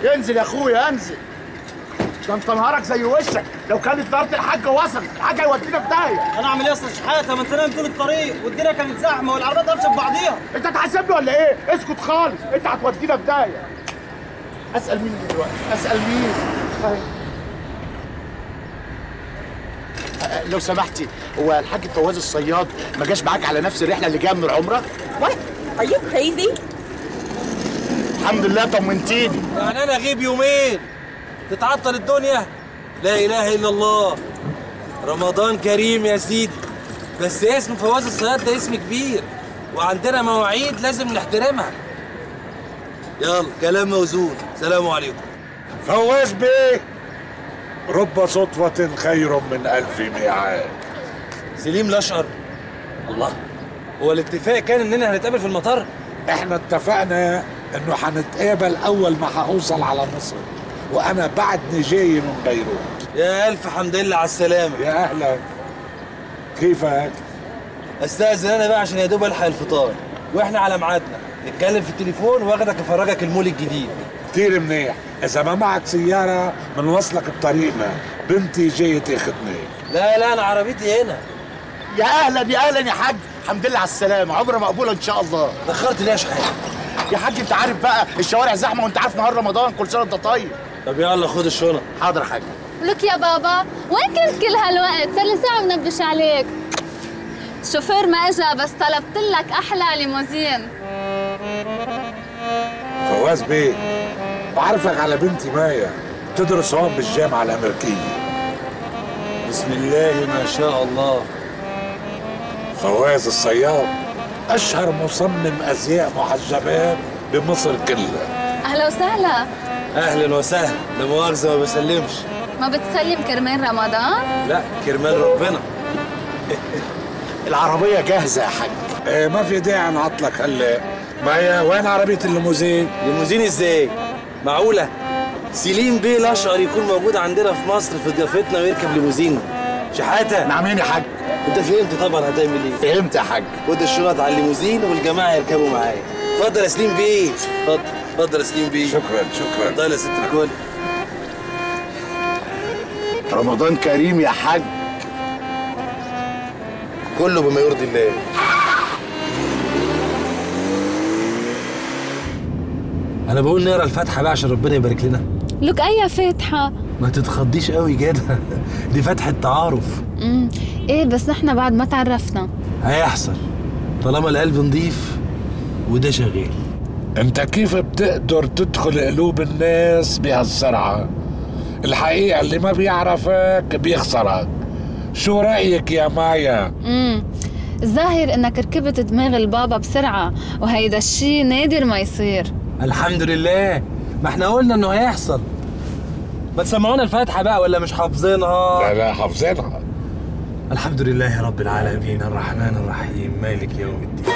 انزل يا اخويا انزل ده انت نهارك زي وشك لو كانت طياره الحاج وصلت الحاج هيودينا في داهيه انا اعمل ايه اصلا شحاته ما انت نايم طول الطريق والدنيا كانت زحمه والعربيات قفشت في بعضيها انت هتحاسبني ولا ايه اسكت خالص انت هتودينا في داهيه اسال مين دلوقتي اسال مين أه، لو سمحتي هو الحاج فواز الصياد ما جاش معاك على نفس الرحله اللي جايه من العمره What? Are you crazy? الحمد لله طمنتيني يعني انا اغيب يومين تتعطل الدنيا لا اله الا الله رمضان كريم يا سيدي بس اسم فواز الصياد ده اسم كبير وعندنا مواعيد لازم نحترمها يلا كلام موزون سلام عليكم فواز بيه رب صدفة خير من ألف ميعاد سليم الاشقر الله هو الاتفاق كان اننا هنتقابل في المطار احنا اتفقنا انه هنتقابل اول ما هوصل على مصر وانا بعدني جاي من بيروت يا الف حمد لله على السلامه يا اهلا كيفك استاذن انا بقى عشان يا دوب الحق الفطار واحنا على ميعادنا نتكلم في التليفون واخدك افرجك المول الجديد كتير منيح اذا ما معك سيارة بنوصلك بطريقنا بنتي جاية تاخدني لا لا انا عربيتي هنا يا اهلا يا اهلا يا حاج الحمد لله على السلامه عمره مقبوله ان شاء الله دخرت ليه يا شحات يا حاج انت عارف بقى الشوارع زحمه وانت عارف نهار رمضان كل سنه وانت طيب طب يلا خد الشنط حاضر يا حاج لك يا بابا وين كنت كل هالوقت صار لي ساعة منبش عليك الشوفير ما اجا بس طلبت لك احلى ليموزين فواز بيه بعرفك على بنتي مايا بتدرس هون بالجامعة الأمريكية بسم الله ما شاء الله فواز الصياد أشهر مصمم أزياء محجبات بمصر كلها اهلا وسهلا اهلا وسهلا لا مؤاخذه ما بسلمش ما بتسلم كرمال رمضان لا كرمال ربنا العربيه جاهزه يا حاج إيه ما في داعي نعطلك هلا مايا وين عربية الليموزين؟ ليموزين ازاي معقوله سليم بيه الاشقر يكون موجود عندنا في مصر في ضيافتنا ويركب ليموزين شحاته نعمين يا حاج انت فهمت طبعا هتعمل ايه فهمت يا حاج خد الشنط على الليموزين والجماعه يركبوا معايا اتفضل يا سليم بيه اتفضل اتفضل يا سليم بيه شكرا شكرا اتفضل يا ست الكل رمضان كريم يا حاج كله بما يرضي الله انا بقول نقرا الفاتحه بقى عشان ربنا يبارك لنا لك اي فاتحة ما تتخضيش قوي كده دي فتحه تعارف امم ايه بس نحن بعد ما تعرفنا هيحصل طالما القلب نضيف وده شغال انت كيف بتقدر تدخل قلوب الناس بهالسرعة؟ الحقيقة اللي ما بيعرفك بيخسرك شو رأيك يا مايا؟ امم الظاهر انك ركبت دماغ البابا بسرعة وهيدا الشي نادر ما يصير الحمد لله ما احنا قلنا انه هيحصل ما تسمعونا الفاتحه بقى ولا مش حافظينها لا لا حافظينها الحمد لله رب العالمين الرحمن الرحيم مالك يوم الدين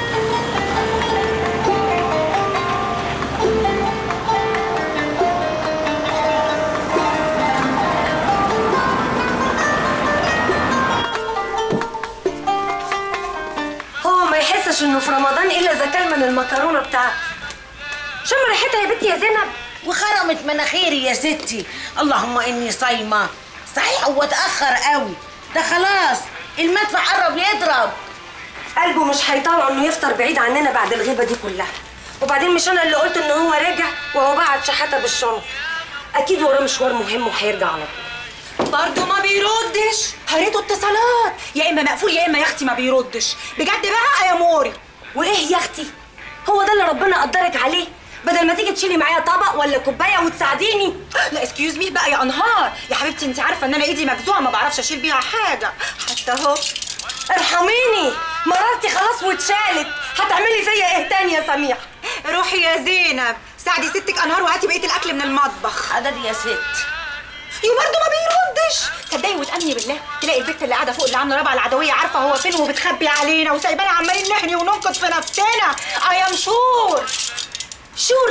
هو ما يحسش انه في رمضان الا اذا كان من المكرونه بتاعته شم ريحتها يا بنتي يا زينب وخرمت مناخيري يا ستي اللهم اني صايمه صحيح هو اتاخر قوي ده خلاص المدفع قرب يضرب قلبه مش هيطلع انه يفطر بعيد عننا بعد الغيبه دي كلها وبعدين مش انا اللي قلت ان هو راجع وهو بعت شحاته بالشنط اكيد وراه مشوار مهم وهيرجع على طول برضه ما بيردش هريته اتصالات يا اما مقفول يا اما يا اختي ما بيردش بجد بقى يا موري وايه يا اختي هو ده اللي ربنا قدرك عليه بدل ما تيجي تشيلي معايا طبق ولا كوبايه وتساعديني لا اسكيوز مي بقى يا انهار يا حبيبتي انت عارفه ان انا ايدي مجزوعه ما بعرفش اشيل بيها حاجه حتى اهو ارحميني مرارتي خلاص واتشالت هتعملي فيا ايه تاني يا سميح روحي يا زينب ساعدي ستك انهار وهاتي بقيه الاكل من المطبخ حاضر يا ست يو برضه ما بيردش صدقي وتامني بالله تلاقي البت اللي قاعده فوق اللي عامله رابعه العدويه عارفه هو فين وبتخبي علينا وسايبانا عمالين نحني وننقد في نفسنا اي ام شور شور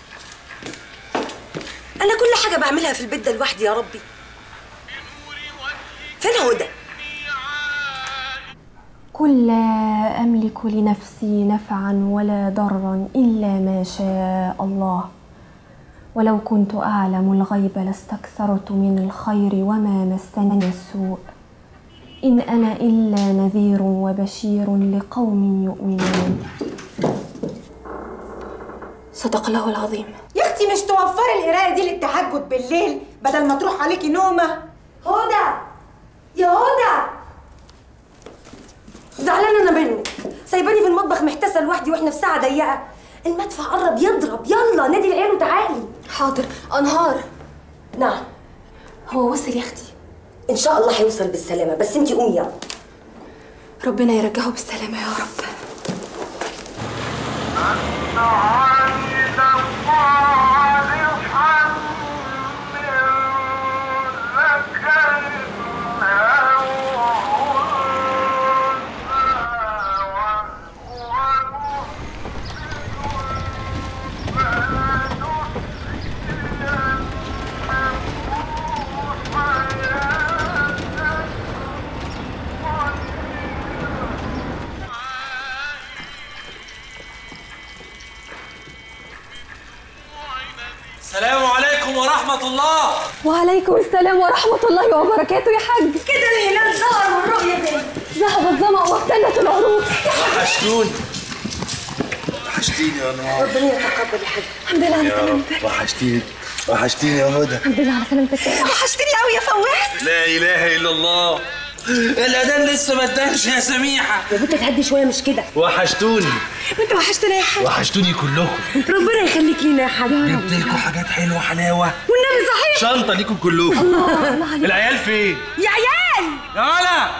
انا كل حاجه بعملها في البيت ده لوحدي يا ربي فين هدى قل لا أملك لنفسي نفعا ولا ضرا إلا ما شاء الله ولو كنت أعلم الغيب لاستكثرت من الخير وما مسني السوء إن أنا إلا نذير وبشير لقوم يؤمنون صدق الله العظيم يا اختي مش توفري القرايه دي للتهجد بالليل بدل ما تروح عليكي نومه هدى يا هدى زعلانه انا منك سايباني في المطبخ محتاسه لوحدي واحنا في ساعه ضيقه المدفع قرب يضرب يلا نادي العيال وتعالي حاضر انهار نعم هو وصل يا اختي ان شاء الله هيوصل بالسلامه بس انتي قومي يلا ربنا يرجعه بالسلامه يا رب السلام عليكم ورحمة الله وعليكم السلام ورحمه الله وبركاته يا حاج كده الهلال ظهر والرؤيه بنت ذهب الظما وابتلت العروق وحشتوني وحشتيني يا نهار ربنا يتقبل يا حاج الحمد لله على يا رب سلامتك وحشتيني وحشتيني يا هدى الحمد لله على سلامتك يا حاج. وحشتني قوي يا فواز لا إله إلا الله الأذان لسه ما اداش يا سميحة يا بنت تهدي شويه مش كده وحشتوني وانت وحشتنا يا حاج وحشتوني كلكم ربنا يخليك لينا يا حاج جبت لكم حاجات حلوه حلاوه والنبي صحيح شنطه ليكم كلكم العيال فين يا عيال يا ولا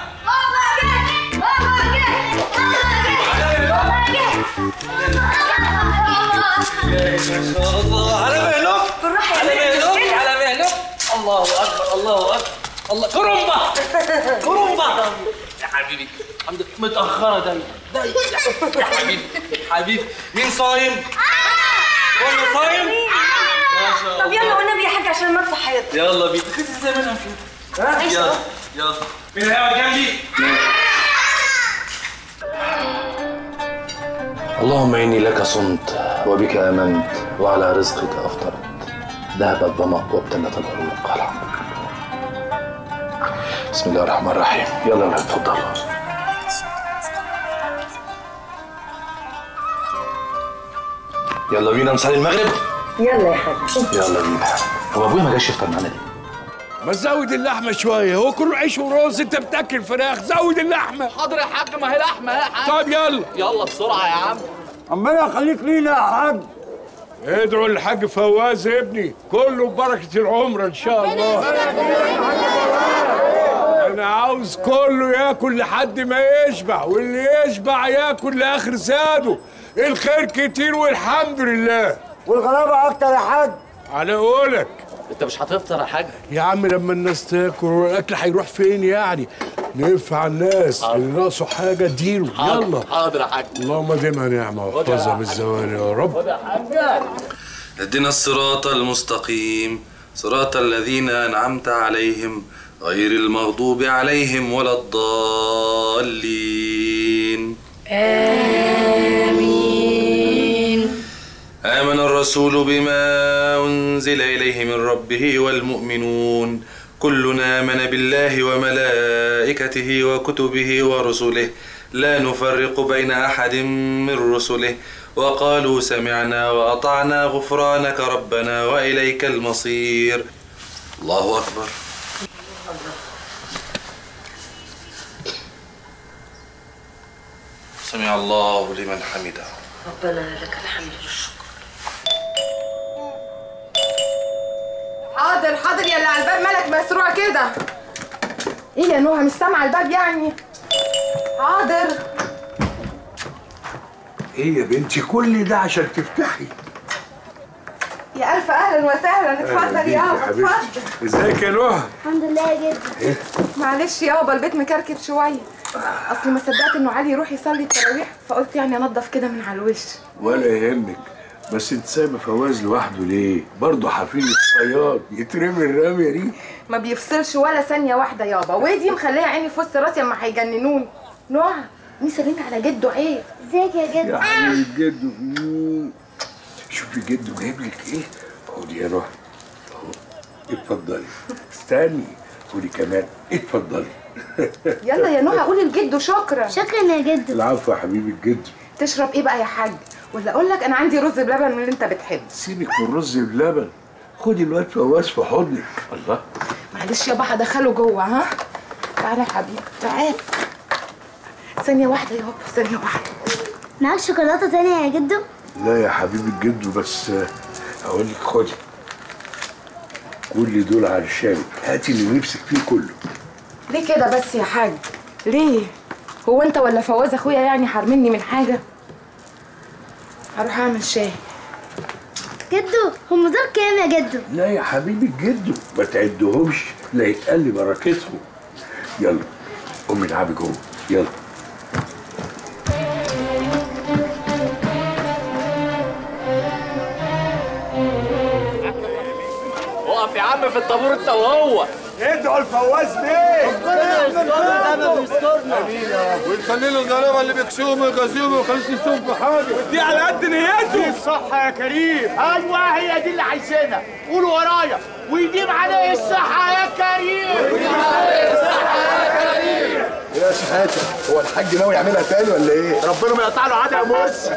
الله على مهلك بالراحه على يا بنت مش مهلك كده على مهلك الله أكبر الله أكبر الله كرمبة كرمبة يا حبيبي الحمد لله متأخرة دايما دايما يا حبيبي حبيبي مين صايم؟ كله صايم؟ ما شاء طب يلا والنبي يا حاج عشان المدفع هيطلع يلا بينا كده زي ما انا كده ها يلا يلا مين هيقعد جنبي؟ اللهم اني لك صمت وبك امنت وعلى رزقك افطرت ذهب الظما وابتلت العروق الحمد لله بسم الله الرحمن الرحيم يلا يا ولاد اتفضلوا يلا بينا نصلي المغرب يلا يا حاج يلا بينا هو ابويا ما جاش يفطر معانا ليه؟ ما تزود اللحمه شويه هو كله عيش ورز انت بتاكل فراخ زود اللحمه حاضر يا حاج ما هي لحمه يا حاج طب يلا يلا بسرعه يا عم ربنا يخليك لينا يا حاج ادعوا للحاج فواز يا ابني كله ببركه العمره ان شاء الله انا عاوز كله ياكل لحد ما يشبع واللي يشبع ياكل لاخر زاده الخير كتير والحمد لله والغلابه اكتر يا حاج على قولك انت مش هتفطر يا حاج يا عم لما الناس تاكل والاكل هيروح فين يعني ننفع الناس اللي ناقصه حاجه اديله يلا حاضر يا حاج اللهم ديمها نعمه واحفظها بالزوال يا رب اهدنا الصراط المستقيم صراط الذين أنعمت عليهم غير المغضوب عليهم ولا الضالين آمين آمن الرسول بما أنزل إليه من ربه والمؤمنون كلنا آمن بالله وملائكته وكتبه ورسله لا نفرق بين أحد من رسله وقالوا سمعنا وأطعنا غفرانك ربنا وإليك المصير الله أكبر سمع الله لمن حمده ربنا لك الحمد والشكر حاضر حاضر يا اللي على الباب مالك مسروع كده ايه يا نوها مش سامعه الباب يعني حاضر ايه يا بنتي كل ده عشان تفتحي يا الف اهلا وسهلا اتفضل يابا اتفضل ازيك يا نهى الحمد لله يا جدع معلش يابا البيت مكركب شويه اصل ما صدقت انه علي يروح يصلي التراويح فقلت يعني انضف كده من على الوش ولا يهمك بس انت سايبه فواز لوحده ليه؟ برضه حفيد الصياد يترمي الرميه دي ما بيفصلش ولا ثانيه واحده يابا ودي مخليه عيني في وسط راسي اما هيجننوني نوها مين سلمي على جده عيب ازيك يا يا جدع حبيبي جده مم. شوفي جده جايب لك ايه؟ خدي يا نهى اهو اتفضلي استني خدي كمان اتفضلي يلا يا نهى قولي لجده شكرا شكرا يا جد العفو يا حبيبي الجد تشرب ايه بقى يا حاج ولا اقول لك انا عندي رز بلبن من اللي انت بتحبه سيبك من الرز بلبن خدي الواد فواز في حضنك الله معلش يابا هدخله جوه ها تعالى يا حبيبي تعال ثانية واحدة يابا ثانية واحدة معاك شوكولاتة تانية يا جدو؟ لا يا حبيبي الجد بس آه، هقول لك خدي كل دول علشانك هاتي اللي نفسك فيه كله ليه كده بس يا حاج ليه هو انت ولا فواز اخويا يعني حارمني من حاجة هروح اعمل شاي جدو هم دول كام يا جدو؟ لا يا حبيبي الجد ما تعدهمش لا يتقل بركتهم يلا قومي العبي جوه يلا اقف يا عم في الطابور انت وهو ادعوا الفواز بيه ربنا يسترنا ده ما بيسترنا ويخلي له الغلابه اللي بيكسوهم ويغازيهم ويخليش نفسهم في حاجه دي على قد نيته دي الصح يا كريم ايوه هي دي اللي عايزينها قولوا ورايا ويديم عليه الصحه يا كريم ويديم عليه الصحه يا كريم يا شحاتة هو الحاج ناوي يعملها تاني ولا ايه؟ ربنا ما يقطع له عادة يا مرسي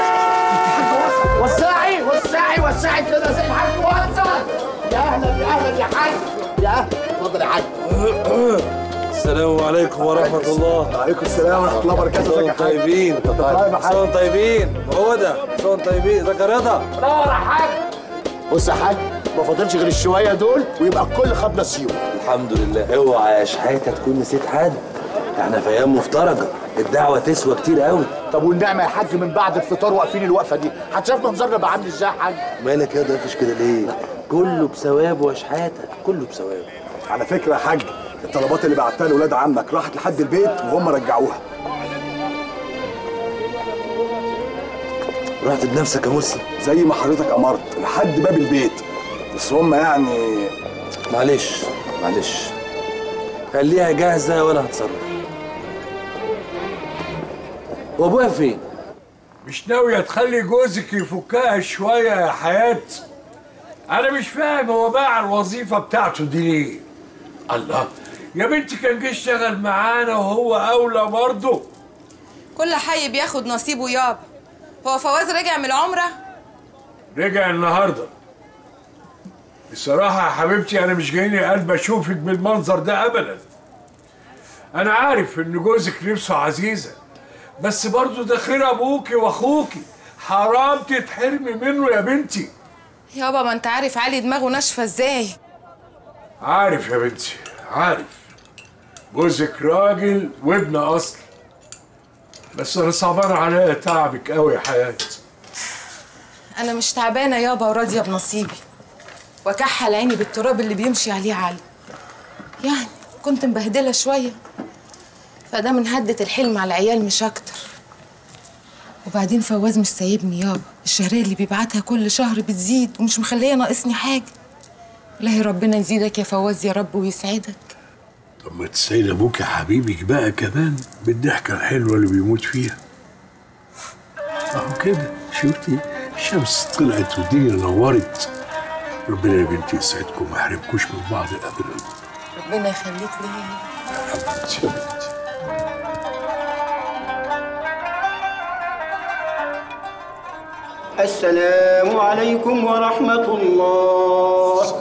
وسعي وسعي وسعي كده زي الحاج وسع يا اهلا يا اهلا يا حاج يا اهلا اتفضل يا حاج السلام عليكم ورحمة الله وعليكم السلام ورحمة الله وبركاته ازيك يا صون حاج؟ طيبين طيب يا حاج. صون طيبين هدى صون طيبين ازيك يا رضا نور يا حاج بص يا حاج ما فاضلش غير الشوية دول ويبقى الكل خد نصيبه الحمد لله اوعى يا شحاتة تكون نسيت حد احنا في ايام مفترجة الدعوة تسوى كتير قوي طب والنعمة يا حاج من بعد الفطار واقفين الوقفة دي هتشاف منظرنا بقى عامل ازاي يا حاج؟ مالك يا ضيفش كده ليه كله بثوابه يا شحاتة كله بثوابه على فكرة يا حاج الطلبات اللي بعتها لولاد عمك راحت لحد البيت وهم رجعوها رحت بنفسك يا مرسي زي ما حضرتك امرت لحد باب البيت بس هم يعني معلش معلش خليها جاهزة وانا هتصرف وابويا فين؟ مش ناوية تخلي جوزك يفكها شوية يا حياة أنا مش فاهم هو باع الوظيفة بتاعته دي ليه الله يا بنتي كان جه يشتغل معانا وهو أولى برضه كل حي بياخد نصيبه يابا هو فواز رجع من العمرة رجع النهاردة بصراحة يا حبيبتي أنا مش جايني قلب أشوفك بالمنظر ده أبدا أنا عارف إن جوزك نفسه عزيزة بس برضه ده خير أبوكي وأخوكي حرام تتحرمي منه يا بنتي يابا ما انت عارف علي دماغه ناشفة ازاي عارف يا بنتي عارف جوزك راجل وابن اصل بس انا صعبان عليا تعبك قوي يا حياتي انا مش تعبانة يابا وراضية بنصيبي وكحل عيني بالتراب اللي بيمشي عليه علي يعني كنت مبهدلة شوية فده من هدة الحلم على العيال مش أكتر وبعدين فواز مش سايبني يابا الشهرية اللي بيبعتها كل شهر بتزيد ومش مخليه ناقصني حاجة الله ربنا يزيدك يا فواز يا رب ويسعدك طب ما تسعد ابوك يا حبيبك بقى كمان بالضحكه الحلوه اللي بيموت فيها اهو كده شفتي الشمس طلعت والدنيا نورت ربنا يا بنتي يسعدكم ما يحرمكوش من بعض ابدا ربنا يخليك ليا حبيبتي يا بنتي السلام عليكم ورحمة الله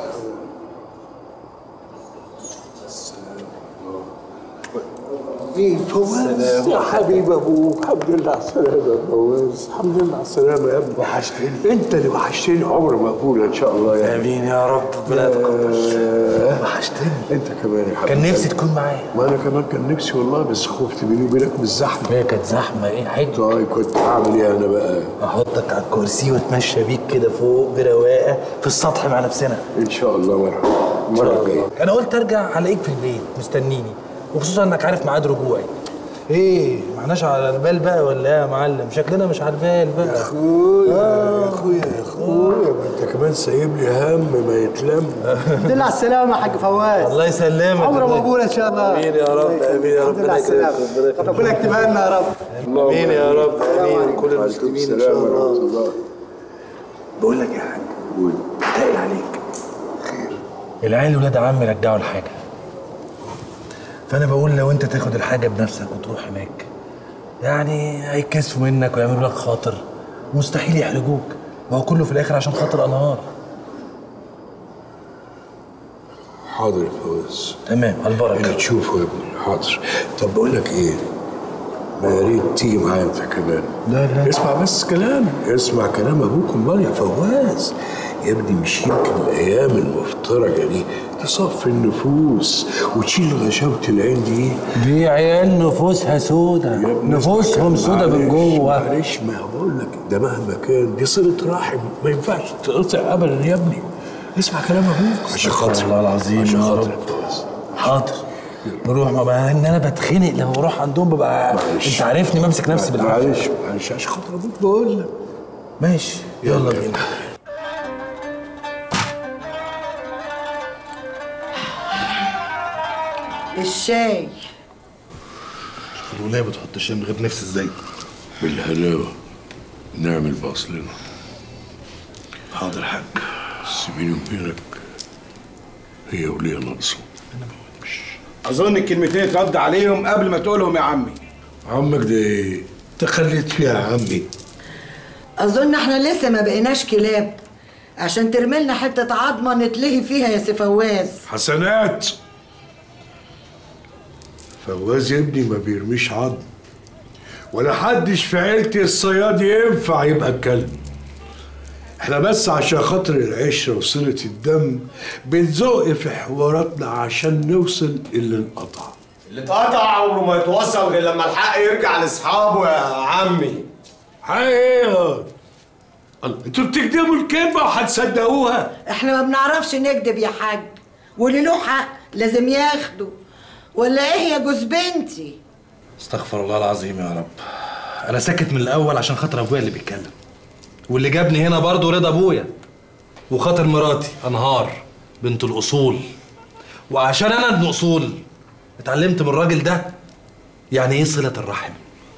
ايه فواز يا حبيب ابوك الحمد لله على السلامه يا فواز الحمد لله على السلامه يا ابني وحشتني انت اللي وحشتني عمر مقبول ان شاء الله يا امين يا رب ربنا يتقبل وحشتني انت كمان يا حبيبي كان نفسي تكون معايا ما انا كمان كان نفسي والله بس خفت بيني وبينك من الزحمه هي كانت زحمه ايه حلو طيب كنت هعمل ايه انا بقى احطك على الكرسي واتمشى بيك كده فوق برواقه في السطح مع نفسنا ان شاء الله مره مره جايه انا قلت ارجع الاقيك في البيت مستنيني وخصوصا انك عارف ميعاد رجوعي ايه معناش على البال بقى ولا ايه يا معلم شكلنا مش على البال بقى يا اخويا يا اخويا يا اخويا ما انت كمان سايب لي هم ما يتلم الحمد لله على السلامة يا حاج فواز الله يسلمك عمره مقبول إن شاء الله امين يا رب امين يا الحمد لله ربنا على السلامة يكرمك ربنا يكتبها لنا يا رب امين يا رب امين كل المسلمين ان شاء الله بقول لك يا حاج قول بالله عليك العيال ولاد عمي رجعوا الحاجه فانا بقول لو انت تاخد الحاجه بنفسك وتروح هناك يعني هيكسفوا منك ويعملوا لك خاطر مستحيل يحرجوك وهو كله في الاخر عشان خاطر انهار حاضر يا فوز تمام البركه اللي تشوفه يا ابني حاضر طب بقول لك ايه ما يا ريت تيجي معايا انت كمان لا لا اسمع بس كلام اسمع كلام ابوك امال يا فواز يا ابني مش يمكن الايام المفترجه دي تصفي النفوس وتشيل غشاوه العين دي دي عيال نفوسها سودة نفوسهم سودة من جوه معلش ما بقول لك ده مهما كان دي صله رحم ما ينفعش تقطع ابدا يا ابني اسمع كلام ابوك عشان خاطري الله العظيم عشان يا خاطري رب. يا فواز حاضر نروح ما بقى ان انا بتخنق لما بروح عندهم ببقى انت عارفني بمسك نفسي بالعافيه معلش معلش عشان خاطر ابوك بقول لك ماشي يلا بينا الشاي الولايه بتحط الشاي من غير نفس ازاي بالهلاوه نعمل باصلنا حاضر يا حاج سيبيني وبينك هي وليا ناقصه اظن الكلمتين اترد عليهم قبل ما تقولهم يا عمي عمك ده ايه تخليت فيها يا عمي اظن احنا لسه ما بقيناش كلاب عشان ترملنا حته عظمه نتلهي فيها يا سي فواز حسنات فواز ابني ما بيرميش عظم ولا حدش في عيلتي الصياد ينفع يبقى كلب احنا بس عشان خاطر العشرة وصلة الدم بنزق في حواراتنا عشان نوصل اللي انقطع اللي اتقطع عمره ما يتوصل غير لما الحق يرجع لاصحابه يا عمي حقيقة الله انتوا بتكذبوا الكلمة وهتصدقوها احنا ما بنعرفش نكذب يا حاج واللي له حق لازم ياخده ولا ايه يا جوز بنتي استغفر الله العظيم يا رب انا ساكت من الاول عشان خاطر ابويا اللي بيتكلم واللي جابني هنا برضه رضا ابويا وخاطر مراتي انهار بنت الاصول وعشان انا ابن اصول اتعلمت من الراجل ده يعني ايه صله الرحم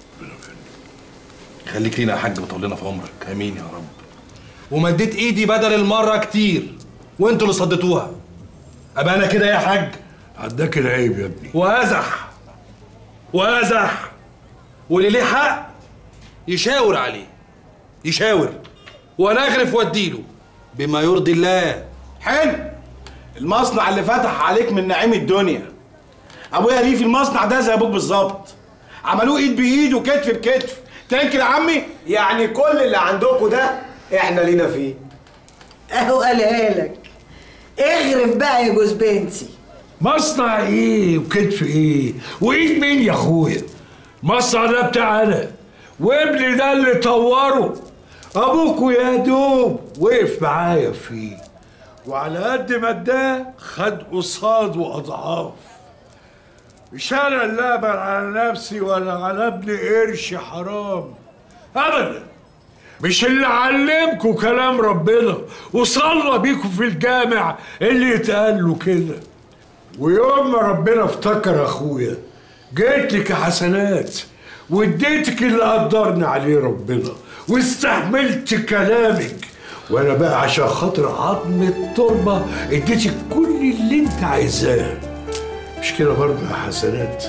خليك لينا يا حاج وطول لنا في عمرك امين يا رب ومديت ايدي بدل المره كتير وانتوا اللي صدتوها ابقى انا كده يا حاج عداك العيب يا ابني وازح وازح واللي ليه حق يشاور عليه يشاور وانا اغرف واديله بما يرضي الله حلو المصنع اللي فتح عليك من نعيم الدنيا ابويا ليه في المصنع ده زي ابوك بالظبط عملوه ايد بايد وكتف بكتف تنكر يا عمي يعني كل اللي عندكم ده احنا لينا فيه اهو قالها لك اغرف بقى يا جوز بنتي مصنع ايه وكتف ايه وايد مين يا اخويا مصنع ده بتاع انا وابني ده اللي طوره ابوكوا يا دوب وقف معايا فيه وعلى قد ما اداه خد قصاد واضعاف مش انا اللي اقبل على نفسي ولا على ابن قرش حرام ابدا مش اللي علمكوا كلام ربنا وصلى بيكوا في الجامع اللي يتقال له كده ويوم ما ربنا افتكر اخويا جيت لك يا حسنات واديتك اللي قدرني عليه ربنا واستحملت كلامك وانا بقى عشان خاطر عظم التربه اديتك كل اللي انت عايزاه مش كده برضه يا حسنات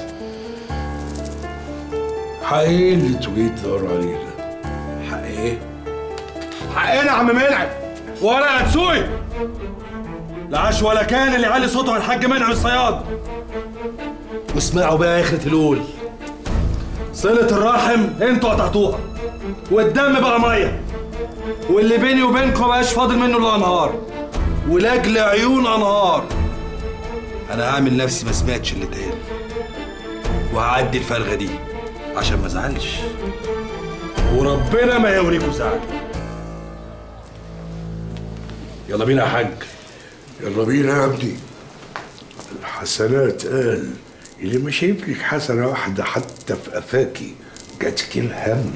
حق ايه اللي انتوا جايين تدوروا عليه ده؟ حق ايه؟ حقنا يا عم منعم ولا هتسوي لا عاش ولا كان اللي علي صوته على الحاج منعم الصياد واسمعوا بقى يا اخرة الأول صلة الرحم انتوا قطعتوها والدم بقى مية واللي بيني وبينكم مبقاش فاضل منه الا انهار ولاجل عيون انهار انا هعمل نفسي ما سمعتش اللي اتقال وهعدي الفرغه دي عشان ما ازعلش وربنا ما يوريكوا زعل يلا بينا يا حاج يلا بينا يا ابني الحسنات قال اللي ما شايف لك حسنه واحده حتى في قفاكي جاتك الهم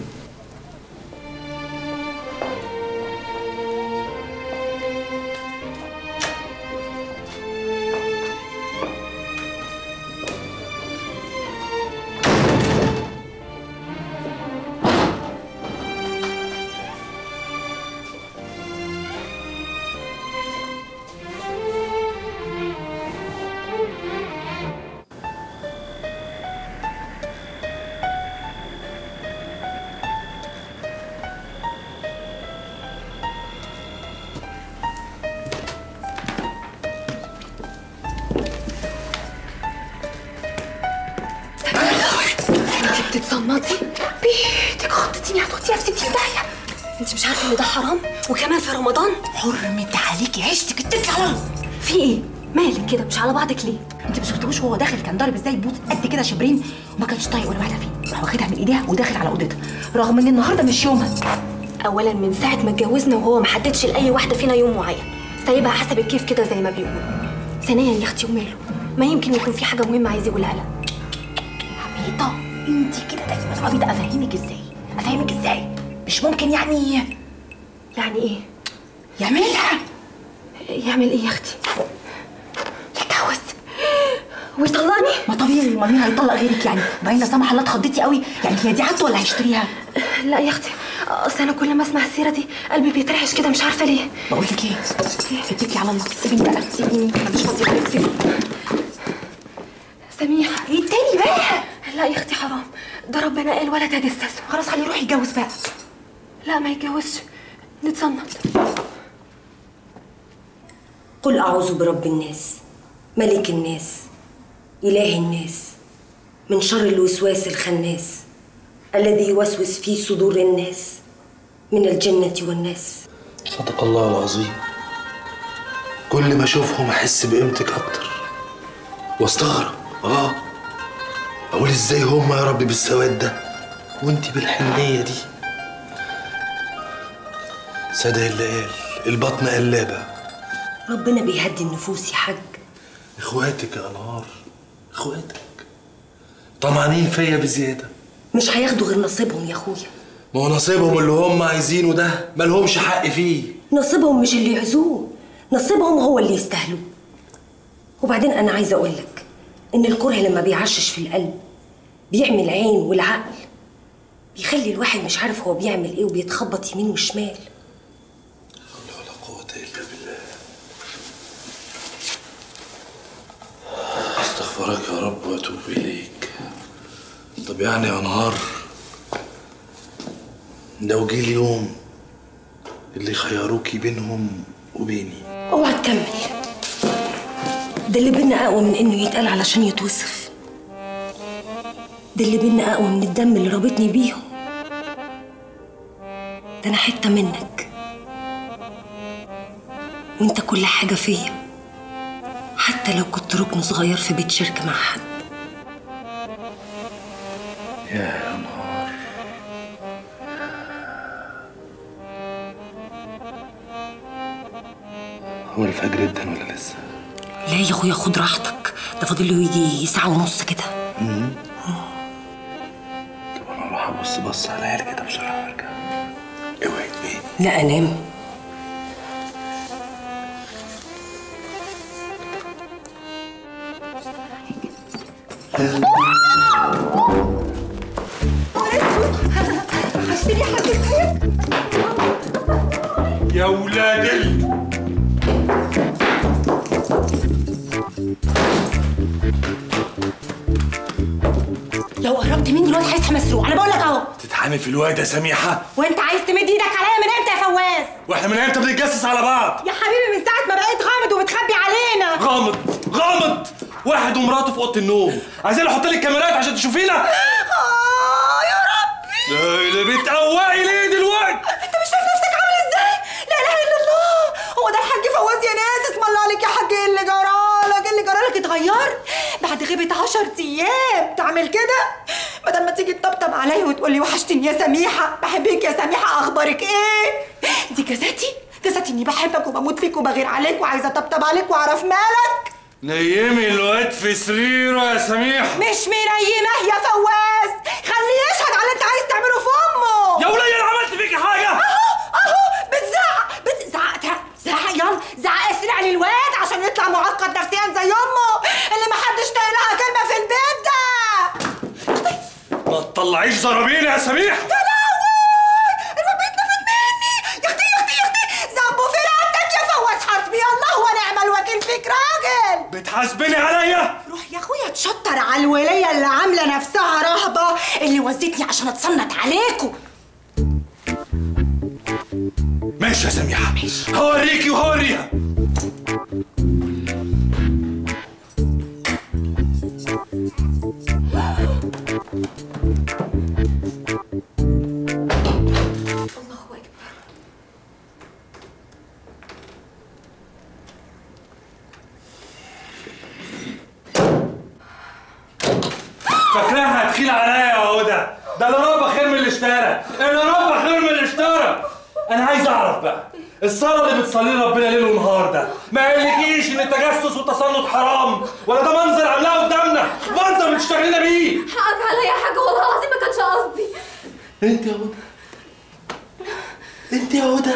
ضمنتي بيتك خطتيني هتوديها في 60 داهيه انت مش عارفه ان ده حرام وكمان في رمضان حرمت عليكي عيشتك اتكلي على الله في ايه مالك كده مش على بعضك ليه انت ما شفتوش وهو داخل كان ضارب ازاي بوت قد كده شبرين وما كانش طايق ولا واحده فيه راح واخدها من ايديها وداخل على اوضتها رغم ان النهارده مش يومها اولا من ساعه ما اتجوزنا وهو ما حددش لاي واحده فينا يوم معين سايبها حسب الكيف كده زي ما بيقولوا ثانيا يا اختي وماله ما يمكن يكون في حاجه مهمه عايز يقولها لها عبيطه انت كده دايما عبيطه افهمك ازاي افهمك ازاي مش ممكن يعني يعني ايه يعملها يعمل ايه يا اختي يتجوز ويطلقني ما طبيعي ما مين هيطلق غيرك يعني باين لا سمح الله اتخضيتي قوي يعني هي دي عادته ولا هيشتريها لا يا اختي اصل انا كل ما اسمع السيره دي قلبي بيترعش كده مش عارفه ليه بقول لك ايه اتكلي على الله سيبيني بقى سيبيني انا مش فاضيه عليك سيبيني سميحه ايه تاني بقى لا يا اختي حرام ده ربنا قال ولا تجسسوا خلاص خليه يروح يتجوز بقى لا ما يتجوزش نتصنت قل أعوذ برب الناس ملك الناس إله الناس من شر الوسواس الخناس الذي يوسوس في صدور الناس من الجنة والناس صدق الله العظيم كل ما اشوفهم احس بقيمتك اكتر واستغرب اه اقول ازاي هم يا رب بالسواد ده وانت بالحنيه دي صدق اللي قال البطن قلابه ربنا بيهدي النفوس يا حاج اخواتك يا انهار اخواتك طمعانين فيا بزياده مش هياخدوا غير نصيبهم يا اخويا ما هو نصيبهم اللي هم عايزينه ده مالهمش حق فيه نصيبهم مش اللي يعزوه نصيبهم هو اللي يستاهلوه وبعدين انا عايزه اقول لك ان الكره لما بيعشش في القلب بيعمل العين والعقل بيخلي الواحد مش عارف هو بيعمل ايه وبيتخبط يمين وشمال ولا قوة إلا بالله استغفرك يا رب وأتوب إليك طب يعني يا نهار لو جه اليوم اللي خيروكي بينهم وبيني اوعى تكمل ده اللي بينا اقوى من انه يتقال علشان يتوصف ده اللي بينا اقوى من الدم اللي رابطني بيهم ده انا حته منك وانت كل حاجه فيا حتى لو كنت ركن صغير في بيت شركه مع حد يا نهار هو الفجر ادن ولا لسه؟ لا يا اخويا خد راحتك ده فاضل له يجي ساعه ونص كده مم. طب انا اروح ابص بص على العيال كده بسرعه وارجع اوعي ايه لا انام حسيني حاجه يا ولاد ال... لو قربت مني الواد هيصحى مسروق انا بقول لك اهو تتحامي في الواد يا سميحه وانت عايز تمد ايدك عليا من امتى يا فواز واحنا من امتى بنتجسس على بعض يا حبيبي من ساعه ما بقيت غامض وبتخبي علينا غامض غامض واحد ومراته في اوضه النوم عايزين احط لك كاميرات عشان تشوفينا اه يا ربي لا اللي بتقوقي ليه دلوقتي انت مش شايف نفسك عامل ازاي لا اله الا الله هو ده الحاج فواز يا ناس اسم الله عليك يا حاج ايه اللي جرالك ايه اللي جرالك اتغيرت بعد غيبه 10 ايام تعمل كده بدل ما تيجي تطبطب عليا وتقولي وحشتني يا سميحه بحبك يا سميحه اخبارك ايه دي جزاتي جزاتي اني بحبك وبموت فيك وبغير عليك وعايزه اطبطب عليك واعرف مالك نيمي الواد في سريره يا سميحه مش منيمه يا فواز خليه يشهد على اللي انت عايز تعمله في امه يا ولية انا عملت فيكي حاجه اهو اهو بتزعق بتزعق زعق يلا زعق اسرع للواد عشان يطلع معقد نفسيا زي امه اللي محدش طايق لها كلمه في البيت ده ما تطلعيش زرابين يا سميحه يا لهوي الواد بيتنفض مني يا اختي يا اختي يا اختي ذنبه في رقبتك يا فواز حسبي الله ونعم الوكيل فيك راجل بتحاسبني عليا روح يا اخويا تشطر على الوليه اللي عامله نفسها رهبه اللي وزتني عشان اتصنت عليكم ماشي يا سميحه هوريكي وهوريها فاكراها هتخيل عليا يا هدى ده اللي ربى خير من اللي اشترى اللي ربى خير من اللي اشترى انا عايز اعرف بقى الصلاة اللي بتصليه ربنا ليل ونهار ده ما يقولكيش ان التجسس والتسلط حرام ولا ده منظر عاملاه قدامنا منظر بتشتغلينا بيه حقك عليا يا حاج والله العظيم ما كانش قصدي انت يا هدى انت يا هدى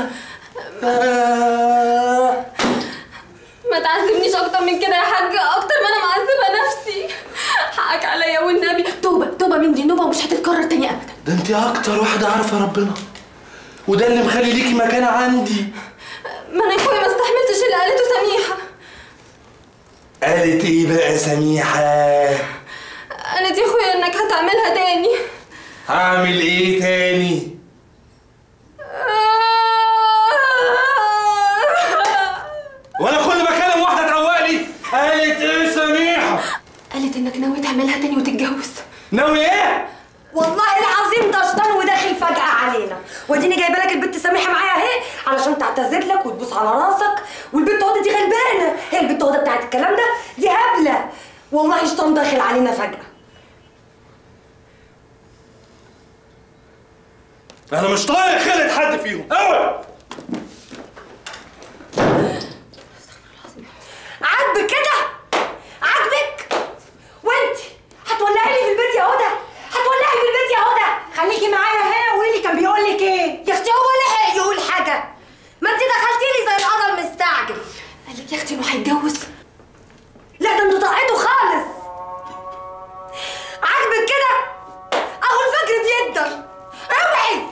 آه. ما تعذبنيش اكتر من كده يا حاج اكتر ما انا معذبه نفسي حقك عليا والنبي توبه توبه من دي نوبه ومش هتتكرر تاني ابدا ده انت اكتر واحدة عارفة ربنا وده اللي مخلي ليكي مكان عندي ما انا يا اخويا ما استحملتش اللي قالته سميحه قالت ايه بقى سميحة قالت يا اخويا انك هتعملها تاني هعمل ايه تاني وانا كل ما اكلم واحدة تروقني قالت ايه سميحة قالت انك ناوي تعملها تاني وتتجوز ناوي ايه والله العظيم ده شيطان وداخل فجأة علينا واديني جايبه لك البت سميحة معايا اهي علشان تعتذر لك وتبوس على راسك والبت هدى دي غلبانة هي البت هدى بتاعت الكلام ده دي هبلة والله شيطان داخل علينا فجأة انا مش طايق خلت حد فيهم اوعى عاجبك كده عاجبك وانت هتولعي لي في البيت يا هدى هتولعي في البيت يا هدى خليكي معايا هنا وقولي لي كان بيقول لك ايه يا اختي هو لحق يقول حاجه ما انت دخلتي لي زي القدر مستعجل قال لك يا اختي انه هيتجوز لا ده انتوا طلعتوا خالص عاجبك كده اهو الفجر بيقدر اوعي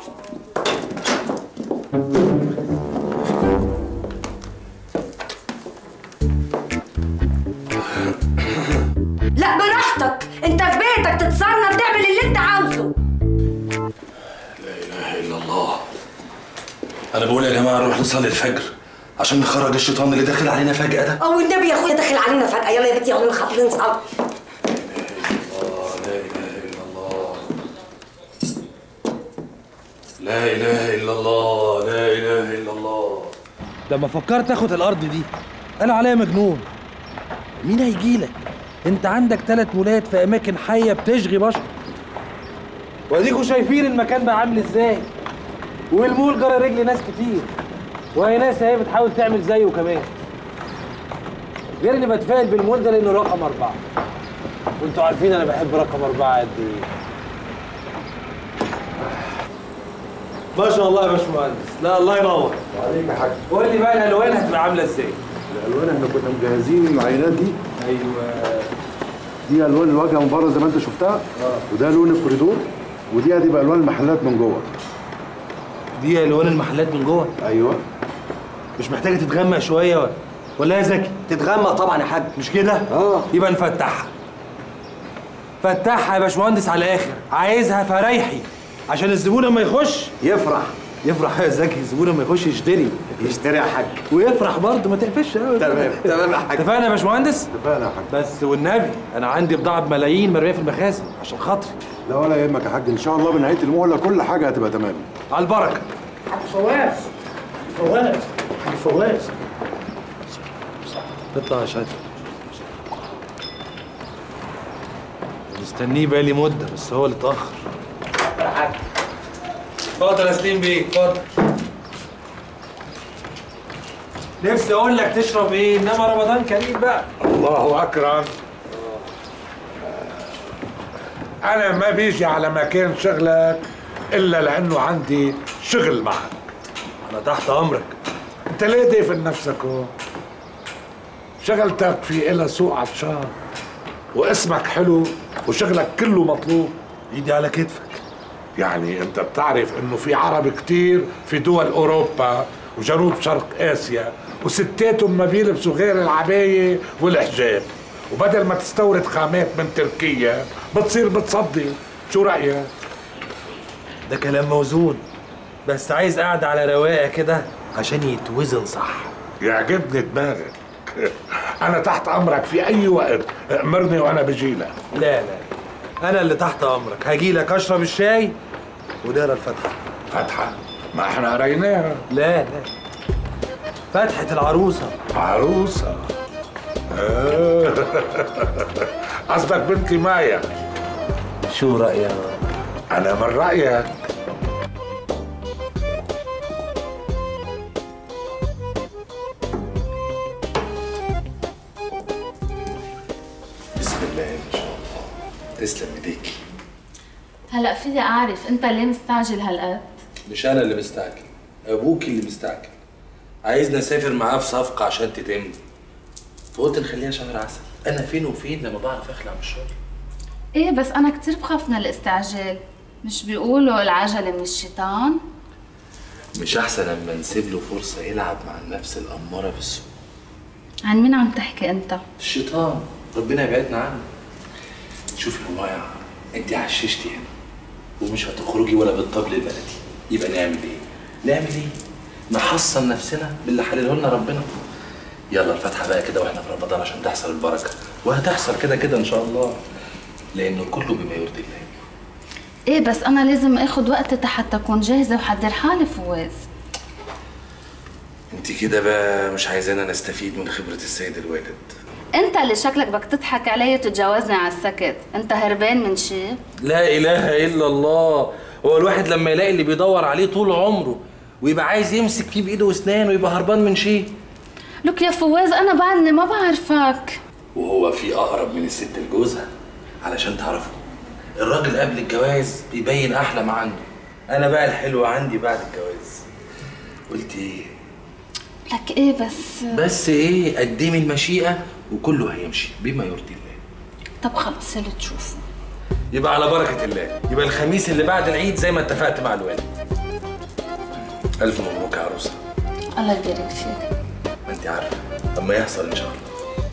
لا براحتك انت في بيتك تتصنف تعمل اللي انت عاوزه اله الا الله انا بقول يا جماعه نروح نصلي الفجر عشان نخرج الشيطان اللي داخل علينا فجاه ده او النبي يا اخويا داخل علينا فجاه يلا يا بنتي يلا نخاف نصعد لا اله الا الله لا اله الا الله لما فكرت اخد الارض دي قال عليا مجنون مين هيجي لك انت عندك ثلاث مولات في اماكن حيه بتشغي بشر واديكوا شايفين المكان بقى عامل ازاي والمول جرى رجل ناس كتير وهي ناس اهي بتحاول تعمل زيه كمان غير اني بتفائل بالمول ده لانه رقم اربعه وانتوا عارفين انا بحب رقم اربعه قد ايه ما شاء الله يا باشمهندس لا الله ينور عليك يا حاج قول لي بقى الالوان هتبقى عامله ازاي الالوان احنا كنا مجهزين العينات دي ايوه دي الوان الواجهه من بره زي ما انت شفتها وده لون الكوريدور ودي هتبقى الوان المحلات من جوه دي الوان المحلات من جوه ايوه مش محتاجه تتغمق شويه ولا ولا يا زكي تتغمق طبعا يا حاج مش كده اه يبقى نفتحها فتحها يا باشمهندس على الاخر عايزها فريحي عشان الزبون لما يخش يفرح يفرح يا زكي الزبون لما يخش يشتري يشتري يا حاج ويفرح برضه ما تقفش قوي تمام تمام يا حاج اتفقنا يا باشمهندس اتفقنا يا حاج بس والنبي انا عندي بضاعه بملايين مرميه في المخازن عشان خاطري لا ولا يهمك يا حاج ان شاء الله بنهايه المهله كل حاجه هتبقى تمام على البركه فواز فواز حاج فواز اطلع يا شادي مستنيه بقالي مده بس هو اللي اتاخر اتفضل يا سليم بيه اتفضل نفسي اقول لك تشرب ايه انما رمضان كريم بقى الله اكرم انا ما بيجي على مكان شغلك الا لانه عندي شغل معك انا تحت امرك انت ليه دافن نفسك هون شغلتك في إلها سوق عطشان واسمك حلو وشغلك كله مطلوب ايدي على كتفك يعني انت بتعرف انه في عرب كتير في دول اوروبا وجنوب شرق اسيا وستاتهم ما بيلبسوا غير العباية والحجاب وبدل ما تستورد خامات من تركيا بتصير بتصدي شو رأيك؟ ده كلام موزون بس عايز قاعدة على رواقة كده عشان يتوزن صح يعجبني دماغك انا تحت امرك في اي وقت امرني وانا بجيلك لا لا انا اللي تحت امرك هاجي لك اشرب الشاي ودار الفتحه فتحه ما احنا قريناها لا لا فتحه العروسه عروسه آه. قصدك بنتي مايا شو رايك انا من رايك بسم الله ما شاء الله تسلم ايديكي هلا فيي اعرف انت ليه مستعجل هالقد مش انا اللي مستعجل ابوك اللي مستعجل عايزني اسافر معاه في صفقه عشان تتم فقلت نخليها شهر عسل انا فين وفين لما بعرف اخلع من الشغل ايه بس انا كتير بخاف من الاستعجال مش بيقولوا العجله من الشيطان مش احسن لما نسيب له فرصه يلعب مع النفس الاماره بالسوء عن مين عم تحكي انت الشيطان ربنا يبعدنا عنه شوفي يا مايا انت عششتي هنا ومش هتخرجي ولا بالطبل البلدي يبقى نعمل ايه؟ نعمل ايه؟ نحصن نفسنا باللي حلله لنا ربنا يلا الفاتحه بقى كده واحنا في رمضان عشان تحصل البركه وهتحصل كده كده ان شاء الله لانه كله بما يرضي الله ايه بس انا لازم اخد وقت حتى اكون جاهزه وحضر حالي فواز انت كده بقى مش عايزانا نستفيد من خبره السيد الوالد انت اللي شكلك بدك تضحك علي وتتجاوزني على السكت انت هربان من شيء لا اله الا الله هو الواحد لما يلاقي اللي بيدور عليه طول عمره ويبقى عايز يمسك فيه بايده واسنانه ويبقى هربان من شيء لك يا فواز انا بعدني ما بعرفك وهو في اقرب من الست لجوزها علشان تعرفوا الراجل قبل الجواز بيبين احلى ما عنده انا بقى الحلو عندي بعد الجواز قلت ايه لك ايه بس بس ايه قدمي المشيئه وكله هيمشي بما يرضي الله طب خلص اللي تشوفه يبقى على بركه الله يبقى الخميس اللي بعد العيد زي ما اتفقت مع الوالد الف مبروك يا عروسه الله يبارك فيك ما انت عارفه لما يحصل ان شاء الله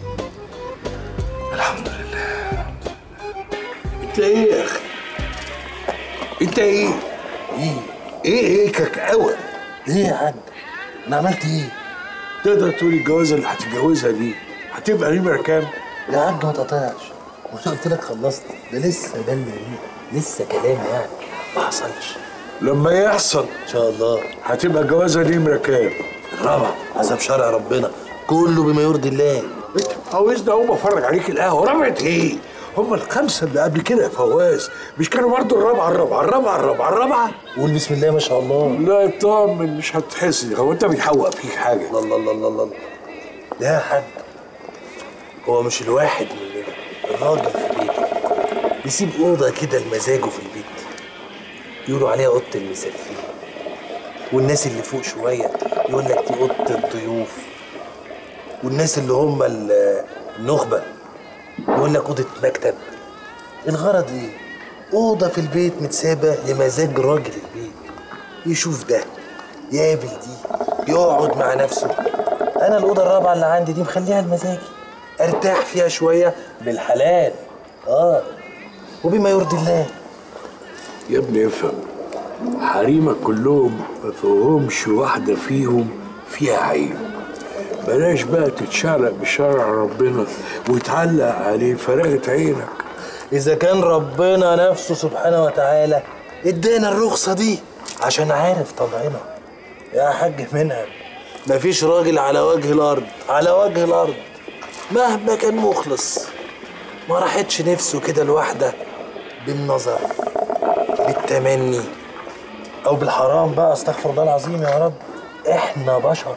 الحمد لله انت ايه يا اخي انت ايه ايه ايه هيكك قوي ليه يا حاج انا عملت ايه تقدر تقول الجوازه اللي هتتجوزها دي هتبقى نمره كام يا عم ما تقطعش مش قلت لك خلصت ده لسه ده اللي لسه كلام يعني ما حصلش لما يحصل ان شاء الله هتبقى الجوازه نمره كام الرابعه حسب شرع ربنا كله بما يرضي الله انت عاوزني اقوم افرج عليك القهوه رابعه ايه هم الخمسه اللي قبل كده يا فواز مش كانوا برضه الرابعه الرابعه الرابعه الرابعه الرابعه قول بسم الله ما شاء الله لا اطمن مش هتحس هو انت بيحوق فيك حاجه الله الله الله الله الله لا يا حاج هو مش الواحد مننا الراجل في بيته بيسيب اوضه كده لمزاجه في البيت يقولوا عليها اوضه المسافرين والناس اللي فوق شويه يقول لك دي اوضه الضيوف والناس اللي هم ال- النخبه يقول لك اوضه مكتب الغرض ايه اوضه في البيت متسابه لمزاج راجل البيت يشوف ده يقابل دي يقعد مع نفسه انا الاوضه الرابعه اللي عندي دي مخليها لمزاجي ارتاح فيها شويه بالحلال اه وبما يرضي الله يا ابني افهم حريمك كلهم ما فيهمش واحده فيهم فيها عيب بلاش بقى تتشعلق بشرع ربنا وتعلق عليه فرقت عينك اذا كان ربنا نفسه سبحانه وتعالى ادانا الرخصه دي عشان عارف طبعنا يا حاج منها مفيش راجل على وجه الارض على وجه الارض مهما كان مخلص ما راحتش نفسه كده لوحده بالنظر بالتمني او بالحرام بقى استغفر الله العظيم يا رب احنا بشر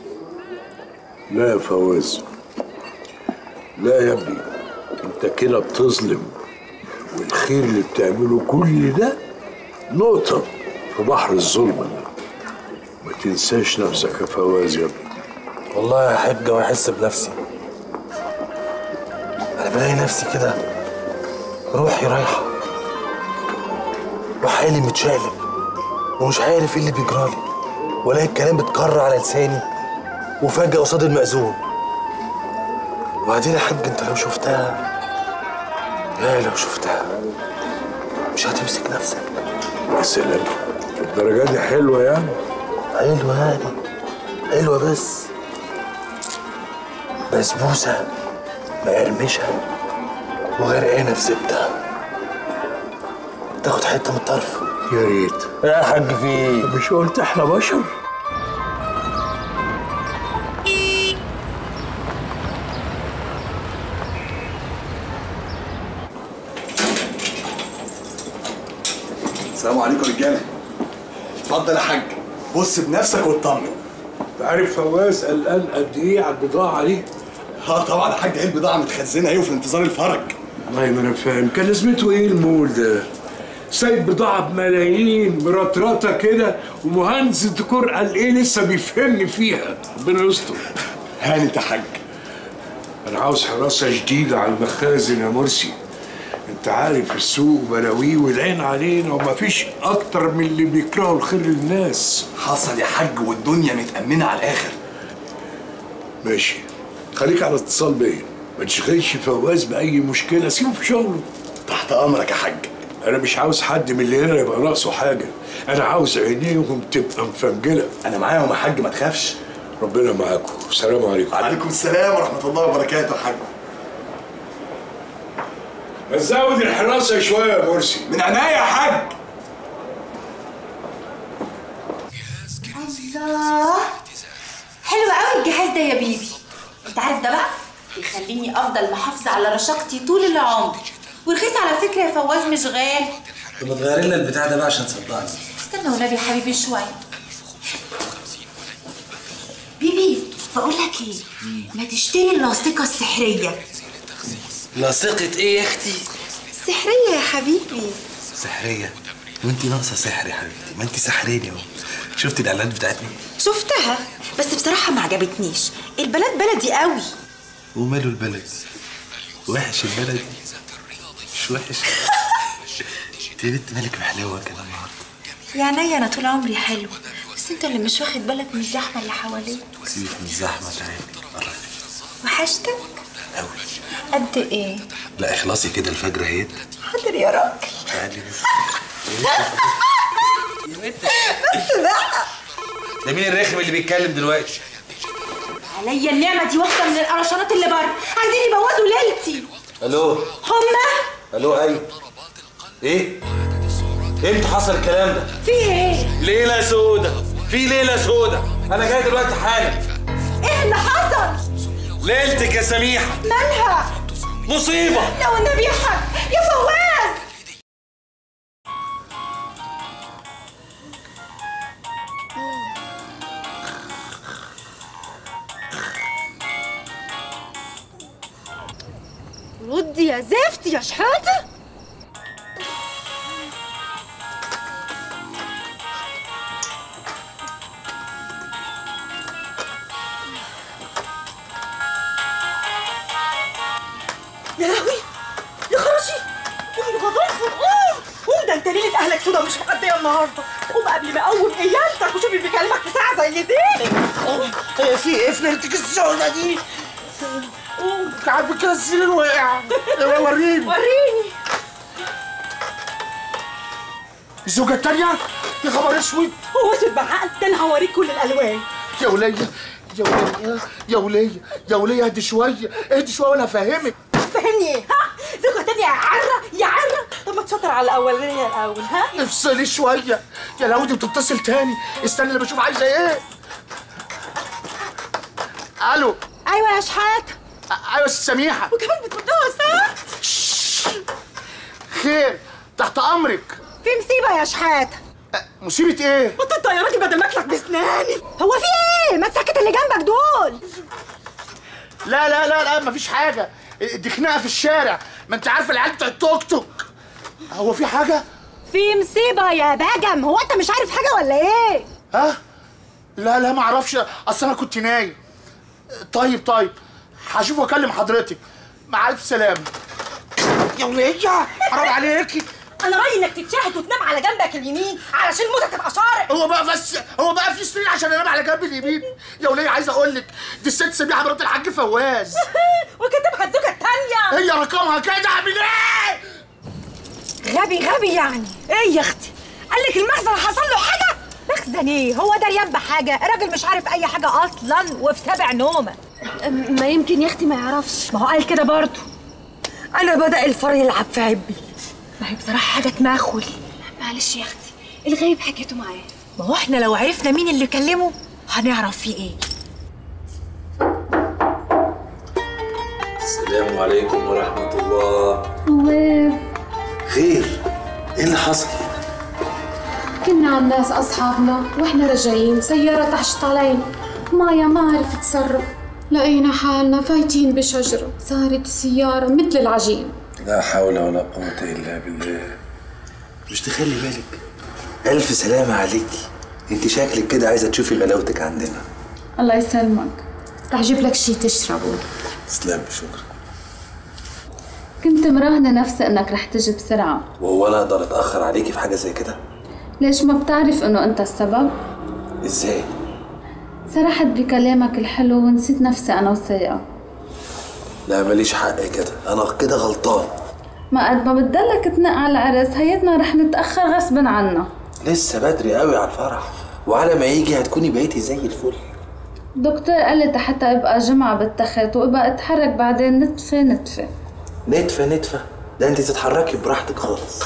لا يا فواز لا يا ابني انت كده بتظلم والخير اللي بتعمله كل ده نقطة في بحر الظلم ده ما تنساش نفسك يا فواز يا ابني والله يا حاجة واحس بنفسي انا بلاقي نفسي كده روحي رايحة وحالي متشقلب ومش عارف ايه اللي بيجرالي والاقي الكلام بيتكرر على لساني وفجأة قصاد المأذون وبعدين يا حاج انت لو شفتها يا لو شفتها مش هتمسك نفسك يا سلام الدرجة دي حلوة يعني حلوة يعني حلوة بس بسبوسة مقرمشة وغرقانة في زبدة تاخد حتة من الطرف يا ريت يا حاج في ايه؟ مش قلت احنا بشر السلام عليكم رجاله اتفضل يا حاج بص بنفسك واطمن عارف فواز قلقان قد ايه على البضاعة دي؟ اه طبعا يا حاج هي البضاعه متخزنه اهي وفي انتظار الفرج والله ما انا فاهم كان لازمته ايه المول ده؟ سايب بضاعة بملايين مرطرطة كده ومهندس الديكور قال ايه لسه بيفهمني فيها ربنا يستر هانت يا حاج انا عاوز حراسة جديدة على المخازن يا مرسي انت عارف السوق بلاويه والعين علينا ومفيش اكتر من اللي بيكرهوا الخير للناس حصل يا حاج والدنيا متأمنة على الآخر ماشي خليك على اتصال بيا ما تشغلش فواز بأي مشكلة سيبه في شغله تحت أمرك يا حاج أنا مش عاوز حد من اللي هنا يبقى ناقصه حاجة أنا عاوز عينيهم تبقى مفنجلة أنا معاهم يا حاج ما تخافش ربنا معاكم السلام عليكم عليكم السلام ورحمة الله وبركاته يا حاج ما تزود الحراسة شوية يا مرسي من عينيا يا حاج الله حلو قوي الجهاز ده يا بيبي انت عارف ده بقى يخليني افضل محافظه على رشاقتي طول العمر ورخيص على فكره يا فواز مش غالي طب ما تغير لنا البتاع ده بقى عشان تصدقني استنى والنبي يا حبيبي شويه بيبي بقول لك ايه ما تشتري اللاصقه السحريه لاصقة ايه يا اختي؟ السحريه يا حبيبي سحرية وانت ناقصة سحر يا حبيبتي ما انت سحرية اهو شفتي الاعلانات بتاعتنا شفتها بس بصراحه ما عجبتنيش البلد بلدي قوي وماله البلد وحش البلد مش وحش انت يا بنت مالك بحلاوة كده النهارده يعني انا طول عمري حلوه بس انت اللي مش واخد بالك من الزحمه اللي حواليك سيبك من الزحمة تعالي قربي وحشتك أوي قد ايه لا اخلصي كده الفجر اهيت حاضر يا راجل تعالي بس بقى ده مين الرخم اللي بيتكلم دلوقتي؟ عليا النعمه دي واحده من القرشانات اللي بره عايزين يبوظوا ليلتي الو هما الو ايوه ايه؟ امتى حصل الكلام ده؟ في ايه ليلة سودة في ليلة سودة أنا جاي دلوقتي حالا ايه اللي حصل ليلتك يا سميحة مالها مصيبة لو النبي يا حاج يا فواز ردي يا زفت يا شحاته يا لهوي يا خراشي قوم يا غضنفر قوم قوم ده انت ليله اهلك سودا مش مقضيه النهارده قوم قبل ما اقوم ايامتك وشوف اللي بيكلمك في ساعه زي دي في ايه في ليلتك السودة دي؟ قوم عاجبك كده السرير وقع وريني وريني الزوجة التانية يا خبر اسود هو اسود بعقل ده انا هوريك كل الالوان يا ولية يا ولية يا ولية يا ولية اهدي شوية اهدي شوية وانا افهمك فهمني ايه ها زوجة تانية يا عرة يا عرة طب ما تشطر على الاولانية الاول ها افصلي شوية يا لو دي بتتصل تاني استنى اللي بشوف عايزة ايه الو ايوه يا شحاته ايوه يا ست سميحة وكمان بتردها ساعة خير تحت امرك في مصيبة يا شحاته مصيبة ايه؟ بطلت يا راجل بدل ما اكلك بسناني هو في ايه؟ ما تسكت اللي جنبك دول لا لا لا لا مفيش حاجة دي خناقة في الشارع ما انت عارفة العيال بتوع التوك توك هو في حاجة؟ في مصيبة يا باجم هو انت مش عارف حاجة ولا ايه؟ ها؟ لا لا ما اعرفش اصل انا كنت نايم طيب طيب هشوف واكلم حضرتك مع الف سلامة يا ولية حرام عليكي انا رايي انك تتشاهد وتنام على جنبك اليمين علشان موتك تبقى شارع هو بقى بس هو بقى في سرير عشان انام على جنب اليمين يا ولية عايز اقول لك دي الست سميحة مرات الحاج فواز وكتبها الزوجة التانية هي رقمها كده اعمل ايه؟ غبي غبي يعني ايه يا اختي؟ قال لك المخزن حصل له حاجة؟ مخزن ايه؟ هو دريان بحاجة؟ الراجل مش عارف أي حاجة أصلا وفي سابع نومة ما يمكن يا اختي ما يعرفش ما هو قال كده برضه انا بدا الفار يلعب في عبي ما هي بصراحه حاجه تمخل معلش يا اختي الغايب حكيته معاه ما هو احنا لو عرفنا مين اللي كلمه هنعرف فيه ايه السلام عليكم ورحمة الله فواز خير ايه اللي حصل؟ كنا عند ناس أصحابنا وإحنا راجعين سيارة تحشت علينا مايا ما عرفت تصرف لقينا حالنا فايتين بشجرة صارت السيارة مثل العجين لا حول ولا قوة إلا بالله مش تخلي بالك ألف سلامة عليكي انت شكلك كده عايزة تشوفي غلاوتك عندنا الله يسلمك رح جيب لك شي تشربه تسلم شكرا كنت مراهنة نفسي انك رح تجي بسرعة وهو انا اقدر اتأخر عليكي في حاجة زي كده؟ ليش ما بتعرف انه انت السبب؟ ازاي؟ سرحت بكلامك الحلو ونسيت نفسي انا وسيئة لا ماليش حق كده انا كده غلطان ما قد ما بتضلك تنق على العرس هيتنا رح نتأخر غصبا عنا لسه بدري قوي على الفرح وعلى ما يجي هتكوني بقيتي زي الفل دكتور قال لي حتى ابقى جمعة بالتخت وابقى اتحرك بعدين نتفة نتفة نتفة نتفة ده انت تتحركي براحتك خالص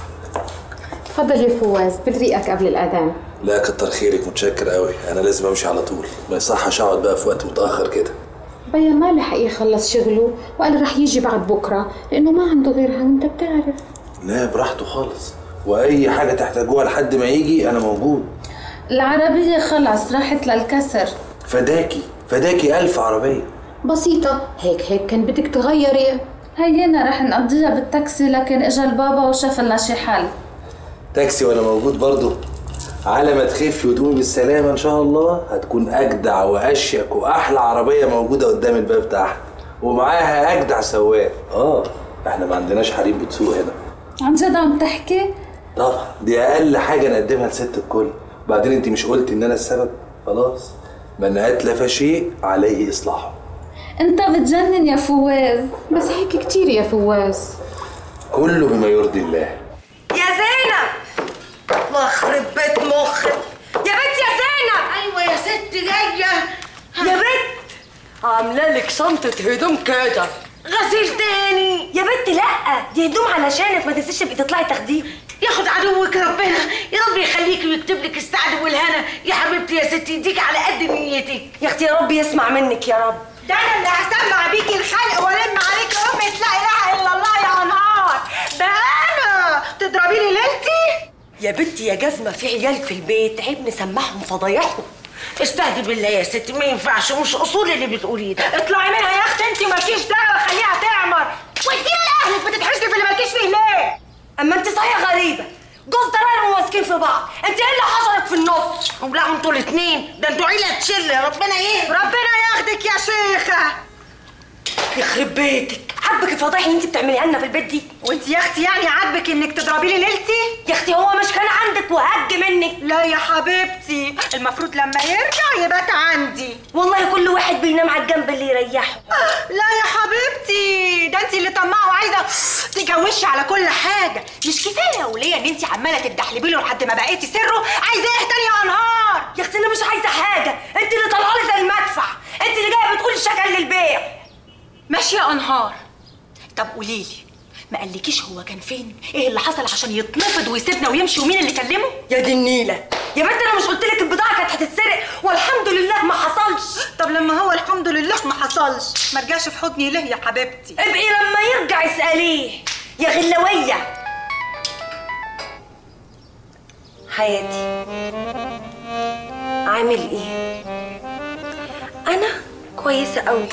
تفضل يا فواز بريقك قبل الأذان لا كتر خيرك متشكر قوي انا لازم امشي على طول ما يصحش اقعد بقى في وقت متاخر كده بيا ما لحق يخلص شغله وقال رح يجي بعد بكرة لأنه ما عنده غيرها وأنت بتعرف لا براحته خالص واي حاجه تحتاجوها لحد ما يجي انا موجود العربية خلص راحت للكسر فداكي فداكي الف عربيه بسيطة هيك هيك كان بدك تغيري هينا رح نقضيها بالتاكسي لكن اجا البابا وشاف لنا شي حل تاكسي وانا موجود برضه على ما تخفي وتقومي بالسلامه ان شاء الله هتكون اجدع واشيك واحلى عربيه موجوده قدام الباب تحت ومعاها اجدع سواق اه احنا ما عندناش حريم بتسوق هنا عن جد عم تحكي؟ طبعا دي اقل حاجه نقدمها لست الكل بعدين انت مش قلت ان انا السبب خلاص من اتلف شيء عليه اصلاحه انت بتجنن يا فواز بس هيك كتير يا فواز كله بما يرضي الله يا زينب الله يخرب بيت مخك يا بنت يا زينب ايوه يا ست جايه يا بنت عامله لك شنطه هدوم كده غسيل تاني يا بنت لا دي هدوم علشانك ما تنسيش تبقي تطلعي تاخديه ياخد عدوك ربنا يا رب يخليكي ويكتب لك السعد والهنا يا حبيبتي يا ستي يديك على قد نيتك يا اختي يا رب يسمع منك يا رب ده انا اللي هسمع بيكي الخلق والم عليكي امة لا اله الا الله يا نهار ده انا تضربي لي ليلتي يا بنتي يا جزمه في عيال في البيت عيب نسمعهم فضايحهم استهدي بالله يا ستي ما ينفعش مش اصول اللي بتقوليه ده اطلعي منها يا اختي انت مالكيش دعوه خليها تعمر وديها لاهلك بتتحشري في اللي مالكيش فيه ليه اما انت صحيح غريبه جوز ضرر وماسكين في بعض انت ايه اللي حصلك في النص هم لا انتوا الاثنين ده انتوا عيله تشل ربنا ايه ربنا ياخدك يا شيخه يخرب بيتك عاجبك الفضايح اللي انت بتعمليها لنا في البيت دي وانت يا اختي يعني عاجبك انك تضربي لي ليلتي يا اختي هو مش كان عندك وهج منك لا يا حبيبتي المفروض لما يرجع يبات عندي والله كل واحد بينام على الجنب اللي يريحه لا يا حبيبتي ده انت اللي طماعه وعايزه تجوشي على كل حاجه مش كفايه يا وليه ان انت عماله تدحلبي له لحد ما بقيتي سره عايزه ايه تاني يا انهار يا اختي انا مش عايزه حاجه انت اللي طالعه لي زي المدفع انت اللي جايه بتقولي شكل للبيع ماشي يا انهار طب قولي لي ما قالكيش هو كان فين ايه اللي حصل عشان يتنفض ويسيبنا ويمشي ومين اللي كلمه يا دي النيله يا بنت انا مش قلت لك البضاعه كانت هتتسرق والحمد لله ما حصلش طب لما هو الحمد لله ما حصلش ما رجعش في حضني ليه يا حبيبتي ابقي لما يرجع اساليه يا غلويه حياتي عامل ايه انا كويسه قوي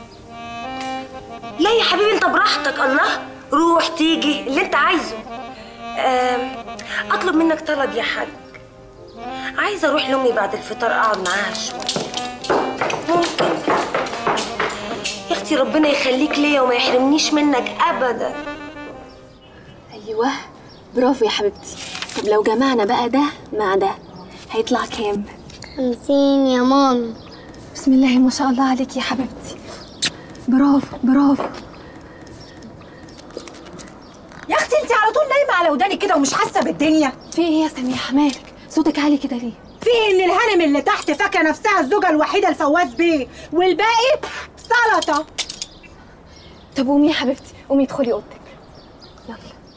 لا يا حبيبي انت براحتك الله روح تيجي اللي انت عايزه أم، اطلب منك طلب يا حاج عايزه اروح لامي بعد الفطار اقعد معاها شويه ممكن يا اختي ربنا يخليك ليا وما يحرمنيش منك ابدا ايوه برافو يا حبيبتي طب لو جمعنا بقى ده مع ده هيطلع كام خمسين يا مامي بسم الله ما شاء الله عليك يا حبيبتي برافو برافو يا اختي انت على طول نايمه على وداني كده ومش حاسه بالدنيا في ايه يا سميحه مالك صوتك عالي كده ليه في فيه ان الهانم اللي تحت فاكره نفسها الزوجه الوحيده لفواز بيه والباقي سلطه طب قومي يا حبيبتي قومي ادخلي اوضتك يلا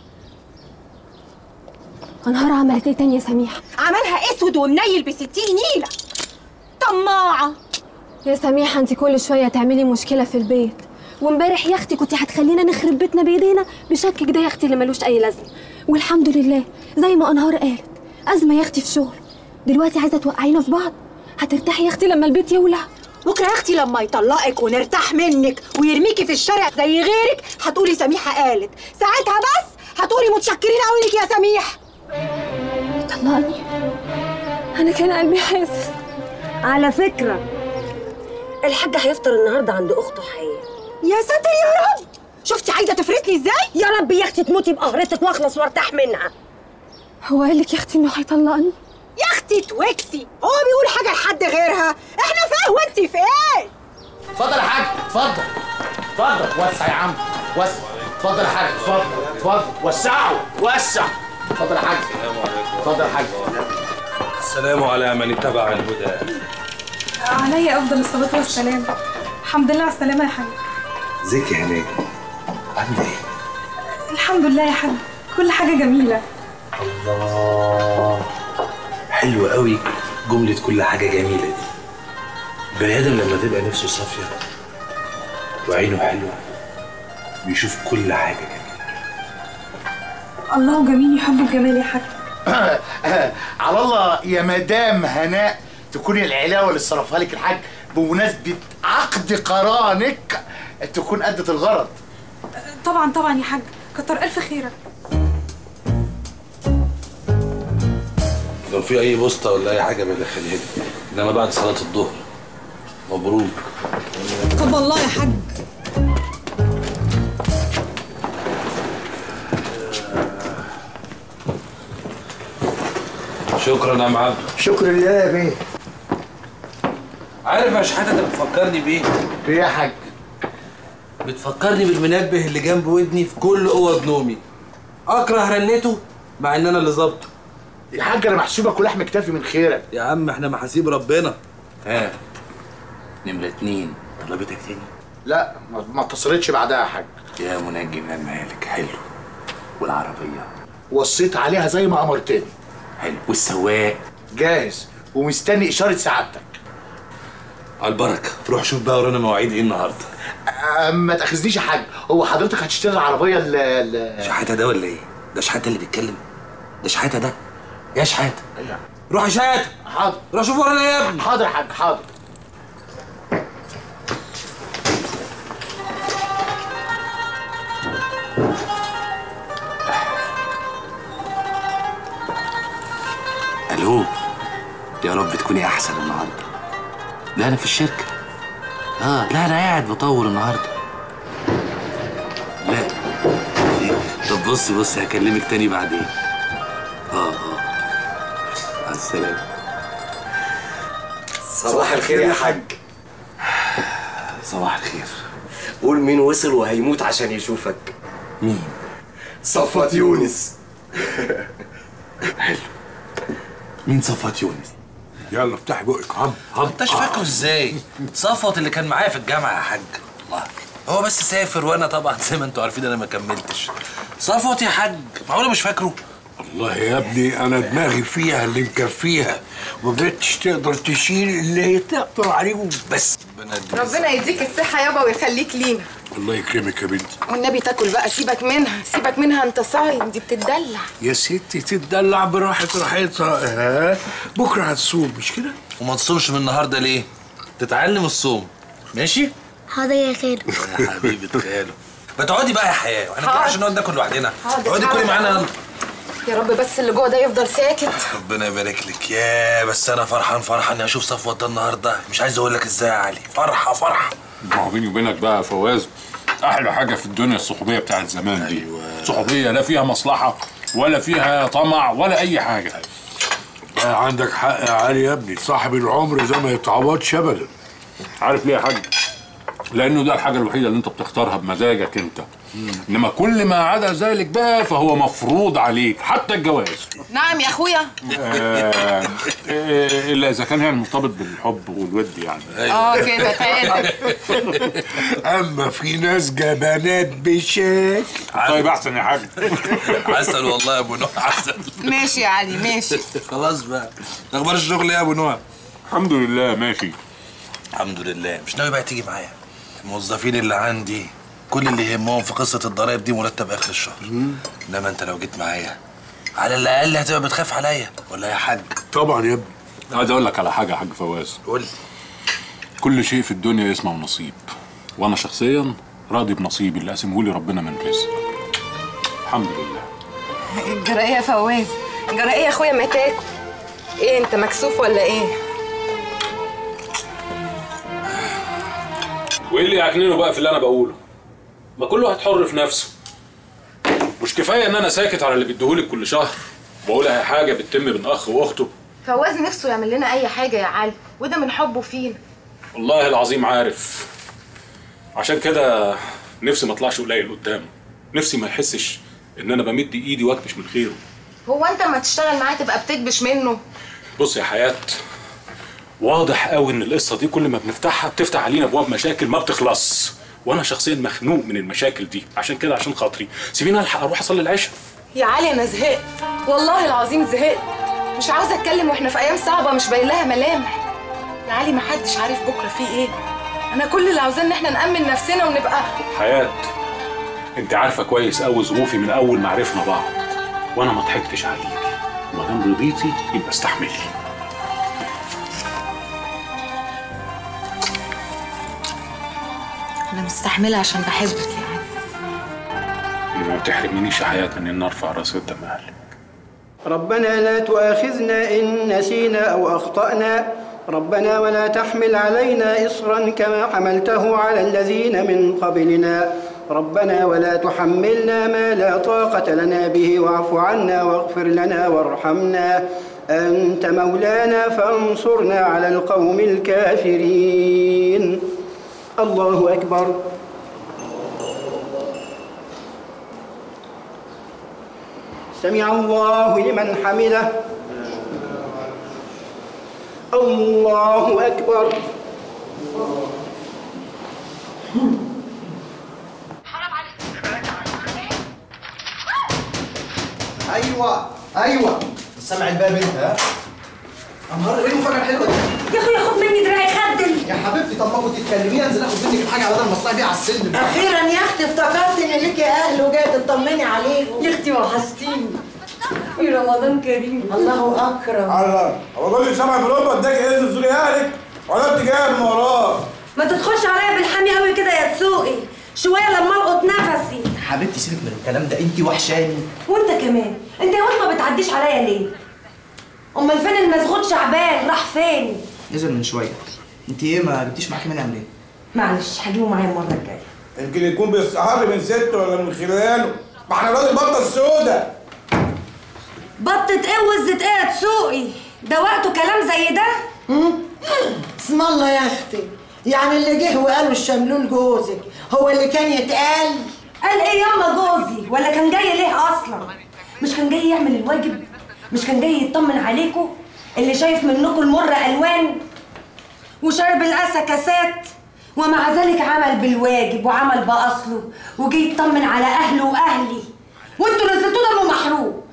انهار عملت ايه تاني يا سميحه عملها اسود ومنيل بستين نيله طماعه يا سميحه انت كل شويه تعملي مشكله في البيت وامبارح يا اختي كنت هتخلينا نخرب بيتنا بايدينا بشكك ده يا اختي اللي ملوش اي لازمه والحمد لله زي ما انهار قالت ازمه يا اختي في شغل دلوقتي عايزه توقعينا في بعض هترتاحي يا اختي لما البيت يولع بكره يا اختي لما يطلقك ونرتاح منك ويرميكي في الشارع زي غيرك هتقولي سميحه قالت ساعتها بس هتقولي متشكرين قوي لك يا سميح طلقني انا كان قلبي حاسس على فكرة الحاج هيفطر النهاردة عند أخته حياة يا ساتر يا رب شفتي عايزة تفرسني ازاي؟ يا رب يا أختي تموتي بقهرتك وأخلص وارتاح منها هو قال لك يا اختي انه هيطلقني يا اختي توكسي هو بيقول حاجة لحد غيرها احنا فين وانت فين؟ اتفضل يا حاج اتفضل اتفضل وسع يا عم وسع اتفضل يا حاج اتفضل اتفضل وسعوا وسع اتفضل يا حاج اتفضل يا حاج السلام على من اتبع الهدى علي افضل الصلاه والسلام الحمد لله على السلامه يا حاج ازيك يا هناء عامله ايه الحمد لله يا حاج كل حاجه جميله الله حلو قوي جملة كل حاجة جميلة دي بني آدم لما تبقى نفسه صافية وعينه حلوة بيشوف كل حاجة جميلة الله جميل يحب الجمال يا حاج على الله يا مدام هناء تكوني العلاوه اللي صرفها لك الحاج بمناسبه عقد قرانك تكون ادت الغرض طبعا طبعا يا حاج كتر الف خيرك لو في اي بوسطه ولا اي حاجه بدخلها لي انما بعد صلاه الظهر مبروك طب والله يا حاج شكرا يا عم عبد شكرا لله يا بيه عارف يا شحاته انت بتفكرني بايه؟ بايه يا حاج؟ بتفكرني بالمنبه اللي جنب ودني في كل اوض نومي اكره رنته مع ان انا اللي ظابطه يا حاج انا محسوبك ولحم كتافي من خيرك يا عم احنا محاسيب ربنا ها نمرة اتنين طلبتك تاني لا ما- ما اتصلتش بعدها يا حاج يا منجي من المالك حلو والعربية وصيت عليها زي ما امرتني حلو والسواق جاهز ومستني اشاره سعادتك على البركة روح شوف بقى ورانا مواعيد ايه النهارده أه، ما تاخذنيش يا حاج هو حضرتك هتشتري العربيه ال ال- شحاتة ده ولا ايه؟ ده شحاتة اللي بيتكلم ده شحاتة ده يا شحاتة روح يا شحاتة حاضر روح شوف ورانا يا ابني حاضر يا حاج حاضر الو يا رب تكوني احسن النهارده لا انا في الشركه اه لا انا قاعد بطور النهارده لا طب بصي بصي هكلمك تاني بعدين اه اه مع السلامه صباح الخير يا حاج صباح الخير قول مين وصل وهيموت عشان يشوفك مين صفوت يونس مين صفوت يونس يلا افتحي بقك عم عم انتش فاكره ازاي صفوت اللي كان معايا في الجامعه يا حاج الله هو بس سافر وانا طبعا زي ما انتوا عارفين انا ما كملتش صفوت يا حاج معقوله مش فاكره والله يا ابني انا دماغي فيها اللي مكفيها ما بقتش تقدر تشيل اللي تقدر عليهم بس ربنا يديك الصحة يابا ويخليك لينا الله يكرمك يا بنتي والنبي تاكل بقى سيبك منها سيبك منها انت صايم دي بتدلع يا ستي تتدلع براحة راحتها ها بكره هتصوم مش كده؟ وما تصومش من النهارده ليه تتعلم الصوم ماشي حاضر يا خير يا حبيبه خاله ما تقعدي بقى يا حياه احنا كده حاضر. عشان نقعد ناكل لوحدنا حاضر، اقعدي كلي حاضر. معانا يلا يا رب بس اللي جوه ده يفضل ساكت ربنا يبارك لك يا بس انا فرحان فرحان اني اشوف صفوت ده النهارده مش عايز اقول لك ازاي يا علي فرحه فرحه ما هو بيني وبينك بقى يا فواز احلى حاجه في الدنيا الصحوبيه بتاعت زمان دي أيوة. صحوبيه لا فيها مصلحه ولا فيها طمع ولا اي حاجه آه عندك حق يا علي يا ابني صاحب العمر ده ما يتعوضش ابدا عارف ليه يا حاج لانه ده الحاجه الوحيده اللي انت بتختارها بمزاجك انت انما كل ما عدا ذلك بقى فهو مفروض عليك حتى الجواز نعم يا اخويا آه، آه، الا اذا كان يعني مرتبط بالحب والود يعني اه كده تعالى اما في ناس جبانات بشكل طيب احسن يا حاج عسل والله يا ابو نوح عسل ماشي يا علي ماشي خلاص بقى اخبار الشغل ايه يا ابو نوح الحمد لله ماشي الحمد لله مش ناوي بقى تيجي معايا الموظفين اللي عندي كل اللي يهمهم في قصه الضرايب دي مرتب اخر الشهر انما انت لو جيت معايا على الاقل هتبقى بتخاف عليا ولا يا حاج طبعا يا ابني عايز اقول لك على حاجه يا حاج فواز قول كل شيء في الدنيا اسمه نصيب وانا شخصيا راضي بنصيبي اللي قسمه لي ربنا من رزق الحمد لله جرى ايه يا فواز جرى ايه يا اخويا ما تاكل ايه انت مكسوف ولا ايه وايه اللي يعكننه بقى في اللي انا بقوله ما كل واحد حر في نفسه مش كفايه ان انا ساكت على اللي بيديهولك كل شهر واقول اي حاجه بتتم بين اخ واخته فواز نفسه يعمل لنا اي حاجه يا علي وده من حبه فينا والله العظيم عارف عشان كده نفسي ما اطلعش قليل قدامه نفسي ما يحسش ان انا بمد ايدي واكبش من خيره هو انت لما تشتغل معاه تبقى بتكبش منه بص يا حياة واضح قوي ان القصه دي كل ما بنفتحها بتفتح علينا ابواب مشاكل ما بتخلص وانا شخصيا مخنوق من المشاكل دي عشان كده عشان خاطري سيبيني الحق اروح اصلي العشاء يا علي انا زهقت والله العظيم زهقت مش عاوزه اتكلم واحنا في ايام صعبه مش باين لها ملامح يا علي ما حدش عارف بكره فيه ايه انا كل اللي عاوزاه ان احنا نامن نفسنا ونبقى حياة انت عارفه كويس قوي ظروفي من اول ما عرفنا بعض وانا ما ضحكتش عليكي ما دام رضيتي يبقى استحملي انا مستحمله عشان بحبك يا علي يبقى ما تحرمنيش يا حياة من ان ارفع راسي قدام اهلي ربنا لا تؤاخذنا إن نسينا أو أخطأنا ربنا ولا تحمل علينا إصرا كما حملته على الذين من قبلنا ربنا ولا تحملنا ما لا طاقة لنا به واعف عنا واغفر لنا وارحمنا أنت مولانا فانصرنا على القوم الكافرين الله أكبر سمع الله لمن حمده الله أكبر ايوه ايوه سامع الباب انت ها انهار ايه المفاجاه الحلوه دي يا اخويا خد مني دراعي خدل يا حبيبتي طب ما كنت تكلميني انزل اخد منك الحاجه بدل ما اطلع بيها على السلم اخيرا يا اختي افتكرت ان ليكي اهل وجايه تطمني عليهم يا اختي وحشتيني في رمضان كريم الله اكرم الله هو كل اللي سامع بلومبا اداك اذن تزوري اهلك ولا انت جايه من وراه ما تدخلش عليا بالحامي قوي كده يا تسوقي شويه لما القط نفسي حبيبتي سيبك من الكلام ده انت وحشاني وانت كمان انت يا واد ما بتعديش عليا ليه امال فين المسغوط شعبان راح فين نزل من شويه انت ايه ما جبتيش معاكي منها منين معلش هجيبه معايا المره الجايه يمكن يكون بيستحر من سته ولا من خلاله ما احنا راجل بطه السودة بطة ايه وزة ايه يا تسوقي ده وقته كلام زي ده اسم الله يا اختي يعني اللي جه وقالوا الشملول جوزك هو اللي كان يتقال قال ايه ياما جوزي ولا كان جاي ليه اصلا مش كان جاي يعمل الواجب مش كان جاي يطمن عليكم اللي شايف منكم المر الوان وشرب الاسى كاسات ومع ذلك عمل بالواجب وعمل باصله وجه يطمن على اهله واهلي وانتوا نزلتوه دمه محروق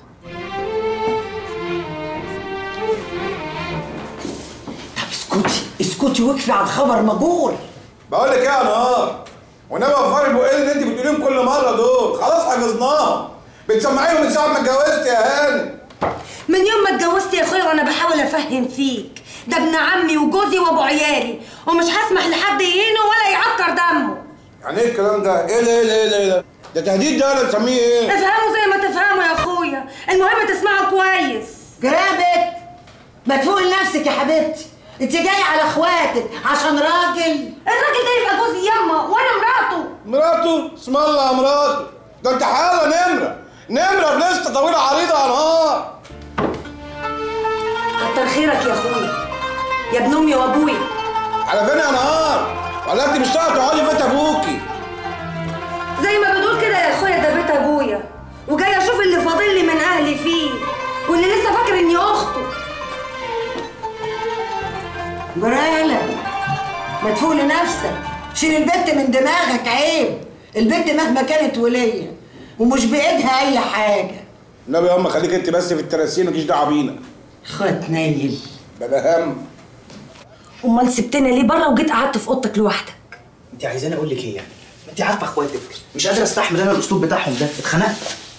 اسكتي اسكتي واكفي عن خبر مجور بقول لك ايه يا نهار ونبقى وفار البقين اللي انت بتقوليهم كل مره دول خلاص حفظناهم بتسمعيهم من ساعه ما اتجوزت يا هاني من يوم ما اتجوزت يا اخويا وانا بحاول افهم فيك ده ابن عمي وجوزي وابو عيالي ومش هسمح لحد يهينه ولا يعكر دمه يعني ايه الكلام ده؟ ايه ده ايه ده ايه ده ايه ده؟ ده تهديد ده ولا تسميه ايه؟ افهموا زي ما تفهموا يا اخويا المهم تسمعوا كويس جرابت ما تفوق لنفسك يا حبيبتي انت جايه على اخواتك عشان راجل الراجل ده يبقى جوزي ياما وانا مراته مراته؟ اسم الله يا مراته ده انت حاله نمره نمره في لسته طويله عريضه يا نهار كتر خيرك يا اخويا يا ابن امي وابويا على فين يا نهار؟ ولا انت مش طالعه تقعدي في بيت ابوكي؟ زي ما بتقول كده ما تفوق لنفسك شيل البت من دماغك عيب البت مهما كانت ولية ومش بإيدها أي حاجة النبي يا أما خليك أنت بس في التراسين مالكيش دعوة بينا خد نايل بلا هم امال سبتنا ليه بره وجيت قعدت في اوضتك لوحدك انت عايزاني اقول لك ايه يعني ما انت عارفه اخواتك مش قادر استحمل انا الاسلوب بتاعهم ده اتخنقت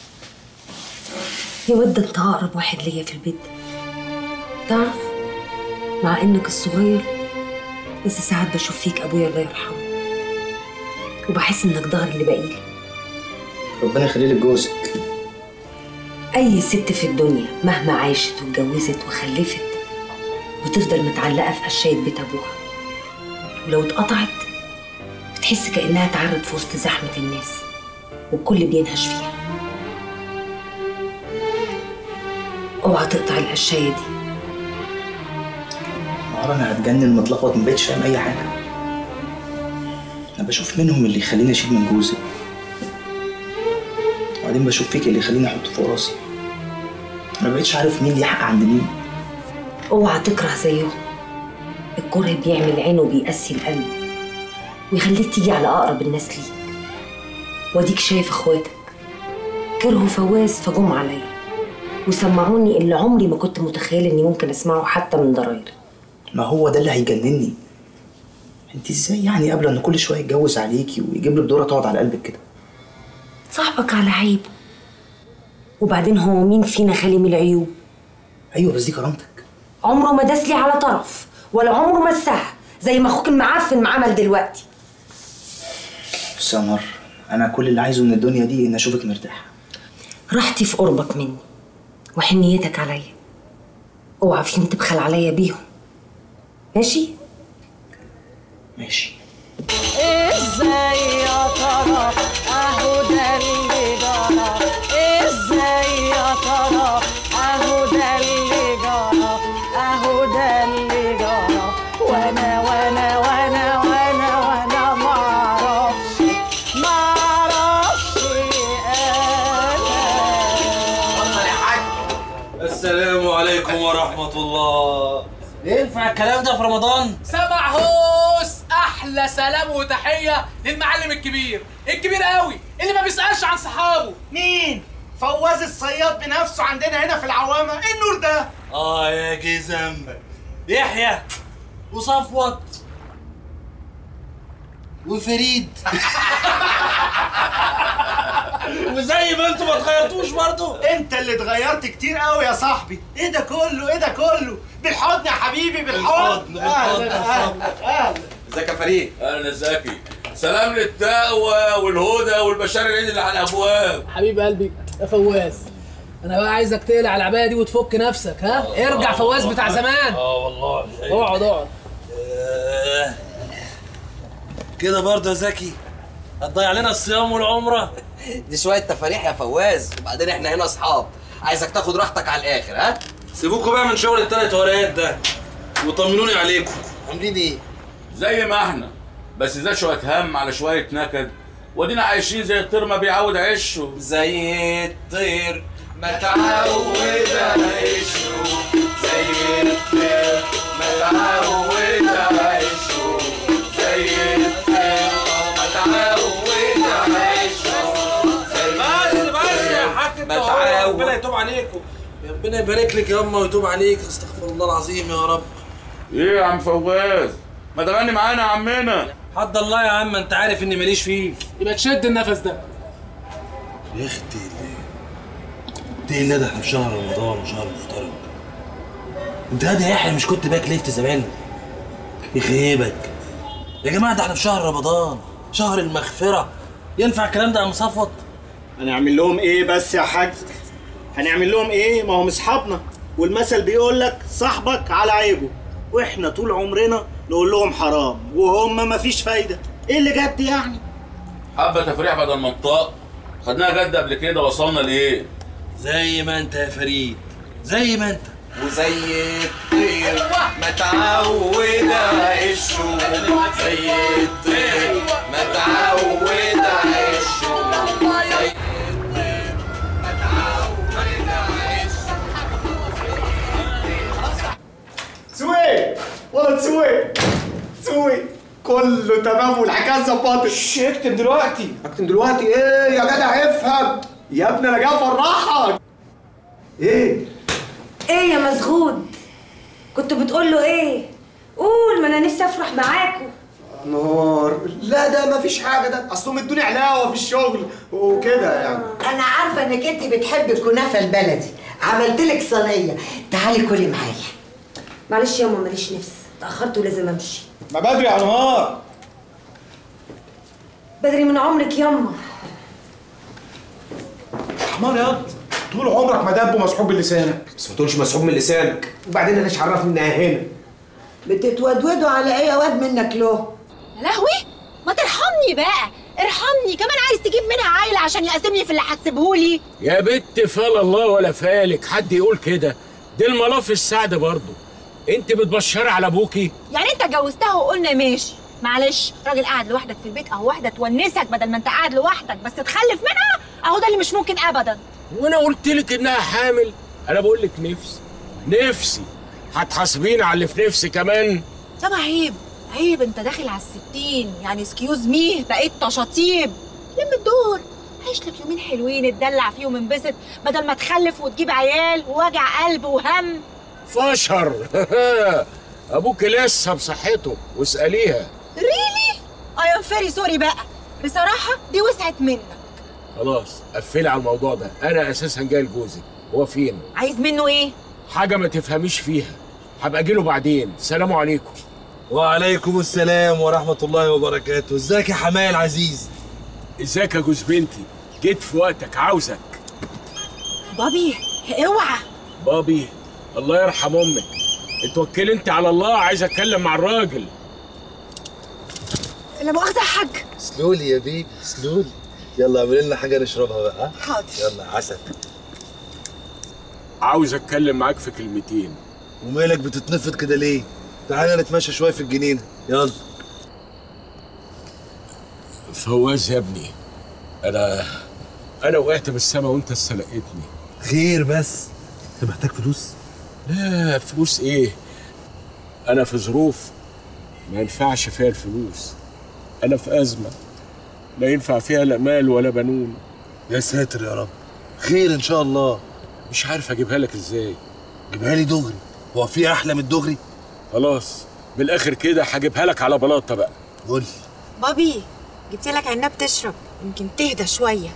يا ود انت اقرب واحد ليا في البيت ده تعرف مع انك الصغير بس ساعات بشوف فيك ابويا الله يرحمه وبحس انك ظهر اللي باقيلي ربنا يخلي لك جوزك اي ست في الدنيا مهما عاشت واتجوزت وخلفت بتفضل متعلقه في قشايه بيت ابوها ولو اتقطعت بتحس كانها اتعرت في وسط زحمه الناس والكل بينهش فيها اوعى تقطع القشايه دي مرة انا هتجنن متلخبط ما بقتش فاهم اي حاجه انا بشوف منهم اللي يخليني اشيل من جوزي وبعدين بشوف فيك اللي يخليني احطه فوق راسي ما بقتش عارف مين ليه حق عند مين اوعى تكره زيهم الكره بيعمل عين وبيقسي القلب ويخليك تيجي على اقرب الناس ليك واديك شايف اخواتك كرهوا فواز فجم عليا وسمعوني اللي عمري ما كنت متخيل اني ممكن اسمعه حتى من ضراير ما هو ده اللي هيجنني انت ازاي يعني قابله ان كل شويه يتجوز عليكي ويجيب لك دوره تقعد على قلبك كده صاحبك على عيبه وبعدين هو مين فينا خالي من العيوب ايوه بس دي كرامتك عمره ما داس لي على طرف ولا عمره مسها زي ما اخوك المعفن ما عمل دلوقتي بس يا مر انا كل اللي عايزه من الدنيا دي ان اشوفك مرتاحه راحتي في قربك مني وحنيتك عليا اوعى فيهم تبخل عليا بيهم ماشي ماشي ازاي يا ترى اهو ده اللي جرى ازاي يا ترى اهو ده اللي جرى اهو ده اللي جرى وانا وانا وانا وانا وانا ما اعرفش ما اعرفش السلام عليكم ورحمة الله ينفع الكلام ده في رمضان؟ سمع هوس احلى سلام وتحيه للمعلم الكبير الكبير قوي اللي ما بيسالش عن صحابه مين؟ فواز الصياد بنفسه عندنا هنا في العوامة ايه النور ده؟ اه يا جي ذنبك يحيى وصفوت وفريد وزي ما انتوا ما اتغيرتوش برضو انت اللي اتغيرت كتير قوي يا صاحبي ايه ده كله ايه ده كله بالحضن يا حبيبي بالحضن اهلا اهلا اهلا ازيك يا فريد؟ اهلا زكي سلام للتقوى والهدى والبشار العيد اللي على الابواب حبيب قلبي يا فواز انا بقى عايزك تقلع العبايه دي وتفك نفسك ها ارجع فواز بتاع زمان اه والله اقعد اقعد آه. كده برضه يا زكي هتضيع علينا الصيام والعمره دي شويه تفاريح يا فواز وبعدين احنا هنا اصحاب عايزك تاخد راحتك على الاخر ها سيبوكوا بقى من شغل التلات ورقات ده وطمنوني عليكم عاملين ايه زي ما احنا بس ده شويه هم على شويه نكد ودينا عايشين زي الطير ما بيعود عشه زي الطير ما تعود عيشه زي الطير ما تعود عيشه زي الطير ما تعود عيشه بس بس يا حاج انت ما وهو، تعود. ربنا يتوب عليكم ربنا يبارك لك يا اما ويتوب عليك استغفر الله العظيم يا رب ايه يا عم فواز ما تغني معانا يا عمنا حد الله يا عم انت عارف اني ماليش فيه يبقى تشد النفس ده يا اختي ايه اللي ده احنا في شهر رمضان وشهر مفترض انت هادي يا يحيى مش كنت باك ليفت زمان يخيبك يا جماعه ده احنا في شهر رمضان شهر المغفره ينفع الكلام ده يا مصفوت هنعمل لهم ايه بس يا حاج هنعمل لهم ايه ما هم اصحابنا والمثل بيقول لك صاحبك على عيبه واحنا طول عمرنا نقول لهم حرام وهم مفيش فايده ايه اللي جد يعني حبه تفريح بدل منطق خدناها جد قبل كده وصلنا لايه زي ما انت يا فريد زي ما انت وزي الطير ما تعود عيشه زي الطير ما تعود عيشه زي الطير ما تعود عيشه سوي والله تسوي تسوي كله تمام والحكايه ظبطت اكتب دلوقتي اكتب دلوقتي ايه يا جدع افهم يا ابني انا جاي افرحك ايه ايه يا مسغود كنت بتقول له ايه قول ما انا نفسي افرح معاكم نار لا ده مفيش حاجه ده اصلهم ادوني علاوه في الشغل وكده يعني انا عارفه انك انت بتحبي الكنافه البلدي عملت لك صينيه تعالي كلي معايا معلش ياما ماليش نفس اتاخرت ولازم امشي ما بدري يا نهار بدري من عمرك ياما حمار ياض طول عمرك مدب ومسحوب بلسانك بس ما تقولش مسحوب من لسانك وبعدين انا ايش عرفني انها هنا بتتودودوا على ايه يا واد منك له يا لهوي ما ترحمني بقى ارحمني كمان عايز تجيب منها عيلة عشان يقسمني في اللي هتسيبهولي يا بت فال الله ولا فالك حد يقول كده دي الملاف السعد برضه انت بتبشري على ابوكي يعني انت جوزتها وقلنا ماشي معلش راجل قاعد لوحدك في البيت اهو واحده تونسك بدل ما انت قاعد لوحدك بس تخلف منها اهو ده اللي مش ممكن ابدا وانا قلت لك انها حامل انا بقول لك نفسي نفسي هتحاسبيني على اللي في نفسي كمان طب عيب عيب انت داخل على الستين يعني سكيوز مي بقيت تشاطيب لم الدور عيش لك يومين حلوين اتدلع فيهم انبسط بدل ما تخلف وتجيب عيال ووجع قلب وهم فشر ابوك لسه بصحته واساليها ريلي اي ام فيري سوري بقى بصراحه دي وسعت منك خلاص قفلي على الموضوع ده انا اساسا جاي لجوزك هو فين عايز منه ايه حاجه ما تفهميش فيها هبقى اجيله بعدين سلام عليكم وعليكم السلام ورحمة الله وبركاته ازيك يا حماية العزيز ازيك يا جوز بنتي جيت في وقتك عاوزك بابي اوعى بابي الله يرحم امك اتوكلي انت على الله عايز اتكلم مع الراجل لا مؤاخذه يا حاج سلولي يا بيبي سلولي يلا اعمل لنا حاجة نشربها بقى ها؟ حاضر يلا عسل عاوز اتكلم معاك في كلمتين ومالك بتتنفض كده ليه؟ تعالى نتمشى شوية في الجنينة يلا فواز يا ابني انا انا وقعت من السما وانت استلقيتني خير بس انت محتاج فلوس؟ لا فلوس ايه انا في ظروف ما ينفعش فيها الفلوس انا في ازمه لا ينفع فيها لا مال ولا بنون يا ساتر يا رب خير ان شاء الله مش عارف اجيبها لك ازاي جيبها لي دغري هو في احلى من الدغري خلاص من الاخر كده هجيبها لك على بلاطه بقى قول بابي جبت لك عناب تشرب يمكن تهدى شويه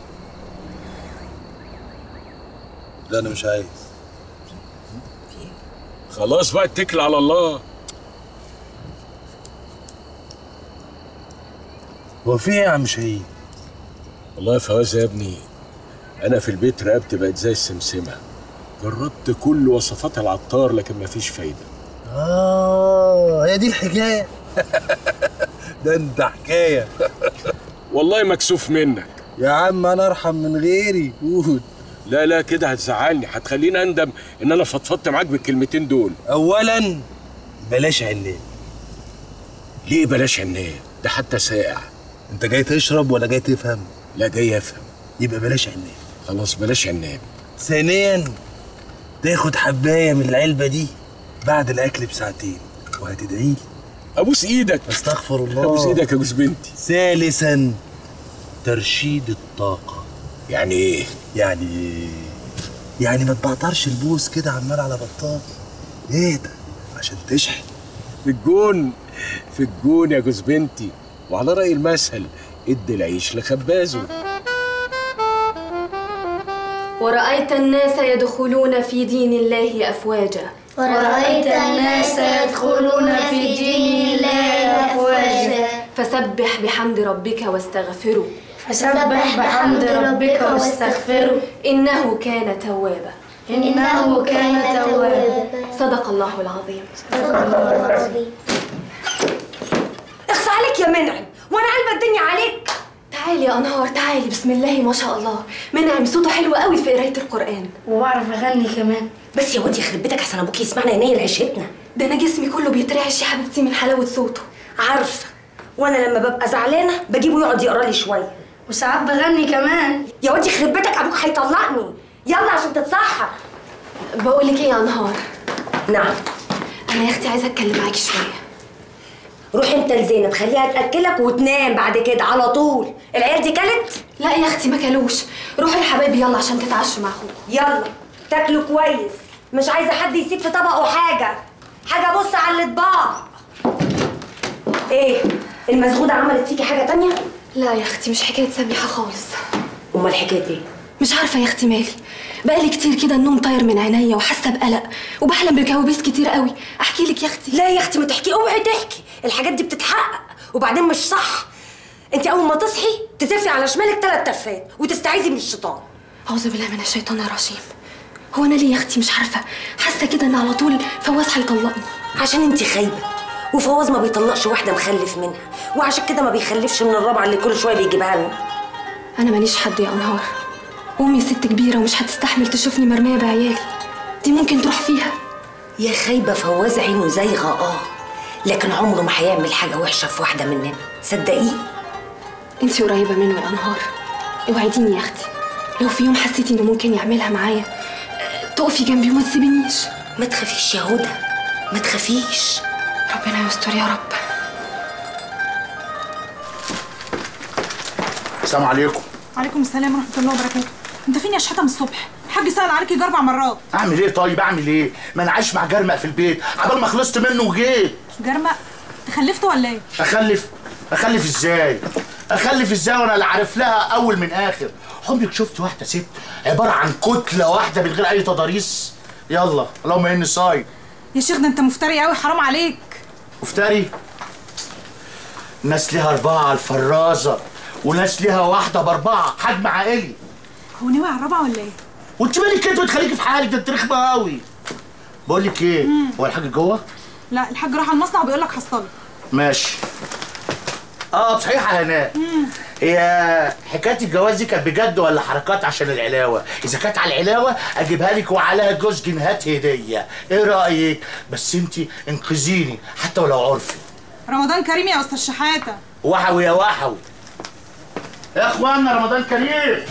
لا انا مش عايز خلاص بقى اتكل على الله هو في ايه يا عم شهيد؟ والله يا فواز يا ابني انا في البيت رقبتي بقت زي السمسمه جربت كل وصفات العطار لكن مفيش فايده اه هي دي الحكايه ده انت حكايه والله مكسوف منك يا عم انا ارحم من غيري قول لا لا كده هتزعلني هتخليني اندم ان انا فضفضت معاك بالكلمتين دول اولا بلاش عناب ليه بلاش عناب ده حتى ساقع انت جاي تشرب ولا جاي تفهم لا جاي افهم يبقى بلاش عناب خلاص بلاش عناب ثانيا تاخد حبايه من العلبه دي بعد الاكل بساعتين وهتدعي لي ابوس ايدك استغفر الله ابوس ايدك يا جوز بنتي ثالثا ترشيد الطاقه يعني ايه يعني ايه يعني ما تبعترش البوس كده عمال على بطال ايه ده عشان تشحن في الجون في الجون يا جوز بنتي وعلى رأي المثل ادي العيش لخبازه ورأيت الناس يدخلون في دين الله أفواجا ورأيت الناس يدخلون في دين الله أفواجا فسبح بحمد ربك واستغفره فسبح بحمد ربك واستغفره إنه كان توابا إنه كان توابا صدق الله العظيم صدق الله العظيم اخص عليك يا منعم وانا قلبة الدنيا عليك تعالي يا أنهار تعالي بسم الله ما شاء الله منعم صوته حلو قوي في قراية القرآن وبعرف أغني كمان بس يا واد يخرب بيتك احسن ابوك يسمعنا عينيا لعيشتنا ده أنا جسمي كله بيترعش يا حبيبتي من حلاوة صوته عارفه وانا لما ببقى زعلانه بجيبه يقعد يقرا لي شويه وساعات بغني كمان يا واد يخرب بيتك ابوك هيطلقني يلا عشان تتصحى بقول لك ايه يا انهار نعم انا يا اختي عايزه اتكلم معاكي شويه روح انت لزينب خليها تاكلك وتنام بعد كده على طول العيال دي كلت لا يا اختي ما كلوش روحوا يا حبايبي يلا عشان تتعشوا مع اخوك يلا تاكلوا كويس مش عايزه حد يسيب في طبقه حاجه حاجه بص على الاطباق ايه المسغوده عملت فيكي حاجه تانية لا يا اختي مش حكايه سميحه خالص امال حكايه ايه مش عارفه يا اختي مالي بقالي كتير كده النوم طاير من عينيا وحاسه بقلق وبحلم بكوابيس كتير قوي احكي لك يا اختي لا يا اختي ما تحكي اوعي تحكي الحاجات دي بتتحقق وبعدين مش صح انت اول ما تصحي تتفي على شمالك ثلاث تفات وتستعيذي من الشيطان اعوذ بالله من الشيطان الرجيم هو انا ليه يا اختي مش عارفه حاسه كده ان على طول فواز هيطلقني عشان انت خايبه وفواز ما بيطلقش واحده مخلف منها وعشان كده ما بيخلفش من الرابعه اللي كل شويه بيجيبها لنا انا ماليش حد يا انهار امي ست كبيره ومش هتستحمل تشوفني مرميه بعيالي دي ممكن تروح فيها يا خايبه فواز عينه زايغه اه لكن عمره ما هيعمل حاجه وحشه في واحده مننا صدقيه انت قريبه منه يا انهار اوعديني يا اختي لو في يوم حسيتي انه ممكن يعملها معايا آه، تقفي جنبي وما تسيبينيش ما تخافيش يا هدى ما تخافيش ربنا يستر يا رب السلام عليكم عليكم السلام ورحمه الله وبركاته انت فين يا شحاته من الصبح الحاج سال عليك يجي اربع مرات اعمل ايه طيب اعمل ايه ما انا عايش مع جرمق في البيت عبال ما خلصت منه وجيت جرمق تخلفته ولا ايه اخلف اخلف ازاي اخلف ازاي وانا لا عارف لها اول من اخر عمرك شفت واحده ست عباره عن كتله واحده من غير اي تضاريس يلا اللهم اني صايم يا شيخ ده انت مفتري قوي حرام عليك مفتري ناس ليها اربعه على الفرازه وناس ليها واحده باربعه حجم عائلي هو ناوي على الرابعه ولا ايه وانت مالك كده وتخليكي في حالك ده انت رخمه قوي بقول لك ايه هو الحاج جوه لا الحاج راح على المصنع وبيقول لك حصلي ماشي اه صحيح يا هناء هي حكايه الجواز دي كانت بجد ولا حركات عشان العلاوه اذا كانت على العلاوه اجيبها لك وعليها جوز جنيهات هديه ايه رايك بس انت انقذيني حتى ولو عرفي رمضان كريم يا استاذ شحاته وحوي يا وحوي يا اخوانا رمضان كريم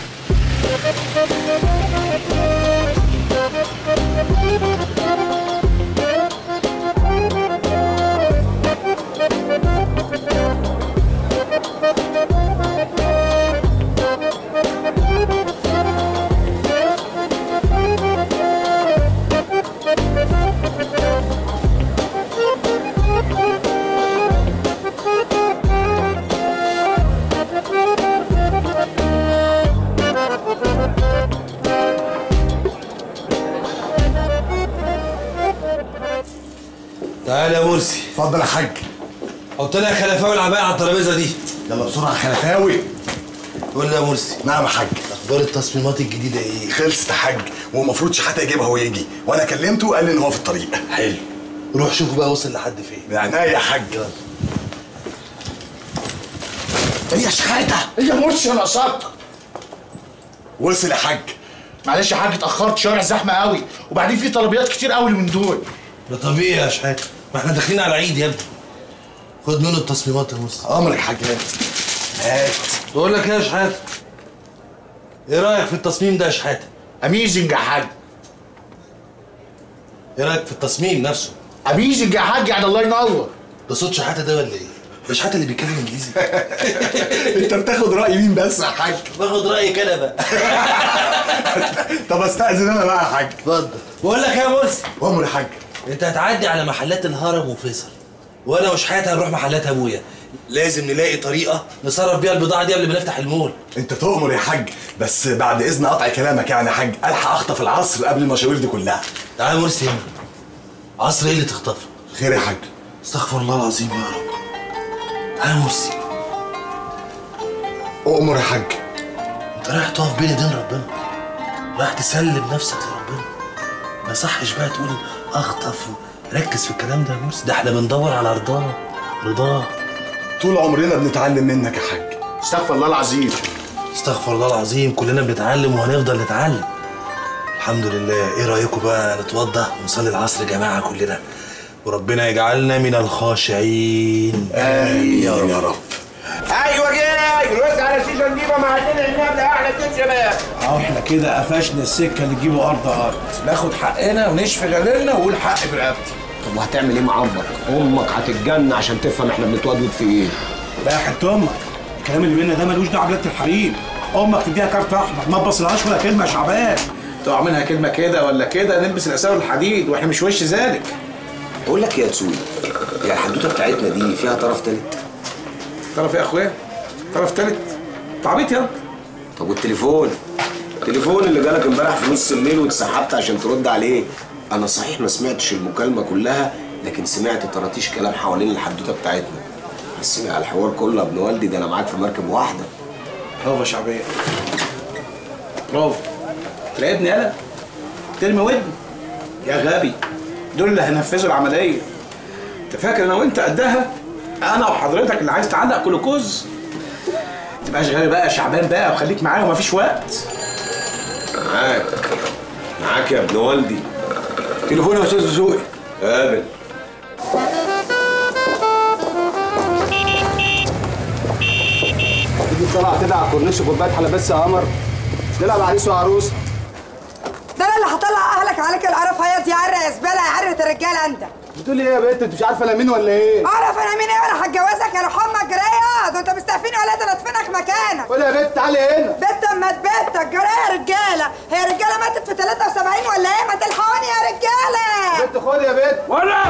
تعالى يا مرسي اتفضل يا حاج حط لنا خلفاوي العباية على الترابيزه دي يلا بسرعه يا خلفاوي قول لي يا مرسي نعم يا حاج اخبار التصميمات الجديده ايه خلصت يا حاج والمفروض شحاته يجيبها ويجي وانا كلمته قال لي ان هو في الطريق حلو روح شوف بقى وصل لحد فين بعناية يا حاج ايه يا شحاته ايه يا مرسي انا قصدت وصل يا حاج معلش يا حاج اتاخرت شوارع زحمه قوي وبعدين في طلبيات كتير قوي من دول ده طبيعي يا شحاته ما احنا داخلين على عيد يا ابني خد منه التصميمات يا مرسي امرك يا حاج هات هات بقول لك ايه يا شحاته ايه رايك في التصميم ده يا شحاته اميزنج يا حاج ايه رايك في التصميم نفسه اميزنج يا حاج يعني الله ينور ده صوت شحاته ده ولا ايه ده شحاته اللي بيتكلم انجليزي انت بتاخد راي مين بس يا حاج باخد رايك انا بقى طب استاذن انا بقى يا حاج اتفضل بقول لك يا مرسي امر يا حاج انت هتعدي على محلات الهرم وفيصل وانا وشحاته هنروح محلات ابويا لازم نلاقي طريقه نصرف بيها البضاعه دي قبل ما نفتح المول انت تؤمر يا حاج بس بعد اذن قطع كلامك يعني يا حاج الحق اخطف العصر قبل المشاوير دي كلها تعالى يا مرسي هنا عصر ايه اللي تخطفه خير يا حاج استغفر الله العظيم يا رب تعالى يا مرسي اؤمر يا حاج انت رايح تقف بين ايدين ربنا رايح تسلم نفسك لربنا ما يصحش بقى تقول اخطف ركز في الكلام ده يا مرسي ده احنا بندور على رضاه رضاه طول عمرنا بنتعلم منك يا حاج استغفر الله العظيم استغفر الله العظيم كلنا بنتعلم وهنفضل نتعلم الحمد لله ايه رايكم بقى نتوضى ونصلي العصر جماعه كلنا وربنا يجعلنا من الخاشعين امين يا رب, يا رب. ايوه جاي الوسع على شيشه نجيبه مع الدنيا النبله احلى اتنين شباب اهو احنا كده قفشنا السكه اللي تجيبه ارض ارض ناخد حقنا ونشفي غليلنا ونقول حق برقبتي طب وهتعمل ايه مع امك؟ امك هتتجن عشان تفهم احنا بنتودود في ايه لا يا حاج امك الكلام اللي بينا ده ملوش دعوه بلاد الحريم امك تديها كارت احمر ما تبصلهاش ولا كلمه يا شعبان تقع منها كلمه كده ولا كده نلبس الاساور الحديد واحنا مش وش ذلك بقول لك يا تسوي يا الحدوته بتاعتنا دي فيها طرف تالت طرف ايه يا اخويا طرف تالت انت عبيط يا طب والتليفون التليفون اللي جالك امبارح في نص الليل واتسحبت عشان ترد عليه انا صحيح ما سمعتش المكالمه كلها لكن سمعت طراطيش كلام حوالين الحدوته بتاعتنا حسيني على الحوار كله يا ابن والدي ده انا معاك في مركب واحده برافو يا شعبيه برافو تراقبني يالا ترمي ودني يا غبي دول اللي هينفذوا العمليه انت فاكر انا وانت قدها انا وحضرتك اللي عايز تعلق كلوكوز تبقاش غبي بقى يا شعبان بقى وخليك معايا ومفيش وقت معاك معاك يا ابن والدي تليفون يا استاذ ذوقي قابل تيجي طالع كده على الكورنيش كوبايه حلبس يا قمر نلعب عريس وعروس ده انا اللي هطلع اهلك عليك القرف هيا يا عرة يا زباله يا عرة الرجاله انت بتقولي ايه يا بنت انت مش عارفه انا مين ولا ايه اعرف انا مين ايه وانا هتجوزك يا روح امك جريه ده انت مستقفين ولا ده انا ادفنك مكانك قول يا بنت تعالي هنا بنت اما تبتك جريه يا رجاله هي رجاله ماتت في 73 ولا ايه ما تلحقوني يا رجاله بنت خد يا بنت ولا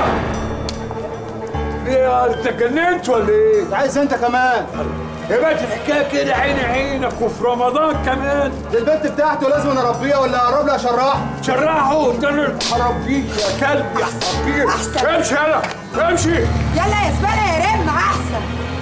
ايه انت جننت ولا ايه؟ عايز انت كمان يا بنت الحكايه كده عيني عينك وفي رمضان كمان دي البنت بتاعته لازم اربيها ولا اقرب لها اشرحها شرحه ده انا هربيك يا كلب يا حصافير امشي يلا امشي يلا يا زباله يا رم احسن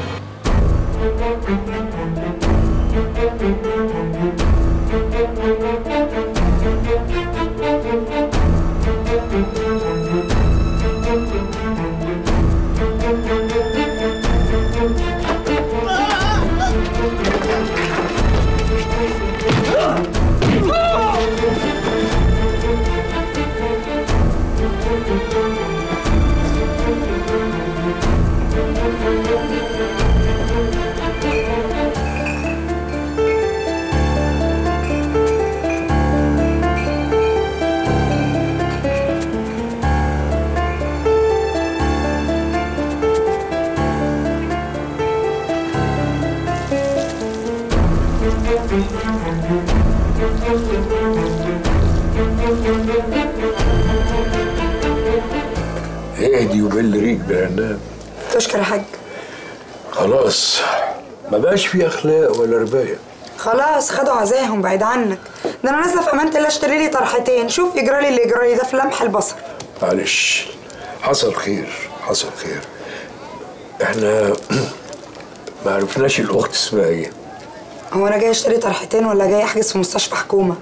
اهدي وبل ريق بعناب تشكر يا حاج خلاص ما بقاش في اخلاق ولا ربايه خلاص خدوا عزاهم بعيد عنك ده انا نازله في امانه الله اشتري لي طرحتين شوف يجرى لي اللي يجرى لي ده في لمح البصر معلش حصل خير حصل خير احنا ما عرفناش الاخت اسمها ايه هو انا جاي اشتري طرحتين ولا جاي احجز في مستشفى حكومه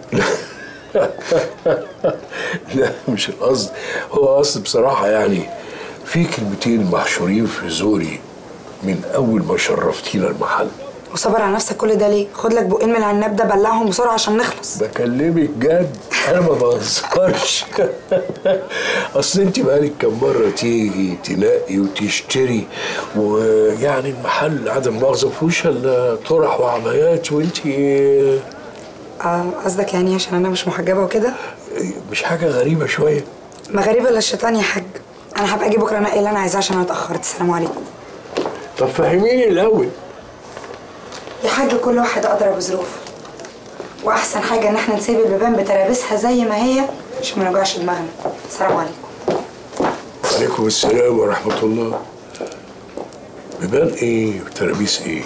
لا مش القصد هو قصد بصراحة يعني في كلمتين محشورين في زوري من أول ما شرفتينا المحل وصبر على نفسك كل ده ليه خد لك بقين من العناب ده بلعهم بسرعه عشان نخلص بكلمك جد أنا ما بهزرش أصل أنت بقالك كم مرة تيجي تنقي وتشتري ويعني المحل عدم مؤاخذة مفيهوش إلا طرح وعبايات وأنت آه، قصدك يعني عشان انا مش محجبه وكده مش حاجة غريبة شوية ما غريبه الا الشيطان يا حاج انا هبقى اجي بكره انقي اللي انا عايزاه عشان انا اتاخرت السلام عليكم طب فهميني الأول يا حاج كل واحد ادرى بظروفه واحسن حاجه ان احنا نسيب البيبان بترابيسها زي ما هي عشان ما نوجعش دماغنا السلام عليكم وعليكم السلام ورحمة الله بيبان ايه وترابيس ايه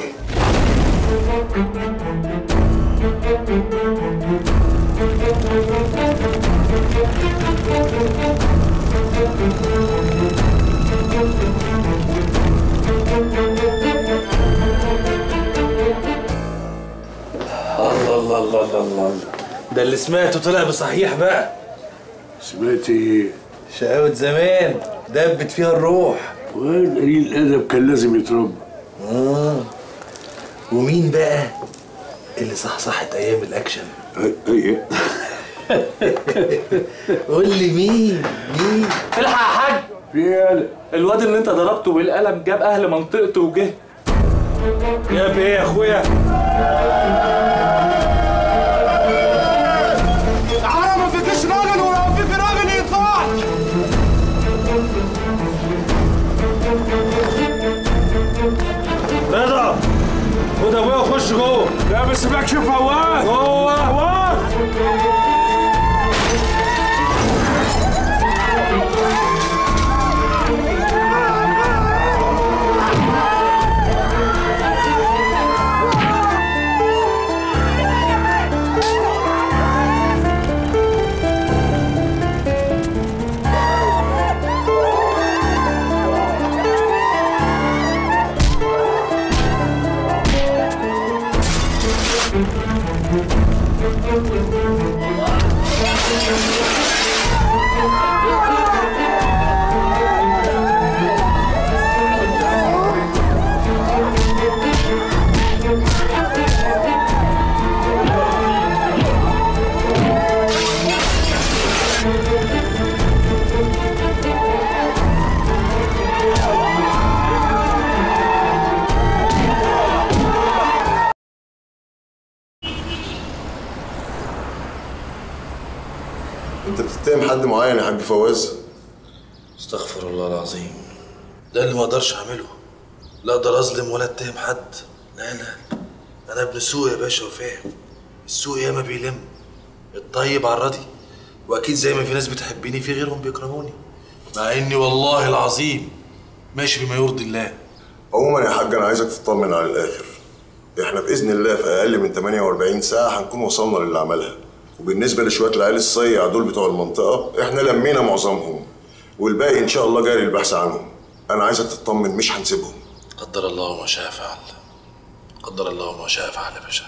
الله الله الله الله الله ده اللي سمعته طلع بصحيح بقى سمعت ايه؟ شقاوة زمان دبت فيها الروح وين قليل الادب كان لازم يتربى آه. ومين بقى اللي صحصحت ايام الاكشن ايه قول لي مين مين الحق يا حاج في الواد اللي انت ضربته بالقلم جاب اهل منطقته وجه جاب ايه يا اخويا تعالى ما فيكش راجل ولو فيك راجل يطلع خد ابويا وخش جوه لا بس سيبك شوف فواز جوه فواز انت بتتهم حد معين يا حاج فواز استغفر الله العظيم ده اللي ما اقدرش اعمله لا اقدر اظلم ولا اتهم حد لا لا انا ابن سوق يا باشا وفاهم السوق ياما بيلم الطيب على الراضي واكيد زي ما في ناس بتحبني في غيرهم بيكرهوني مع اني والله العظيم ماشي بما يرضي الله عموما يا حاج انا عايزك تطمن على الاخر احنا باذن الله في اقل من 48 ساعه هنكون وصلنا للي عملها وبالنسبه لشويه العيال الصيع دول بتوع المنطقه احنا لمينا معظمهم والباقي ان شاء الله جاري البحث عنهم انا عايزك تطمن مش هنسيبهم قدر الله ما شاء فعل قدر الله ما شاء فعل يا باشا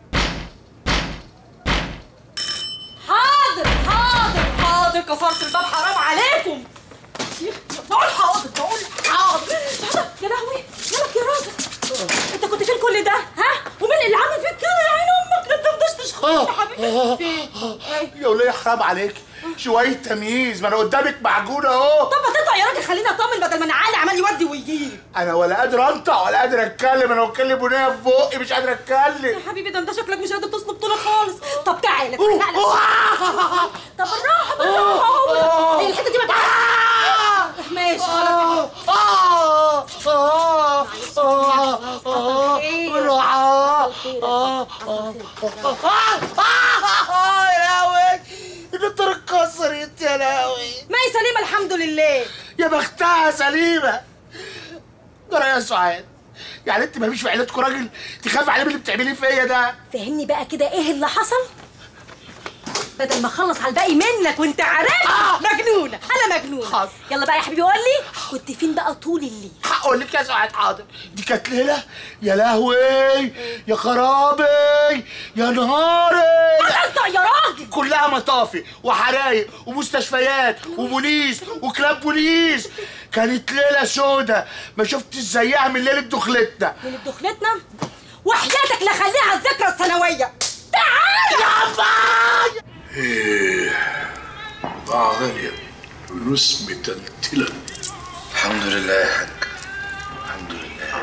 حاضر حاضر حاضر كفرت الباب حرام عليكم بقول حاضر بقول حاضر يا لهوي مالك يا راجل انت كنت فين كل ده ها ومين اللي عامل فيك كده يا عين امك ده انت مدشتش خالص يا حبيبي فين يا وليه حرام عليك شويه تمييز ما انا قدامك معجون اهو طب ما تطلع يا راجل خليني اطمن بدل ما انا عالي عمال يودي ويجيب انا ولا قادر انطق ولا قادر اتكلم انا بتكلم بنيه في بقي مش قادر اتكلم يا حبيبي ده انت شكلك مش قادر تصلب طولك خالص طب تعالى تعالى طب بالراحه بالراحه هي الحته دي ما تعالى ماشي خلاص بالراحه يا لهوي النطر اتكسرت يا لهوي ما هي سليمه الحمد لله يا بختها سليمه جرى يا سعاد يعني انت ما فيش في عيلتكم راجل تخاف عليه من اللي بتعمليه فيا ده فهمني بقى كده ايه اللي حصل بدل ما اخلص على الباقي منك وانت عارف مجنونه انا مجنونه يلا بقى يا حبيبي قول لي كنت فين بقى طول الليل هقول لك يا سعاد حاضر دي كانت ليله يا لهوي يا خرابي يا نهاري انت يا راجل كلها مطافي وحرايق ومستشفيات وبوليس وكلاب بوليس كانت ليله سودة ما شفتش زيها من ليله دخلتنا من دخلتنا وحياتك لا خليها الذكرى السنويه تعال يا ايه بضاعة غالية فلوس متلتلة الحمد لله يا حاج الحمد لله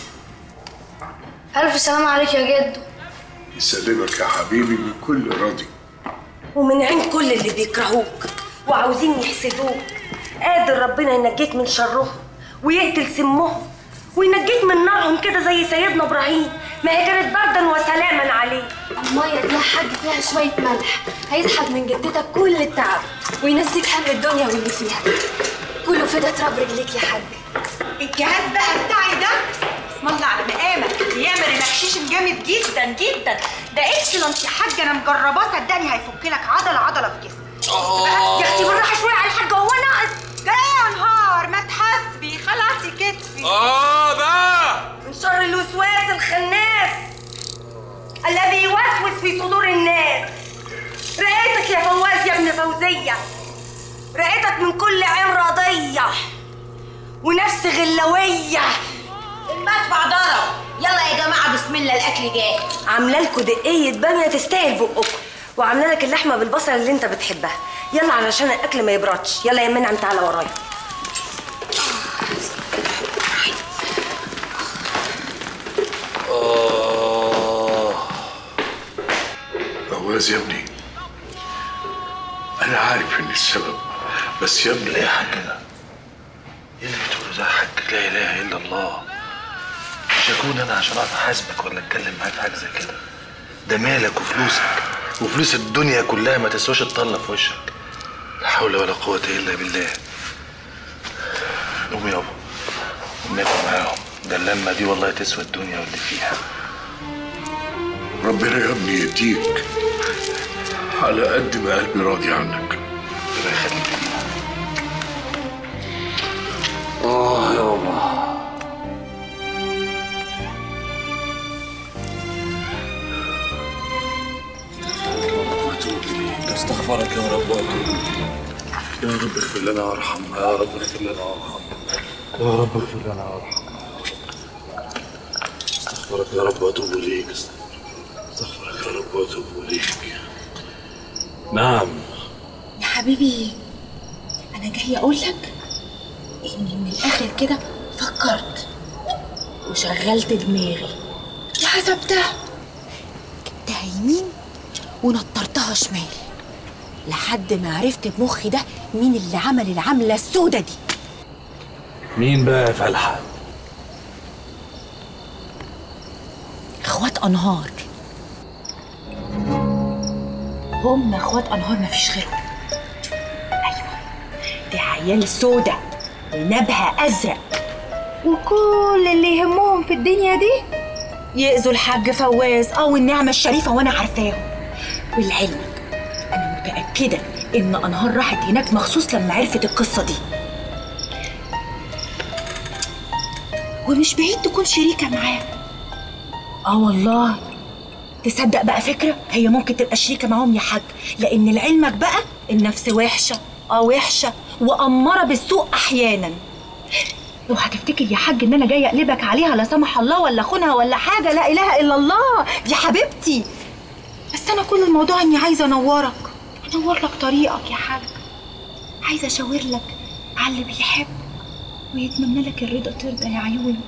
ألف سلام عليك يا جدو يسلمك يا حبيبي بكل راضي ومن عين كل اللي بيكرهوك وعاوزين يحسدوك قادر ربنا ينجيك من شرهم ويقتل سمهم وينجيك من نارهم كده زي سيدنا ابراهيم ما هي كانت بردا وسلاما عليه المية دي يا حاج فيها شوية ملح هيسحب من جدتك كل التعب وينسيك حمل الدنيا واللي فيها كله فدا تراب رجليك يا حاج الجهاز بقى بتاعي ده اسم الله على مقامك بيعمل ريلاكسيشن جامد جدا جدا ده اكسلنت يا حاج انا مجرباه صدقني هيفك لك عضله عضله في جسمك يا اختي بالراحه شويه على الحاج هو ناقص ده ايه يا نهار ما تحاسبي خلاصي كتفي اه بقى من شر الوسواس الخناس الذي يوسوس في صدور الناس رقيتك يا فواز يا ابن فوزية رقيتك من كل عين راضية ونفس غلوية المدفع ضرب يلا يا جماعه بسم الله الاكل جاهز عامله لكم دقية بامية تستاهل بقكم وعامله لك اللحمة بالبصل اللي انت بتحبها يلا علشان الاكل ما يبردش يلا يا منعم تعالى ورايا آه فواز يا ابني انا عارف ان السبب بس يا ابني يا حاج ده ايه اللي بتقوله ده يا حاج لا اله الا الله مش هكون انا عشان اقف احاسبك ولا اتكلم معاك في حاجه زي كده ده مالك وفلوسك وفلوس الدنيا كلها ما تسواش الطله في وشك لا حول ولا قوه الا بالله قوم يابا قوم ناكل معاهم ده اللمه دي والله تسوى الدنيا واللي فيها ربنا يا ابني يديك على قد ما قلبي راضي عنك ربنا يخليك اه يابا استغفرك يا رب واتوب يا رب اغفر لنا وارحم يا رب اغفر لنا وارحم يا رب اغفر لنا وارحم استغفرك يا رب واتوب اليك استغفرك يا رب واتوب اليك نعم يا حبيبي انا جاي اقول لك اني من الاخر كده فكرت وشغلت دماغي وحسبتها جبتها يمين ونطرتها شمال لحد ما عرفت بمخي ده مين اللي عمل العملة السودة دي مين بقى يا فلحة؟ اخوات انهار هم اخوات انهار مفيش غيرهم ايوه دي عيال سودة ونبها ازرق وكل اللي يهمهم في الدنيا دي يأذوا الحاج فواز او النعمة الشريفة وانا عارفاهم ولعلمك انا متأكدة ان انهار راحت هناك مخصوص لما عرفت القصة دي ومش بعيد تكون شريكة معاه اه والله تصدق بقى فكرة هي ممكن تبقى شريكة معاهم يا حاج لأن لعلمك بقى النفس وحشة اه وحشة وأمارة بالسوء أحيانا لو هتفتكر يا حاج ان انا جايه اقلبك عليها لا سمح الله ولا خونها ولا حاجه لا اله الا الله دي حبيبتي بس انا كل الموضوع اني عايزه انورك انور لك طريقك يا حاج عايزه اشاور لك على اللي بيحب ويتمنى لك الرضا ترضى يا عيوني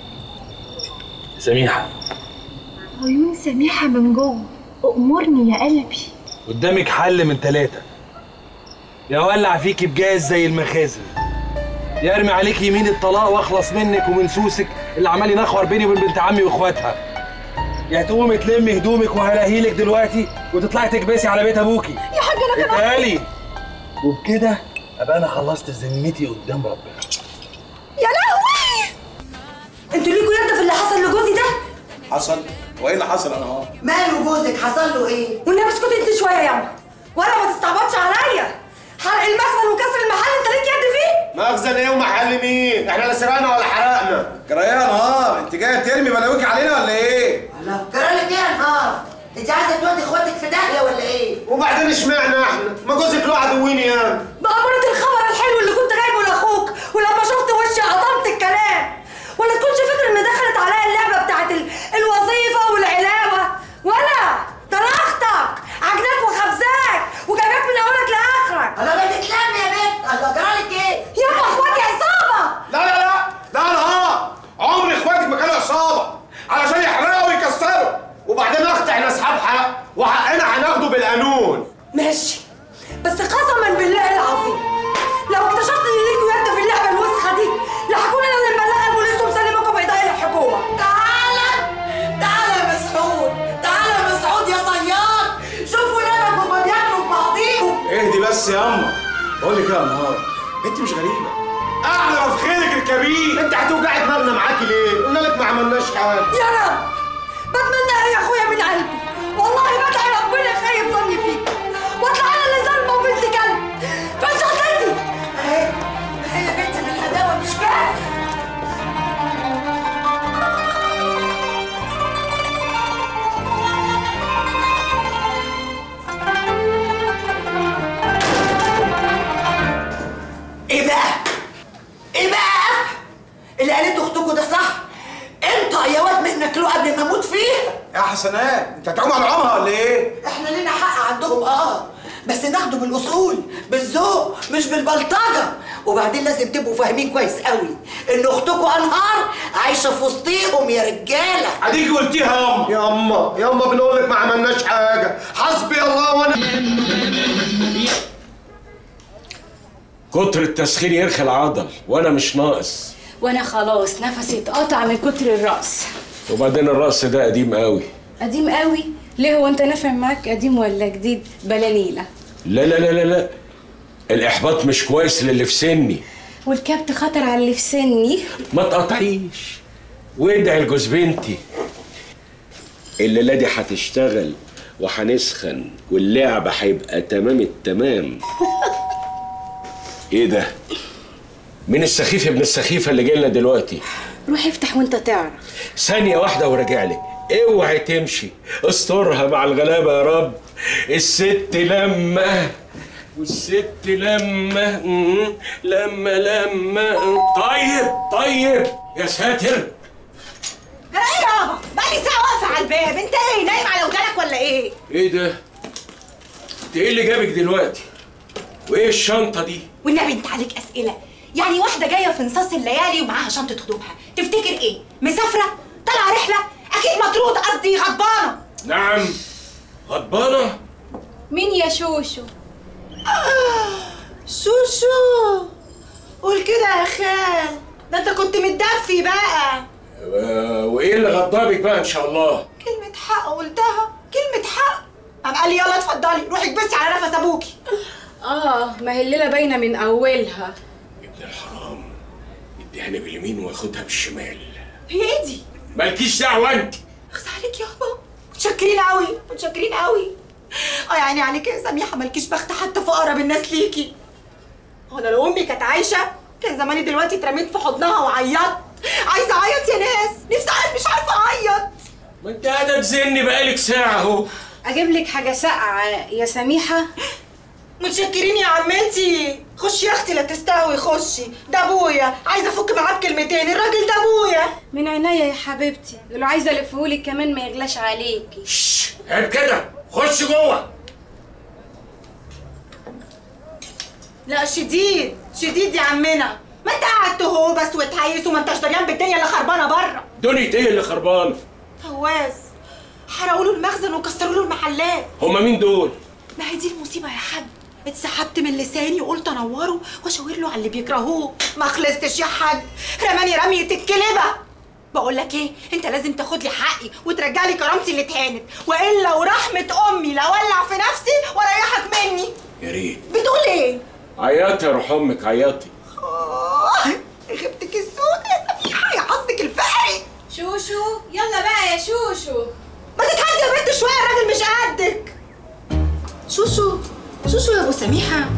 سميحة عيون سميحه من جوه امرني يا قلبي قدامك حل من ثلاثة يا ولع فيكي بجاز زي المخازن يا ارمي عليك يمين الطلاق واخلص منك ومن سوسك اللي عمال ينخور بيني وبين بنت عمي واخواتها يا تقومي تلمي هدومك وهلاهيلك دلوقتي وتطلعي تكبسي على بيت ابوكي يا حاج انا كمان اتقالي وبكده ابقى انا خلصت ذمتي قدام ربنا يا لهوي انتوا ليكوا يد في اللي حصل لجوزي ده حصل وايه اللي حصل انا اهو ماله جوزك حصل له ايه والنبي اسكت انت شويه يا عم ولا ما تستعبطش عليا حرق المخزن وكسر المحل انت ليك يد فيه مخزن ايه ومحل مين؟ احنا لا سرقنا ولا حرقنا جرايه نهار انت جايه ترمي بلاويك علينا ولا ايه؟ الله جرالك ايه يا نهار انت عايزه تودي اخواتك في داهيه ولا ايه وبعدين اشمعنى احنا؟ ما جوزك له عدوين يعني بأمارة الخبر الحلو اللي كنت جايبه لاخوك ولما شفت وشي قطمت الكلام ولا تكونش فكر ان دخلت عليا اللعبه بتاعت ال... الوظيفه والعلاوه ولا ده انا اختك عجناك وخبزاك وجايباك من اولك لاخرك الله ما تتلم يا بنت الله جرالك ايه يابا اخواتي عصابه لا لا لا لا نهار عمر اخواتك ما كانوا عصابه علشان يحرقوا ويكسروا وبعدين اختي احنا اصحاب حق وحقنا هناخده بالقانون ماشي بس قسما بالله العظيم لو اكتشفت ان ليكوا يد في اللعبه الوسخه دي لهكون انا اللي مبلغه البوليس ومسلمكم بايديا الحكومه تعالى تعالى يا مسعود تعالى يا مسعود يا صياد شوفوا لبك هما بياكلوا في بعضيهم اهدي بس يا اما بقول لك ايه يا نهار انت مش غريبه اعلى في خيرك الكبير انت هتوجعي دماغنا معاكي ليه؟ قلنا لك ما عملناش حاجه يا رب بتمنى يا اخويا من قلبي والله بدعي ربنا يخيب ظني فيك واطلع انا اللي ظالمه وبنت كلب فين شغلتي اهي هي بنت من الهداوه مش كده ايه بقى؟ ايه بقى؟ اللي قالته اختكوا ده صح؟ انتوا يا واد منك له قبل ما اموت فيه يا حسنات انت هتعوم على عمها ولا ايه؟ احنا لينا حق عندهم اه بس ناخده بالاصول بالذوق مش بالبلطجه وبعدين لازم تبقوا فاهمين كويس قوي ان اختكم انهار عايشه في وسطيهم يا رجاله اديكي قلتيها يا اما يا اما بنقول لك ما عملناش حاجه حسبي الله ونعم كتر التسخين يرخي العضل وانا مش ناقص وانا خلاص نفسي اتقطع من كتر الرقص وبعدين الرقص ده قديم قوي قديم قوي ليه هو انت نافع معاك قديم ولا جديد بلا نيله لا لا لا لا لا الاحباط مش كويس للي في سني والكبت خطر على اللي في سني ما تقطعيش وادعي لجوز بنتي الليله دي هتشتغل وهنسخن واللعبه هيبقى تمام التمام ايه ده مين السخيف ابن السخيفه اللي جاي لنا دلوقتي روح افتح وانت تعرف ثانيه واحده وراجع لك اوعي تمشي استرها مع الغلابه يا رب الست لما والست لما مم، لما لما طيب طيب يا ساتر ده ايه يابا بقالي ساعه واقفه على الباب انت ايه نايم على ودانك ولا ايه ايه ده انت ايه اللي جابك دلوقتي وايه الشنطه دي والنبي انت عليك اسئله يعني واحده جايه في نصاص الليالي ومعاها شنطه هدومها تفتكر ايه مسافره طالعه رحله اكيد مطرود قصدي غضبانه نعم غضبانه مين يا شوشو شوشو قول كده يا خال ده انت كنت متدفي بقى آه، وايه اللي غضبك بقى ان شاء الله كلمة حق قلتها كلمة حق قام قال لي يلا اتفضلي روحي اكبسي على نفس ابوكي اه ما هي الليله باينه من اولها ابن الحرام يديها باليمين وياخدها بالشمال هي ايه دي؟ مالكيش دعوه انت اخس عليك يابا متشكرين قوي متشكرين قوي اه يا عيني عليك يا سميحه مالكيش بخت حتى في اقرب الناس ليكي هو انا لو امي كانت عايشه كان زماني دلوقتي اترميت في حضنها وعيطت عايزه اعيط يا ناس نفسي اعيط مش عارفه اعيط ما انت قاعده تزني بقالك ساعه اهو اجيب لك حاجه ساقعه يا سميحه متشكرين يا عمتي خشي يا اختي لا تستهوي خشي ده ابويا عايزه افك معاه بكلمتين الراجل ده ابويا من عينيا يا حبيبتي لو عايزه الفهولك كمان ما يغلاش عليكي عيب كده خش جوه لا شديد شديد يا عمنا ما انت قاعد تهو بس وتهيس وما انتش دريان بالدنيا اللي خربانه بره دنيا ايه اللي خربانه فواز حرقوا له المخزن وكسروا له المحلات هما مين دول ما هي دي المصيبه يا حاج اتسحبت من لساني وقلت انوره واشاور له على اللي بيكرهوه ما خلصتش يا حاج رماني رميه الكلبه بقول لك ايه انت لازم تاخد لي حقي وترجع لي كرامتي اللي اتهانت والا ورحمه امي لا ولع في نفسي واريحك مني يا ريت بتقول ايه عيطي يا روح امك عيطي آه، غبتك السود يا سميحه يا حظك الفقري شوشو يلا بقى يا شوشو ما تتهدي يا بنت شويه الراجل مش قدك شوشو شوشو يا ابو سميحه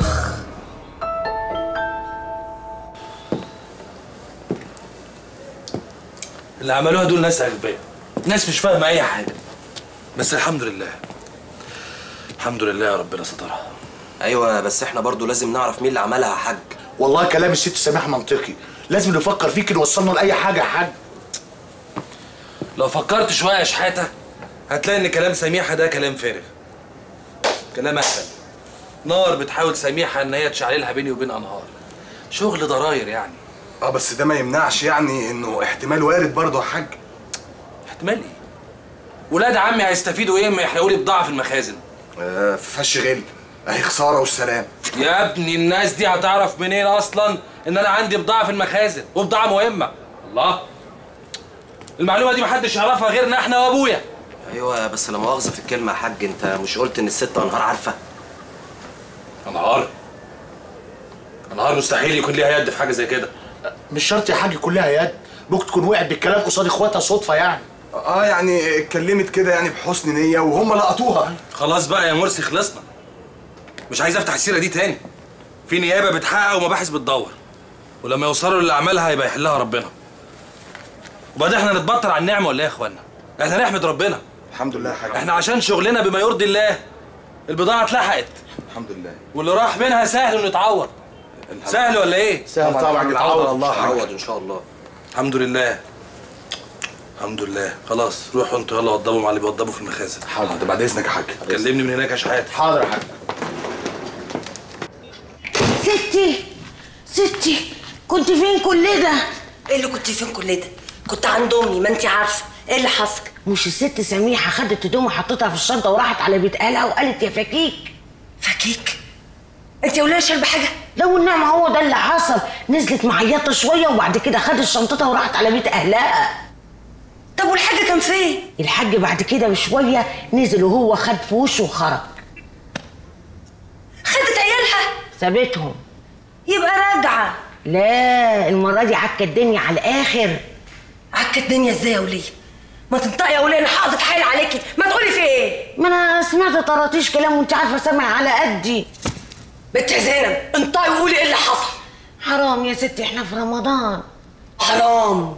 اللي عملوها دول ناس اغبياء ناس مش فاهمه اي حاجه بس الحمد لله الحمد لله يا ربنا سترها ايوه بس احنا برضو لازم نعرف مين اللي عملها يا حاج والله كلام الست سماح منطقي لازم نفكر فيه كده وصلنا لاي حاجه يا حاج لو فكرت شويه يا شحاته هتلاقي ان كلام سميحه ده كلام فارغ كلام اهبل نار بتحاول سميحه ان هي تشعللها بيني وبين انهار شغل ضراير يعني اه بس ده ما يمنعش يعني انه احتمال وارد برضه يا حاج احتمال ايه ولاد عمي هيستفيدوا ايه اما يحرقوا لي بضاعه في المخازن آه فش غل اهي خساره والسلام يا ابني الناس دي هتعرف منين اصلا ان انا عندي بضاعه في المخازن وبضاعه مهمه الله المعلومه دي محدش يعرفها غيرنا احنا وابويا ايوه بس لا مؤاخذه في الكلمه يا حاج انت مش قلت ان الست انهار عارفه انهار انهار مستحيل يكون ليها يد في حاجه زي كده مش شرط يا حاج كلها يد ممكن تكون وقعت بالكلام قصاد اخواتها صدفه يعني اه يعني اتكلمت كده يعني بحسن نيه وهم لقطوها خلاص بقى يا مرسي خلصنا مش عايز افتح السيره دي تاني في نيابه بتحقق ومباحث بتدور ولما يوصلوا للي عملها يبقى يحلها ربنا وبعدين احنا نتبطل على النعمه ولا ايه يا اخوانا احنا نحمد ربنا الحمد لله يا حاج احنا عشان شغلنا بما يرضي الله البضاعه اتلحقت الحمد لله واللي راح منها سهل انه يتعوض سهل ولا ايه سهل طبعا يتعوض الله عوض ان شاء الله الحمد لله الحمد لله خلاص روحوا انتوا يلا وضبوا مع اللي بيوضبوا في المخازن حاضر ده بعد اذنك يا حاج كلمني من هناك يا شحات حاضر يا حاج ستي ستي كنت فين كل ده؟ ايه اللي كنت فين كل ده؟ كنت عند امي ما انت عارفه ايه اللي حصل؟ مش الست سميحه خدت هدومها وحطتها في الشنطه وراحت على بيت اهلها وقالت يا فكيك فكيك؟ انت يا وليه شاربه حاجه؟ لا والنعم هو ده اللي حصل نزلت معيطه شويه وبعد كده خدت شنطتها وراحت على بيت اهلها طب والحاج كان فين الحاج بعد كده بشويه نزل وهو خد في وشه وخرج خدت عيالها سابتهم يبقى راجعه لا المره دي عكت الدنيا على الاخر عكت الدنيا ازاي يا وليه ما تنطقي يا وليه انا هقعد اتحايل عليكي ما تقولي في ايه ما انا سمعت طراطيش كلام وانت عارفه سامع على قدي بنت يا زينب انطقي وقولي ايه اللي حصل حرام يا ستي احنا في رمضان حرام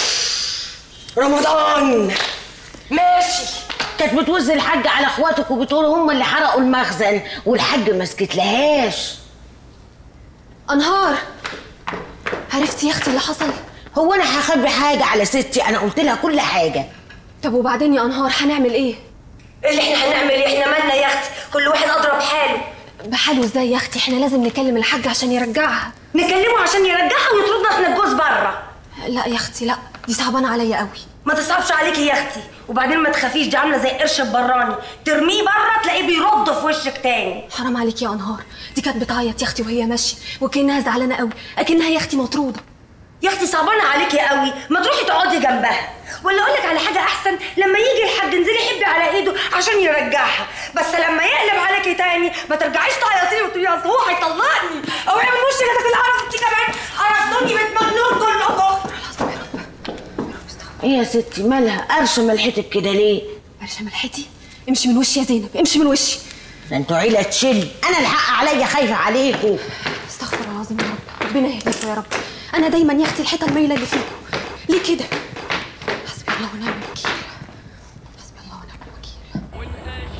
رمضان ماشي كانت بتوز الحاج على اخواتك وبتقول هم اللي حرقوا المخزن والحاج ما سكتلهاش انهار عرفتي يا اختي اللي حصل هو انا هخبي حاجه على ستي انا قلت لها كل حاجه طب وبعدين يا انهار هنعمل ايه اللي احنا هنعمل ايه احنا مالنا يا اختي كل واحد اضرب حاله بحاله ازاي يا اختي احنا لازم نكلم الحاج عشان يرجعها نكلمه عشان يرجعها ويطردنا احنا الجوز بره لا يا اختي لا دي صعبانه عليا قوي ما تصعبش عليكي يا اختي وبعدين ما تخافيش دي عامله زي قرش البراني ترميه بره تلاقيه بيرد في وشك تاني حرام عليك يا انهار دي كانت بتعيط يا اختي وهي ماشيه وكانها زعلانه قوي اكنها يا اختي مطروده يا اختي صعبانه عليكي قوي ما تروحي تقعدي جنبها ولا اقول لك على حاجه احسن لما يجي الحاج انزلي حبي على ايده عشان يرجعها بس لما يقلب عليكي تاني ما ترجعيش تعيطي لي وتقولي اصل هو هيطلقني اوعي من وشك هتاكل القرف انت كمان قرفتوني بنت مجنون كلكم ايه يا ستي مالها قرش ملحتك كده ليه قرش ملحتي امشي من وشي يا زينب امشي من وشي ده انتوا عيله تشل انا الحق عليا خايفه عليكم استغفر الله العظيم يا رب ربنا يهديكم يا رب انا دايما يا اختي الحيطه المايله اللي فيكم ليه كده حسبي الله ونعم الوكيل حسبي الله ونعم الوكيل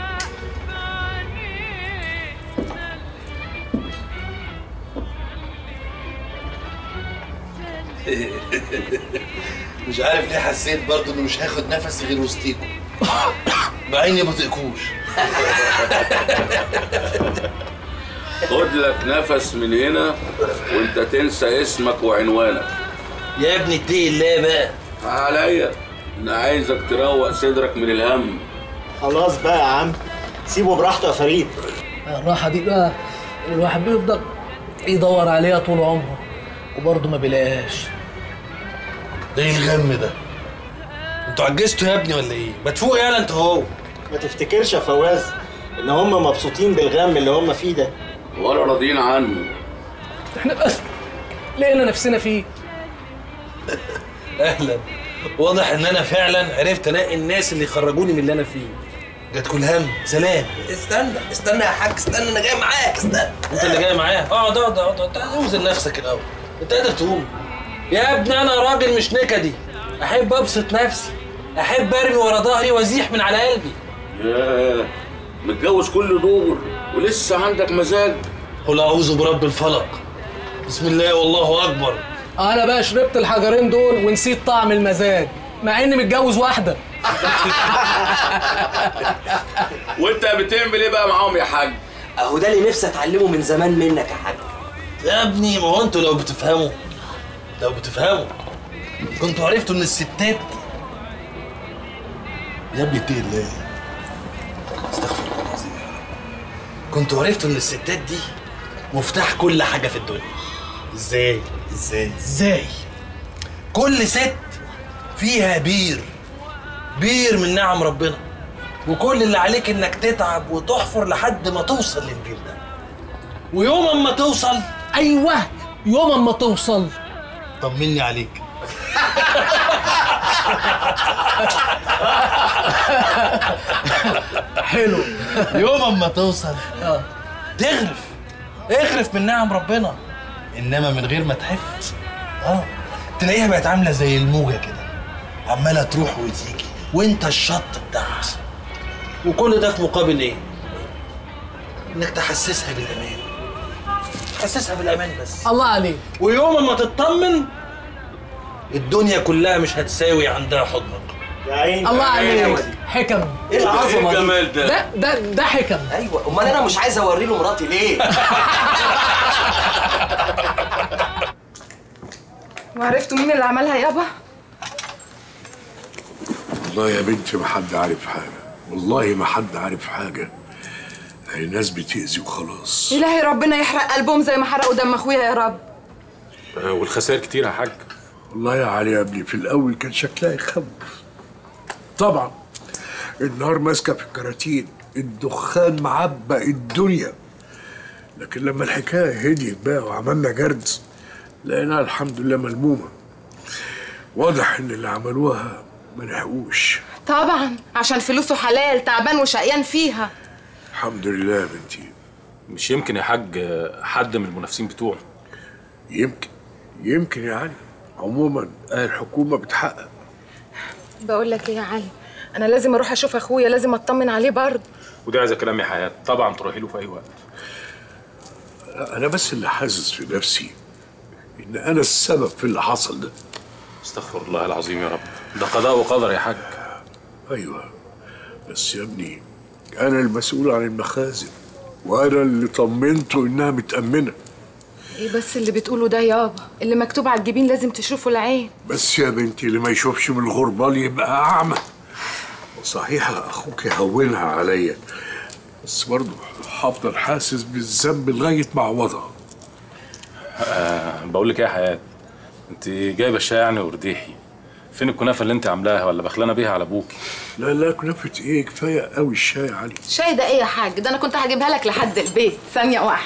مش عارف ليه حسيت برضه انه مش هاخد نفسي غير وسطيكم مع اني ما بطيقكوش خد لك نفس من هنا وانت تنسى اسمك وعنوانك يا ابني اتقي الله بقى عليا انا عايزك تروق صدرك من الهم خلاص بقى يا عم سيبه براحته يا فريد الراحة دي بقى الواحد بيفضل يدور عليها طول عمره وبرضه ما بيلاقيهاش ده ايه الغم ده؟ انتوا عجزتوا يا ابني ولا ايه؟ ما تفوق يالا انت هو ما تفتكرش يا فواز ان هم مبسوطين بالغم اللي هم فيه ده ولا راضيين عنه احنا بس لقينا نفسنا فيه اهلا واضح ان انا فعلا عرفت انقي الناس اللي يخرجوني من اللي انا فيه جاتكوا الهم سلام استنى استنى يا حاج استنى انا جاي معاك استنى انت اللي جاي معايا اقعد اقعد اقعد اقعد اوزن نفسك الاول انت قادر تقوم يا ابني انا راجل مش نكدي احب ابسط نفسي احب ارمي ورا ظهري وازيح من على قلبي ياه متجوز كل دور ولسه عندك مزاج قل اعوذ برب الفلق بسم الله والله اكبر انا بقى شربت الحجرين دول ونسيت طعم المزاج مع اني متجوز واحده وانت بتعمل ايه بقى معاهم يا حاج اهو ده اللي نفسي اتعلمه من زمان منك يا حاج يا ابني ما هو انتوا لو بتفهموا لو بتفهموا كنتوا عرفتوا ان الستات يا ابني اتقي الله استغفر الله العظيم يا رب كنتوا عرفتوا ان الستات دي مفتاح كل حاجه في الدنيا ازاي ازاي ازاي كل ست فيها بير بير من نعم ربنا وكل اللي عليك انك تتعب وتحفر لحد ما توصل للبير ده ويوم اما توصل ايوه يوم اما توصل طمني عليك حلو يوم اما توصل تغرف اغرف من نعم ربنا انما من غير ما تحف اه تلاقيها بقت عامله زي الموجه كده عماله تروح وتيجي وانت الشط بتاعها وكل ده في مقابل ايه؟ انك تحسسها بالامان تحسسها بالامان بس الله عليك ويوم ما تطمن الدنيا كلها مش هتساوي عندها حضنك يا عيني الله عليك حكم ايه العظمه دي الجمال ده ده ده ده حكم ايوه امال انا مش عايز اوري له مراتي ليه وعرفتوا مين اللي عملها يابا؟ والله يا بنتي ما حد عارف حاجة والله ما حد عارف حاجة هي ناس بتأذي وخلاص إلهي ربنا يحرق قلبهم زي ما حرقوا دم أخويا يا رب والخسائر كتير يا حاج والله يا علي يا ابني في الاول كان شكلها يخوف طبعا النار ماسكه في الكراتين الدخان معبى الدنيا لكن لما الحكايه هديت بقى وعملنا جرد لقيناها الحمد لله ملمومه واضح ان اللي عملوها ما لحقوش طبعا عشان فلوسه حلال تعبان وشقيان فيها الحمد لله يا بنتي مش يمكن يا حاج حد من المنافسين بتوعه يمكن يمكن يا علي عموما الحكومه بتحقق بقول لك ايه يا علي انا لازم اروح اشوف اخويا لازم اطمن عليه برضه ودي عايزه كلام يا حياه طبعا تروحي له في اي وقت انا بس اللي حاسس في نفسي ان انا السبب في اللي حصل ده استغفر الله العظيم يا رب ده قضاء وقدر يا حاج ايوه بس يا ابني انا المسؤول عن المخازن وانا اللي طمنته انها متامنه ايه بس اللي بتقوله ده يابا اللي مكتوب على الجبين لازم تشوفه العين بس يا بنتي اللي ما يشوفش من الغربال يبقى اعمى صحيح اخوك يهونها عليا بس برضه هفضل حاسس بالذنب لغايه ما اعوضها أه بقول لك ايه يا حياه انت جايبه الشاي يعني ورديحي فين الكنافه اللي انت عاملاها ولا بخلانه بيها على ابوكي لا لا كنافه ايه كفايه قوي الشاي يا علي شاي ده ايه يا حاج ده انا كنت هجيبها لك لحد البيت ثانيه واحده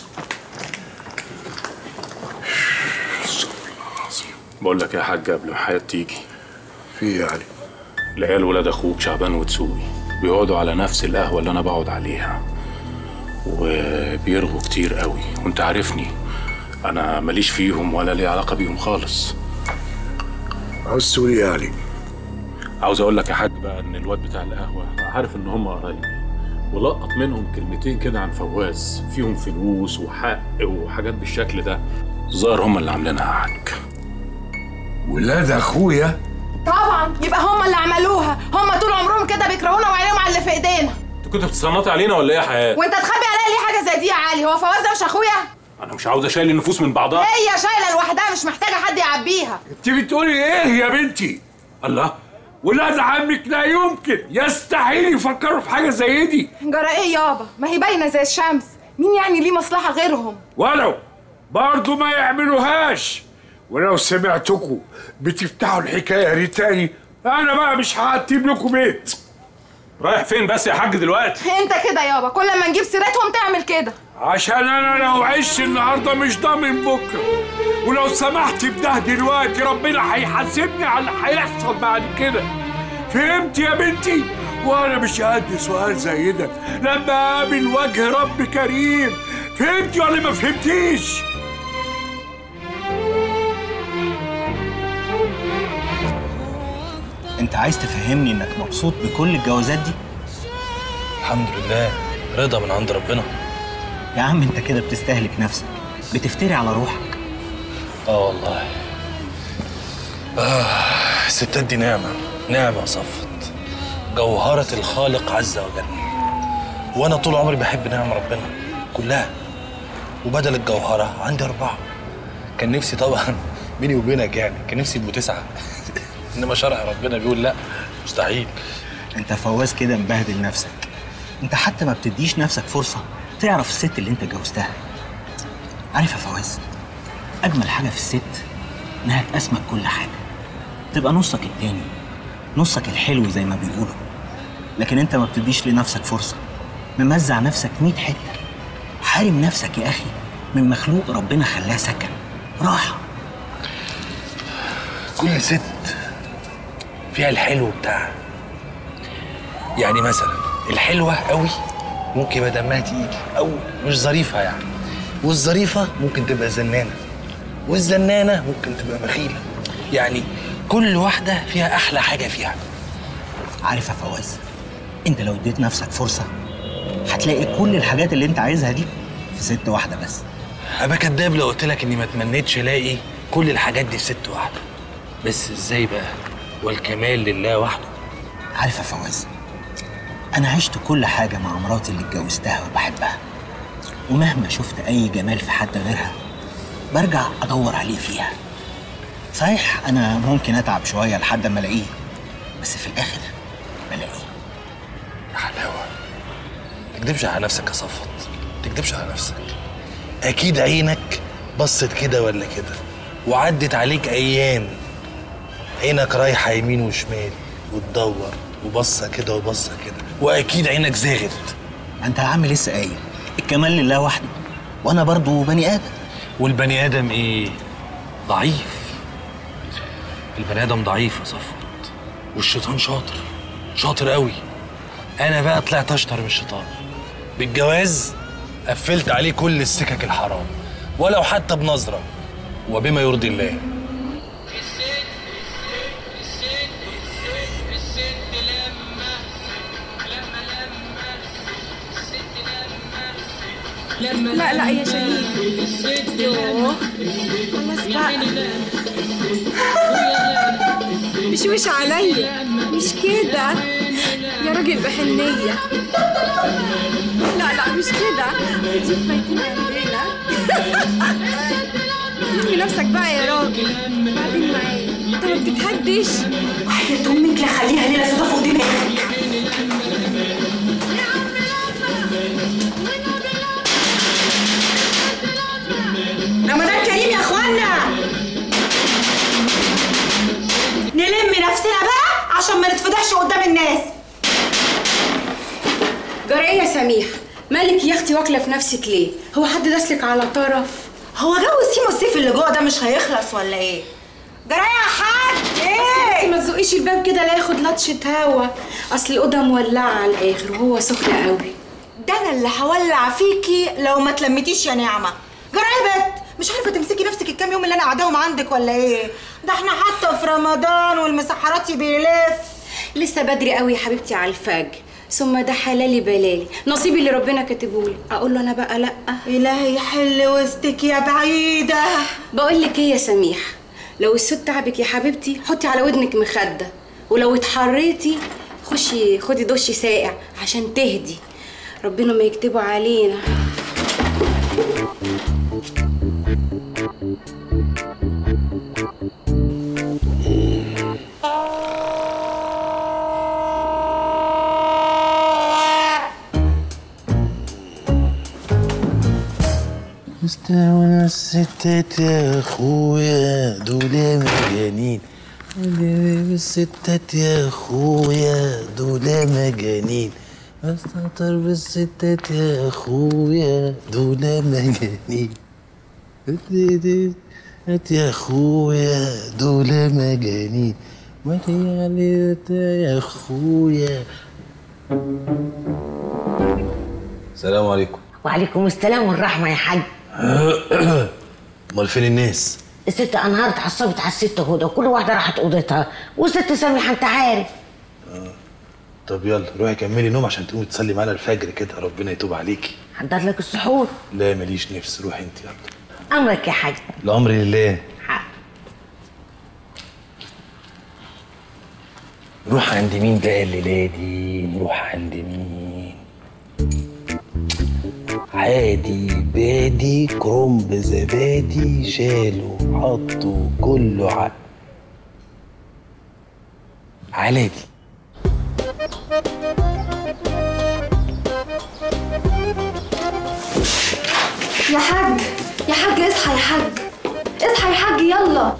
بقول لك يا حاج قبل ما حياه تيجي في ايه يا علي العيال ولاد اخوك شعبان وتسوقي بيقعدوا على نفس القهوه اللي انا بقعد عليها وبيرغوا كتير قوي وانت عارفني انا ماليش فيهم ولا لي علاقه بيهم خالص عاوز تقول ايه يا علي عاوز اقول لك يا حاج بقى ان الواد بتاع القهوه عارف ان هم قرايبي ولقط منهم كلمتين كده عن فواز فيهم فلوس وحق وحاجات بالشكل ده ظاهر هم اللي عاملينها يا حاج ولاد اخويا طبعا يبقى هم اللي عملوها هم طول عمرهم كده بيكرهونا وعينيهم على اللي في ايدينا انت كنت بتصنطي علينا ولا ايه يا حياه وانت تخبي عليا ليه حاجه زي دي يا علي هو فواز ده مش اخويا انا مش عاوز اشيل النفوس من بعضها هي شايله لوحدها مش محتاجه حد يعبيها انت بتقولي ايه يا بنتي الله ولاد عمك لا يمكن يستحيل يفكروا في حاجه زي دي جرى ايه يابا ما هي باينه زي الشمس مين يعني ليه مصلحه غيرهم ولو برضه ما يعملوهاش ولو سمعتكم بتفتحوا الحكايه دي تاني انا بقى مش هعتب لكم بيت رايح فين بس يا حاج دلوقتي انت كده يابا كل ما نجيب سيرتهم تعمل كده عشان انا لو عشت النهارده مش ضامن بكره ولو سمحت بده دلوقتي ربنا هيحاسبني على اللي هيحصل بعد كده فهمت يا بنتي وانا مش قد سؤال زي ده لما اقابل وجه رب كريم فهمتي ولا ما فهمتيش انت عايز تفهمني انك مبسوط بكل الجوازات دي الحمد لله رضا من عند ربنا يا عم انت كده بتستهلك نفسك بتفتري على روحك اه والله آه الستات دي نعمة نعمة صفت جوهرة الخالق عز وجل وأنا طول عمري بحب نعم ربنا كلها وبدل الجوهرة عندي أربعة كان نفسي طبعا بيني وبينك يعني كان نفسي يبقوا تسعة إنما شرع ربنا بيقول لا مستحيل انت فواز كده مبهدل نفسك انت حتى ما بتديش نفسك فرصة تعرف الست اللي انت اتجوزتها عارف يا فواز اجمل حاجة في الست انها تقسمك كل حاجة تبقى نصك التاني نصك الحلو زي ما بيقولوا لكن انت ما بتديش لنفسك فرصة ممزع نفسك 100 حتة حارم نفسك يا اخي من مخلوق ربنا خلاه سكن راحة كل ست فيها الحلو بتاعها يعني مثلا الحلوة قوي ممكن يبقى دمها تقيل أو مش ظريفة يعني والظريفة ممكن تبقى زنانة والزنانة ممكن تبقى بخيلة يعني كل واحدة فيها أحلى حاجة فيها عارف يا فواز انت لو اديت نفسك فرصة هتلاقي كل الحاجات اللي انت عايزها دي في ست واحدة بس أبقى كداب لو قلت لك إني ما تمنيتش ألاقي كل الحاجات دي في ست واحدة بس إزاي بقى والكمال لله وحده عارف يا فواز انا عشت كل حاجة مع مراتي اللي اتجوزتها وبحبها ومهما شفت اي جمال في حد غيرها برجع ادور عليه فيها صحيح انا ممكن اتعب شوية لحد ما الاقيه بس في الاخر بلاقيه يا حلاوة تكدبش على نفسك يا صفت تكدبش على نفسك أكيد عينك بصت كده ولا كده وعدت عليك ايام عينك رايحه يمين وشمال وتدور وبصه كده وبصه كده واكيد عينك زاغت ما انت يا عم لسه قايل الكمال لله وحده وانا برضو بني ادم والبني ادم ايه ضعيف البني ادم ضعيف يا صفوت والشيطان شاطر شاطر قوي انا بقى طلعت اشطر من الشيطان بالجواز قفلت عليه كل السكك الحرام ولو حتى بنظره وبما يرضي الله لا لا يا شريف يوه خلاص بقى مش وش عليا مش كده يا راجل بحنية لا لا مش كده ضيوف ميتين عندنا ارمي نفسك بقى يا راجل بعدين معايا انت ما بتتهدش وحياة امك لا خليها ليلة سودا فوق دماغك رمضان كريم يا اخوانا نلم نفسنا بقى عشان ما نتفضحش قدام الناس جرى ايه يا سميح مالك يا اختي واكله في نفسك ليه هو حد داسلك على طرف هو جو سيما السيف اللي جوه ده مش هيخلص ولا ايه جرى يا حاج ايه بس ما تزقيش الباب كده لا ياخد لطشه هوا اصل الاوضه مولعه على الاخر وهو سخن قوي ده انا اللي هولع فيكي لو ما تلمتيش يا نعمه جرى يا بت مش عارفه تمسكي نفسك الكام يوم اللي انا قاعداهم عندك ولا ايه ده احنا حتى في رمضان والمسحراتي بيلف لسه بدري قوي يا حبيبتي على الفجر ثم ده حلالي بلالي نصيبي اللي ربنا كاتبهولي اقول له انا بقى لا الهي يحل وسطك يا بعيده بقول لك ايه يا سميح لو الصوت تعبك يا حبيبتي حطي على ودنك مخده ولو اتحريتي خشي خدي دش ساقع عشان تهدي ربنا ما يكتبه علينا مستوى الستات يا اخويا دول مجانين الستات يا اخويا دول مجانين استهتر بالستات يا اخويا دول مجانين هات يا اخويا دول مجانين ما علي يا اخويا السلام عليكم وعليكم السلام والرحمة يا حاج امال فين الناس الست أنهار اتعصبت على الست هدى وكل واحدة راحت أوضتها والست سامحة أنت عارف طب يلا روحي كملي نوم عشان تقومي تصلي معانا الفجر كده ربنا يتوب عليكي حضر لك السحور لا ماليش نفس روحي انت يلا أمرك يا حاج الامر لله نروح عند مين بقى الليله دي نروح عند مين عادي بادي كرنب زبادي شالوا حطوا كله ع... علادي يا حاج يا حاج اصحى يا حاج اصحى يا حاج يلا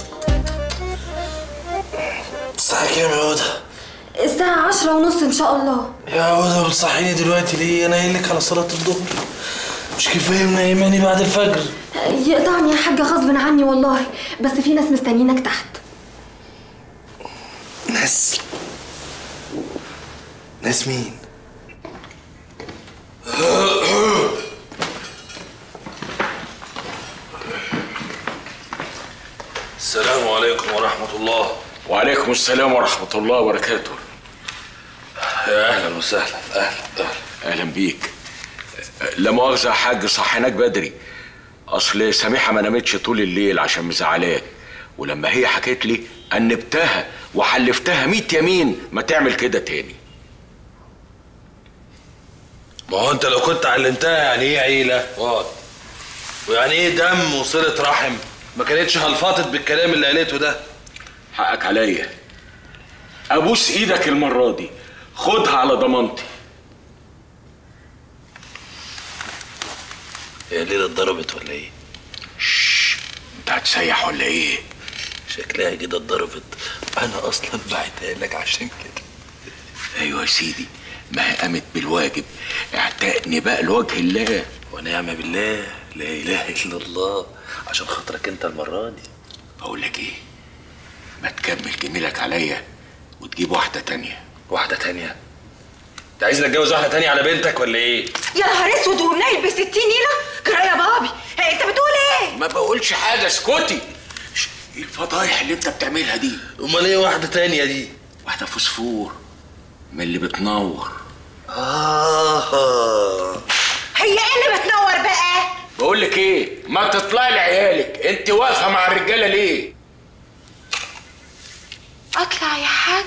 الساعة كام يا هدى؟ الساعة عشرة ونص إن شاء الله يا هدى بتصحيني دلوقتي ليه؟ أنا قايل لك على صلاة الظهر مش كفاية منيماني بعد الفجر يقطعني يا حاج غصب عني والله بس في ناس مستنيينك تحت ناس ناس مين؟ السلام عليكم ورحمة الله وعليكم السلام ورحمة الله وبركاته يا أهلا وسهلا أهلا أهلا أهلا بيك لا مؤاخذة يا حاج صحيناك بدري أصل سميحة ما نامتش طول الليل عشان مزعلاك ولما هي حكت لي أنبتها وحلفتها ميت يمين ما تعمل كده تاني ما هو أنت لو كنت علمتها يعني إيه عيلة اقعد ويعني إيه دم وصلة رحم ما كانتش هلفطت بالكلام اللي قالته ده حقك عليا أبوس إيدك المرة دي خدها على ضمانتي هي الليلة اتضربت ولا إيه؟ انت انت هتسيح ولا ايه؟ شكلها كده اتضربت انا اصلا بعتها لك عشان كده ايوه يا سيدي ما هي قامت بالواجب اعتقني بقى لوجه الله ونعم بالله لا اله الا الله عشان خاطرك انت المره دي اقول لك ايه ما تكمل جميلك عليا وتجيب واحده تانية واحده تانية انت عايز نتجوز واحده تانية على بنتك ولا ايه يا نهار اسود ومنيل ب 60 نيله جرى يا بابي هي انت بتقول ايه ما بقولش حاجه اسكتي ش- ايه الفضايح اللي انت بتعملها دي امال ايه واحده تانية دي واحده فوسفور من اللي بتنور اه هي ايه اللي بتنور بقى بقول لك ايه ما تطلعي لعيالك انت واقفه مع الرجاله ليه اطلع يا حاج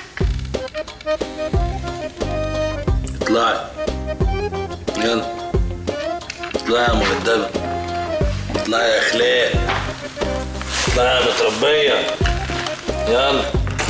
اطلعي يلا اطلعي يا مؤدبه اطلعي يا اخلاق اطلعي يا متربيه يلا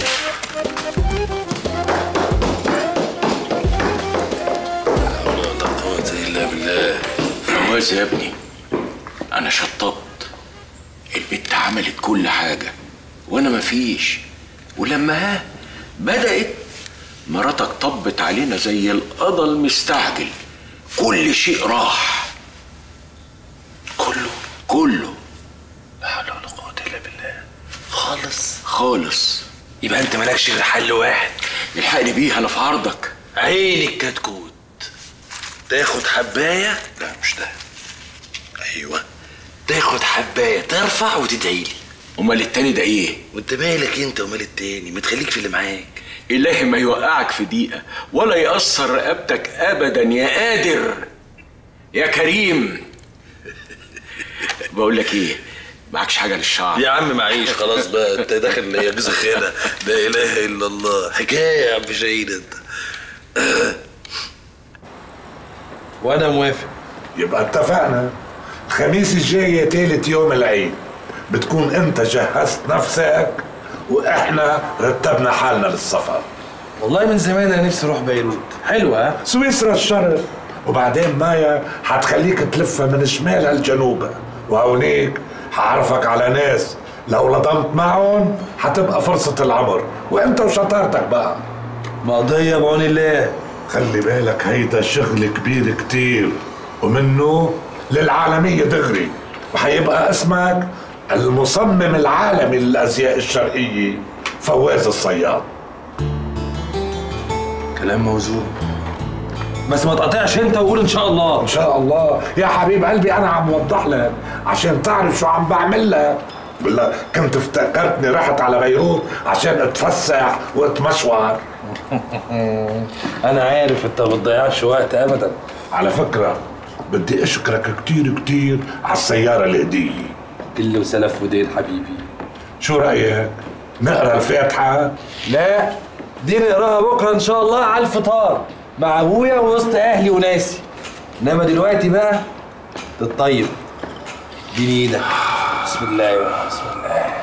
لا حول ولا قوه الا بالله فواز يا ابني انا شطبت البت عملت كل حاجه وانا مفيش ولما ها بدات مراتك طبت علينا زي القضا المستعجل كل شيء راح كله كله لا حول ولا قوه الا بالله خالص خالص يبقى انت مالكش غير حل واحد الحقني بيه انا في عرضك عيني الكتكوت تاخد حبايه لا مش ده ايوه تاخد حبايه ترفع وتدعي لي امال التاني ده ايه وانت مالك انت ومال التاني ما تخليك في اللي معاك إلهي ما يوقعك في دقيقة ولا يأثر رقبتك أبدا يا قادر يا كريم بقول لك إيه معكش حاجة للشعر يا عم معيش خلاص بقى انت داخل يجوز خيرة لا اله الا الله حكايه يا عم شاهين انت وانا موافق يبقى اتفقنا الخميس الجاي تالت يوم العيد بتكون انت جهزت نفسك واحنا رتبنا حالنا للسفر والله من زمان انا نفسي اروح بيروت حلوه ها سويسرا الشرق وبعدين مايا هتخليك تلفها من شمالها لجنوبها وهونيك هعرفك على ناس لو لضمت معهم هتبقى فرصة العمر وانت وشطارتك بقى مقضية بعون الله خلي بالك هيدا شغل كبير كتير ومنه للعالمية دغري وحيبقى اسمك المصمم العالمي للأزياء الشرقية فواز الصياد كلام موزون بس ما تقطعش انت وقول ان شاء الله ان شاء الله يا حبيب قلبي انا عم وضح لك عشان تعرف شو عم بعمل لك بالله كنت افتكرتني رحت على بيروت عشان اتفسح واتمشور انا عارف انت ما بتضيعش وقت ابدا على فكرة بدي اشكرك كتير كتير على السيارة الهدية كل وسلف ودين حبيبي شو رأيك؟ نقرا الفاتحة؟ لا دي نقراها بكره ان شاء الله على الفطار مع ابويا وسط اهلي وناسي انما دلوقتي بقى تطيب اديني ايدك بسم الله بسم الله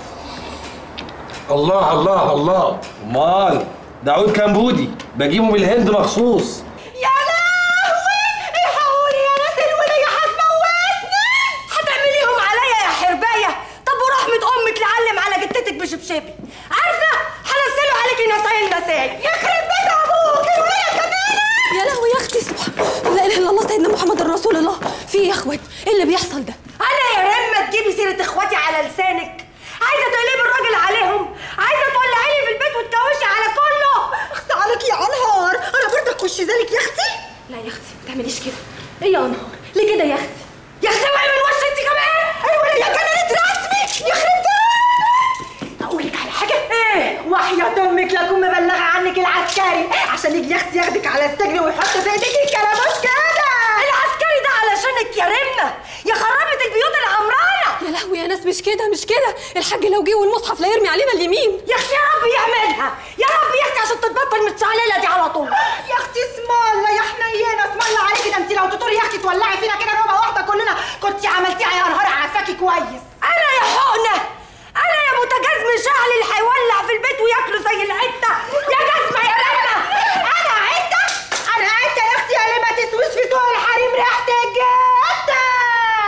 الله الله الله امال ده عود كمبودي بجيبه من الهند مخصوص يا لهوي الحقوني يا ناس الولية هتموتني هتعمليهم عليا يا حرباية طب ورحمة أمك لعلم على جتتك بشبشبي عارفة هنزله عليكي نسايل نسايل يخرب بيت أبوك الولية كمان يا لهوي يا اختي سبحان لا اله الا الله سيدنا محمد رسول الله في ايه يا اخوات ايه اللي بيحصل ده أنا يا رمة تجيبي سيرة إخواتي على لسانك عايزة تقلبي الراجل عليهم عايزة تولعي لي في البيت وتكوشي على كله اخص عليك يا انهار أنا برضه أخش ذلك يا أختي لا يا اختي ما تعمليش كده ايه يا انهار ليه كده يا اختي يا أختي اوعي من وش أنت كمان أيوة يا كانت رسمي يخرب بيتك اقول لك على حاجه ايه وحياة امك لاكون مبلغه عنك العسكري عشان يجي ياخد ياخدك على السجن ويحط في ايديك الكلاموش كده العسكري ده علشانك يا رمه يا خربت البيوت العمرانه يا لهوي يا ناس مش كده مش كده الحاج لو جه والمصحف لا يرمي علينا اليمين يا اختي يا رب يعملها يا رب يا اختي عشان تتبطل من الشعلله دي على طول يا اختي اسم الله يا حنينه اسم الله عليكي ده انت لو تطوري يا اختي تولعي فينا كده نوبه واحده كلنا كنت عملتيها يا نهار عارفاكي كويس انا يا حقنه انا يا بوتاجاز مشعل اللي هيولع في البيت وياكله زي العته يا جزمه يا رمه انا عته انا عته يا اختي اللي ما تسويش في سوق الحريم ريحتك جته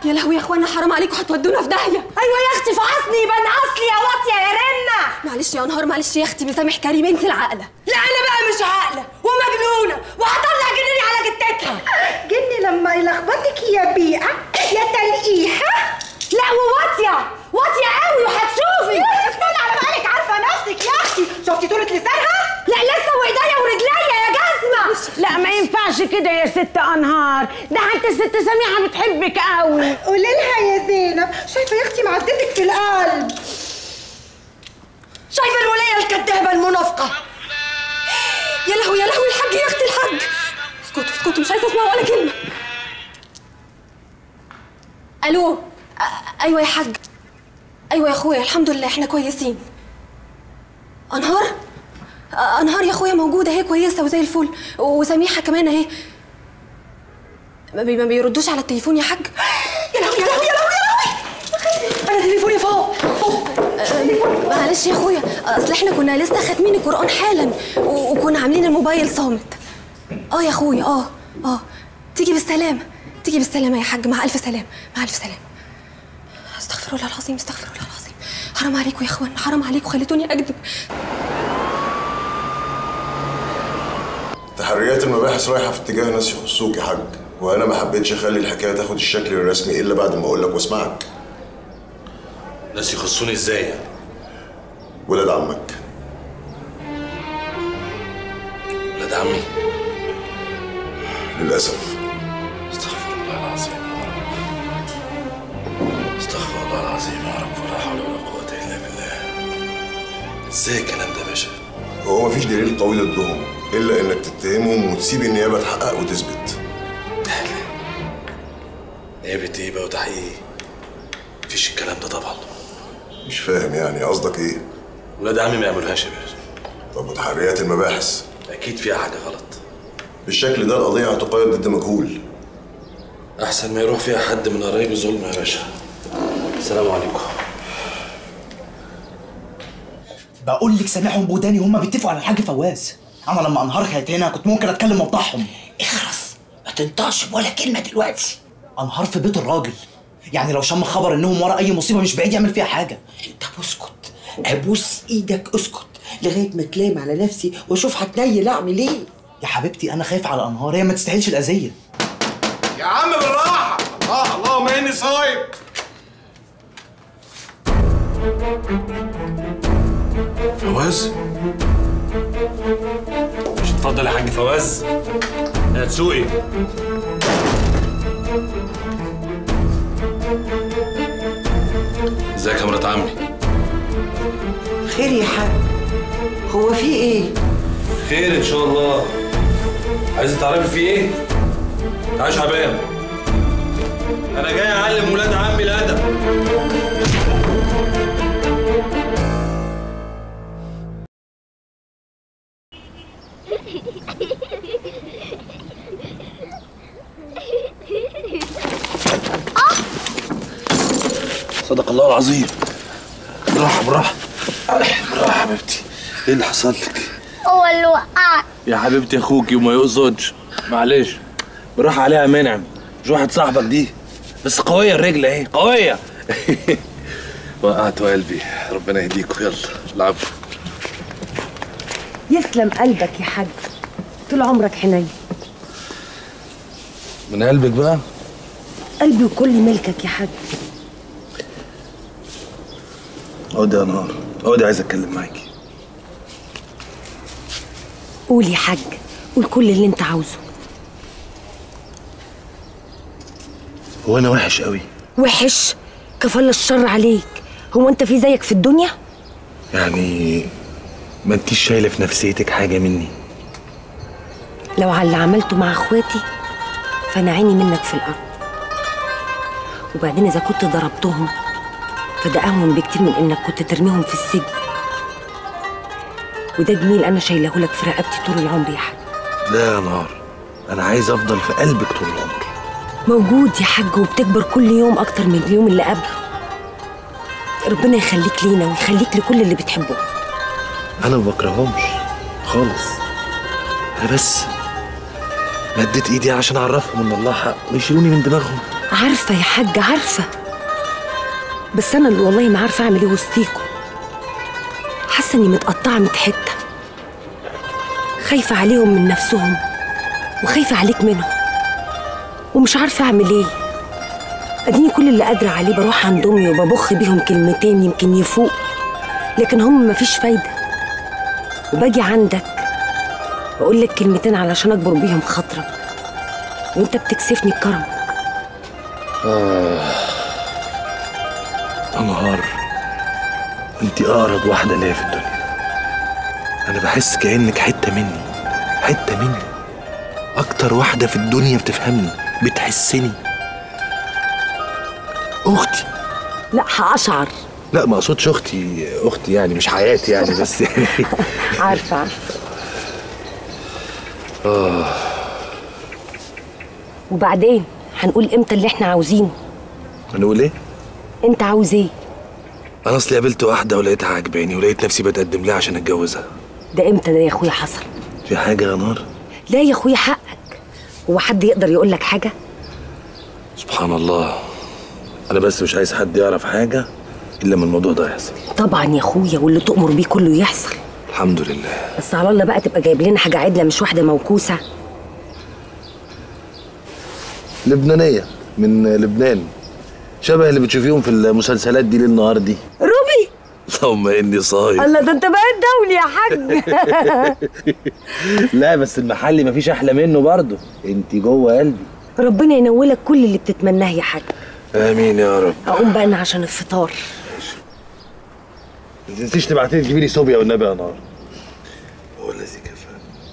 يا لهوي يا اخوانا حرام عليكم هتودونا في داهيه ايوه يا اختي فعصني يبقى اصلي يا واطيه يا رنه معلش يا انهار معلش يا اختي بسامح كريم انت العاقله لا انا بقى مش عاقله ومجنونه وهطلع جنيني على جتتها جني لما يلخبطك يا بيئة يا تلقيحة لا وواطيه واطيه قوي وهتشوفي استنى على بالك عارفة نفسك يا اختي شفتي طولة لسانها؟ لا لسه وايديا ورجليا يا جزمه لا ما ينفعش كده يا ست انهار ده حتى الست سميحه بتحبك قوي قولي لها يا زينب شايفة يا اختي معزتك في القلب شايفه الولايه الكدابه المنافقه يا لهوي يا لهوي الحاج يا اختي الحاج اسكتوا اسكتوا مش عايزه اسمع ولا كلمه الو أ- ايوه يا حاج ايوه يا اخويا الحمد لله احنا كويسين انهار أ- انهار يا اخويا موجوده اهي كويسه وزي الفل وسميحه كمان اهي ما بي- ما بيردوش على التليفون يا حاج يا لهوي يا لهوي يا لهوي يا لهوي انا تليفوني فوق فوق أه، معلش يا اخويا اصل احنا كنا لسه خاتمين القران حالا و- وكنا عاملين الموبايل صامت اه يا اخويا اه اه تيجي بالسلامه تيجي بالسلامه يا حاج مع الف سلامه مع الف سلامه استغفر الله العظيم استغفر الله العظيم حرام عليكم يا اخوان حرام عليكم خليتوني اكذب تحريات المباحث رايحه في اتجاه ناس يخصوك يا حاج وانا ما حبيتش اخلي الحكايه تاخد الشكل الرسمي الا بعد ما اقول لك واسمعك ناس يخصوني ازاي يعني ولاد عمك ولاد عمي للاسف استغفر الله العظيم يا رب استغفر الله العظيم يا رب ولا حول ولا قوة إلا بالله ازاي الكلام ده يا باشا؟ هو مفيش دليل قوي ضدهم الا انك تتهمهم وتسيب النيابه تحقق وتثبت نيابة ايه بقى وتحقيق مفيش الكلام ده طبعا مش فاهم يعني قصدك ايه ولاد عمي ما يعملوهاش يا باشا طب وتحريات المباحث اكيد فيها حاجة غلط بالشكل ده القضيه هتقيد ضد مجهول احسن ما يروح فيها حد من قرايبي ظلم يا باشا السلام عليكم بقول لك سامعهم بوداني هما بيتفقوا على الحاج فواز انا لما انهار كانت هنا كنت ممكن اتكلم موضحهم اخرس ما تنطقش ولا كلمه دلوقتي انهار في بيت الراجل يعني لو شم خبر انهم ورا اي مصيبه مش بعيد يعمل فيها حاجه طب اسكت ابوس ايدك اسكت لغايه ما تلام على نفسي واشوف هتنيل اعمل ايه يا حبيبتي انا خايف على انهار هي ما تستاهلش الاذيه يا عم بالراحه الله اللهم اني صايم فواز مش اتفضل يا حاج فواز يا تسوقي ازيك يا مرات عمي خير يا حاج هو في ايه خير ان شاء الله عايز تعرفي في ايه تعال يا شعبان انا جاي اعلم ولاد عمي الادب صدق الله العظيم بالراحة بالراحة بالراحة يا حبيبتي ايه اللي حصل لك؟ هو اللي وقعك يا حبيبتي اخوكي وما يقصدش معلش بالراحة عليها يا منعم مش واحد صاحبك دي بس قوية الرجل اهي قوية وقعت قلبي ربنا يهديكوا يلا العبوا يسلم قلبك يا حاج طول عمرك حنين من قلبك بقى قلبي وكل ملكك يا حاج اقعدي يا نهار اقعدي عايز اتكلم معاكي قول يا حاج قول كل اللي انت عاوزه هو انا وحش قوي وحش كفل الشر عليك هو انت في زيك في الدنيا يعني ما انتيش شايله في نفسيتك حاجه مني لو على اللي عملته مع اخواتي فانا عيني منك في الارض وبعدين اذا كنت ضربتهم فده اهون بكتير من انك كنت ترميهم في السجن وده جميل انا شايله لك في رقبتي طول العمر يا حاج لا يا نهار انا عايز افضل في قلبك طول العمر موجود يا حاج وبتكبر كل يوم اكتر من اليوم اللي قبله ربنا يخليك لينا ويخليك لكل اللي بتحبه انا ما بكرههمش خالص انا بس مديت ايدي عشان اعرفهم ان الله حق ويشيلوني من دماغهم عارفة يا حاج عارفة بس أنا اللي والله ما عارفة أعمل إيه وسطيكوا حاسة إني متقطعة متحتة خايفة عليهم من نفسهم وخايفة عليك منهم ومش عارفة أعمل إيه أديني كل اللي قادرة عليه بروح عند أمي وببخ بيهم كلمتين يمكن يفوق لكن هم مفيش فايدة وباجي عندك بقول لك كلمتين علشان أكبر بيهم خاطرك وأنت بتكسفني بكرمك آه أنهار أنت أقرب واحدة ليا في الدنيا أنا بحس كأنك حتة مني حتة مني أكتر واحدة في الدنيا بتفهمني بتحسني أختي لا هأشعر لا ما أقصدش أختي أختي يعني مش حياتي يعني بس عارفة عارفة آه وبعدين هنقول امتى اللي احنا عاوزينه هنقول إيه؟ انت عاوز ايه أنا أصلي قابلت واحدة ولقيتها عجباني ولقيت نفسي بتقدم لها عشان أتجوزها ده امتى ده يا اخويا حصل في حاجة يا نار لا يا اخويا حقك هو حد يقدر يقول لك حاجه سبحان الله أنا بس مش عايز حد يعرف حاجة إلا من الموضوع ده يحصل طبعا يا اخويا واللي تؤمر بيه كله يحصل الحمد لله بس على الله بقى تبقى جايب لنا حاجه عدله مش واحده موكوسه لبنانية من لبنان شبه اللي بتشوفيهم في المسلسلات دي ليل نهار دي روبي اللهم اني صايم الله ده انت بقيت دولي يا حاج لا بس المحلي مفيش احلى منه برضه انت جوه قلبي ربنا ينولك كل اللي بتتمناه يا حاج امين يا رب اقوم بقى انا عشان الفطار ما تنسيش تبعتي لي تجيبي لي صوبيا والنبي يا نار هو الذي كفى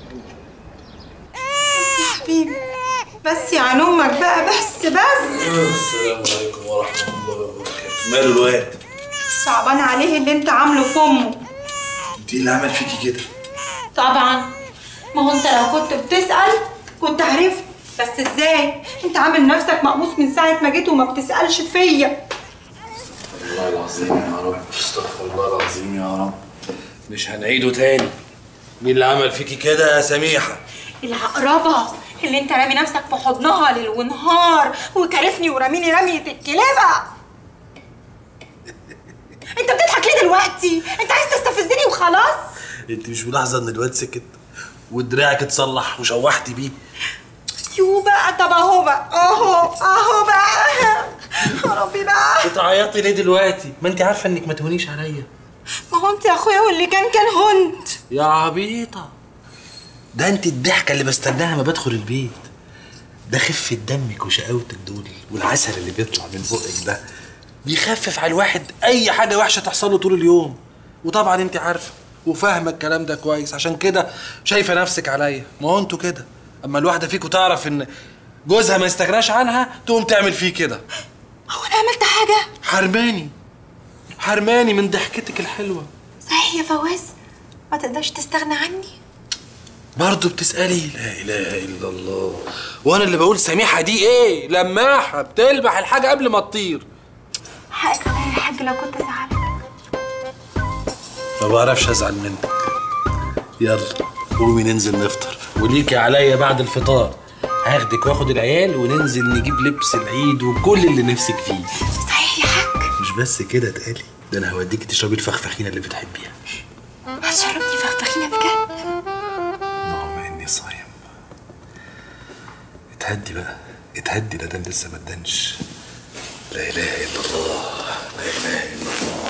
بس يا حبيبي بس يا عن امك بقى بس بس السلام عليكم ورحمه الله وبركاته ماله الواد صعبان عليه اللي انت عامله في امه انت اللي عمل فيكي كده طبعا ما هو انت لو كنت بتسأل كنت عرفت بس ازاي انت عامل نفسك مقموص من ساعة ما جيت وما بتسألش فيا والله العظيم يا رب استغفر الله العظيم يا رب مش هنعيده تاني مين اللي عمل فيكي كده يا سميحه العقربة اللي انت رامي نفسك في حضنها ليل ونهار وكارفني وراميني رمية الكلابة انت بتضحك ليه دلوقتي؟ انت عايز تستفزني وخلاص؟ انت مش ملاحظه ان الواد سكت ودراعك اتصلح وشوحتي بيه يو بقى طب اهو بقى اهو اهو بقى يا ربي بقى بتعيطي ليه دلوقتي ما انت عارفه انك ما تهونيش عليا ما هو انت يا اخويا واللي كان كان هنت يا عبيطه ده انت الضحكه اللي بستناها ما بدخل البيت ده خفه دمك وشقاوتك دول والعسل اللي بيطلع من بقك ده بيخفف على الواحد اي حاجه وحشه تحصل له طول اليوم وطبعا انت عارفه وفاهمه الكلام ده كويس عشان كده شايفه نفسك عليا ما هو انتوا كده اما الواحده فيكم تعرف ان جوزها ما يستغناش عنها تقوم تعمل فيه كده هو انا عملت حاجة؟ حرماني حرماني من ضحكتك الحلوه صحيح يا فواز ما تقدرش تستغنى عني برضه بتسألي لا إله إلا الله وأنا اللي بقول سميحة دي إيه؟ لماحة بتلمح الحاجة قبل ما تطير حقك عليا يا حاج لو كنت زعلت ما بعرفش أزعل منك يلا قومي ننزل نفطر وليكي عليا بعد الفطار هاخدك واخد العيال وننزل نجيب لبس العيد وكل اللي نفسك فيه صحيح يا حاج مش بس كده اتقالي ده أنا هوديكي تشربي الفخفخينة اللي بتحبيها هتشربني فخفخينة بجد اللهم إني صايم اتهدي بقى اتهدي ده ده لسه ما ادانش لا إله إلا الله لا إله إلا الله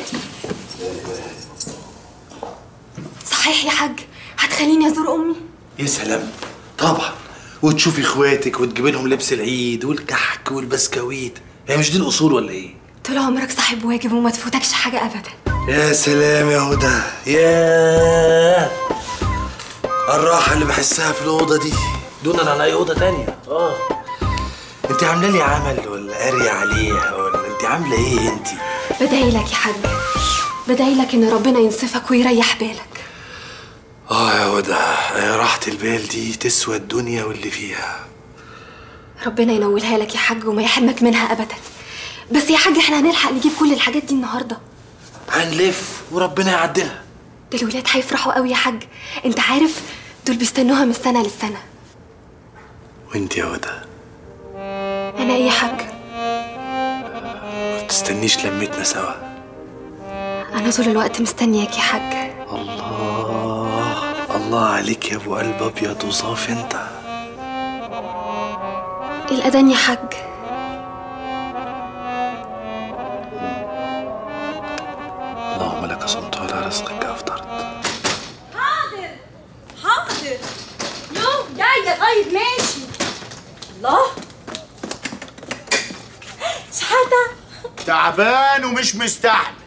صحيح يا حاج هتخليني ازور امي يا سلام طبعا وتشوفي اخواتك وتجيبي لهم لبس العيد والكحك والبسكويت هي مش دي الاصول ولا ايه طول عمرك صاحب واجب وما تفوتكش حاجه ابدا يا سلام يا هدى يا الراحه اللي بحسها في الاوضه دي دونا عن اي اوضه تانية اه انت عامله لي عمل ولا قاريه عليها ولا انت عامله ايه انت بدعي لك يا حاج بدعي لك ان ربنا ينصفك ويريح بالك اه يا هدى يا راحه البال دي تسوى الدنيا واللي فيها ربنا ينولها لك يا حاج وما يحرمك منها ابدا بس يا حاج احنا هنلحق نجيب كل الحاجات دي النهارده هنلف وربنا يعدلها ده الولاد هيفرحوا قوي يا حاج انت عارف دول بيستنوها من سنه للسنه وانت يا هدى انا ايه يا حاج ما تستنيش لمتنا سوا انا طول الوقت مستنياك يا حاج الله الله عليك يا ابو قلب ابيض وصافي انت الاذان يا حاج اللهم لك صمت وعلى رزقك افطرت حاضر حاضر يو جاية طيب ماشي الله شحاتة تعبان ومش مستحمل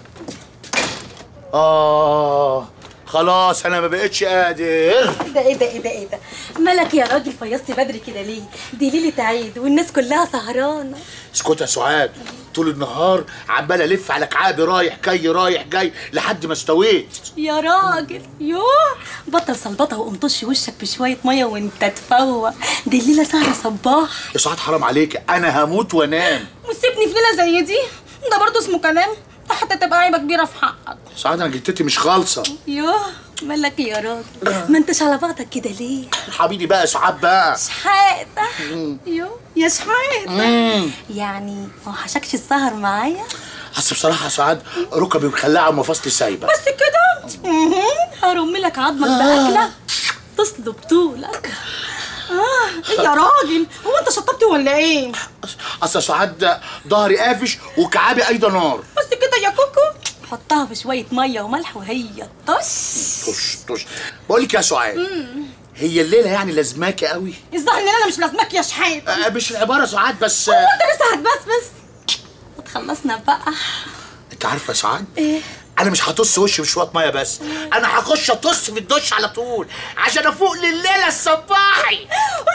اه خلاص انا ما بقتش قادر ده ايه ده ايه ده ايه ده مالك يا راجل فيصتي بدري كده ليه دي ليلة عيد والناس كلها سهرانة اسكت يا سعاد طول النهار عمال الف على كعابي رايح جاي رايح جاي لحد ما استويت يا راجل يوه بطل صلبطة وقوم طش وشك بشوية مية وانت تفوق دي الليلة سهرة صباح يا سعاد حرام عليك انا هموت وانام وتسيبني في ليلة زي دي ده برضه اسمه كلام ده حتى تبقى عيبة كبيرة في حقك سعاد انا جتتي مش خالصه يوه مالك يا راجل ما انتش على بعضك كده ليه حبيبي بقى سعاد بقى شحاتة يوه يا شحاتة مم. يعني ما وحشكش السهر معايا اصل بصراحه يا سعاد ركبي مخلعه ومفاصلي سايبه بس كده مهم. هرم لك عظمك بأكلة تصلب طولك اه إيه يا راجل هو انت شطبت ولا ايه اصل يا سعاد ظهري قافش وكعابي ايضا نار بس كده يا كوكو حطها في شوية مية وملح وهي طش طش طش بقول لك يا سعاد مم. هي الليله يعني لازماكي قوي الظاهر ان انا مش لازمك يا شحات آه، مش العباره سعاد بس هو انت لسه هتبسبس وتخلصنا بقى انت عارفه يا سعاد ايه انا مش هطص وشي بشويه ميه بس انا هخش اطص في الدش على طول عشان افوق لليله الصباحي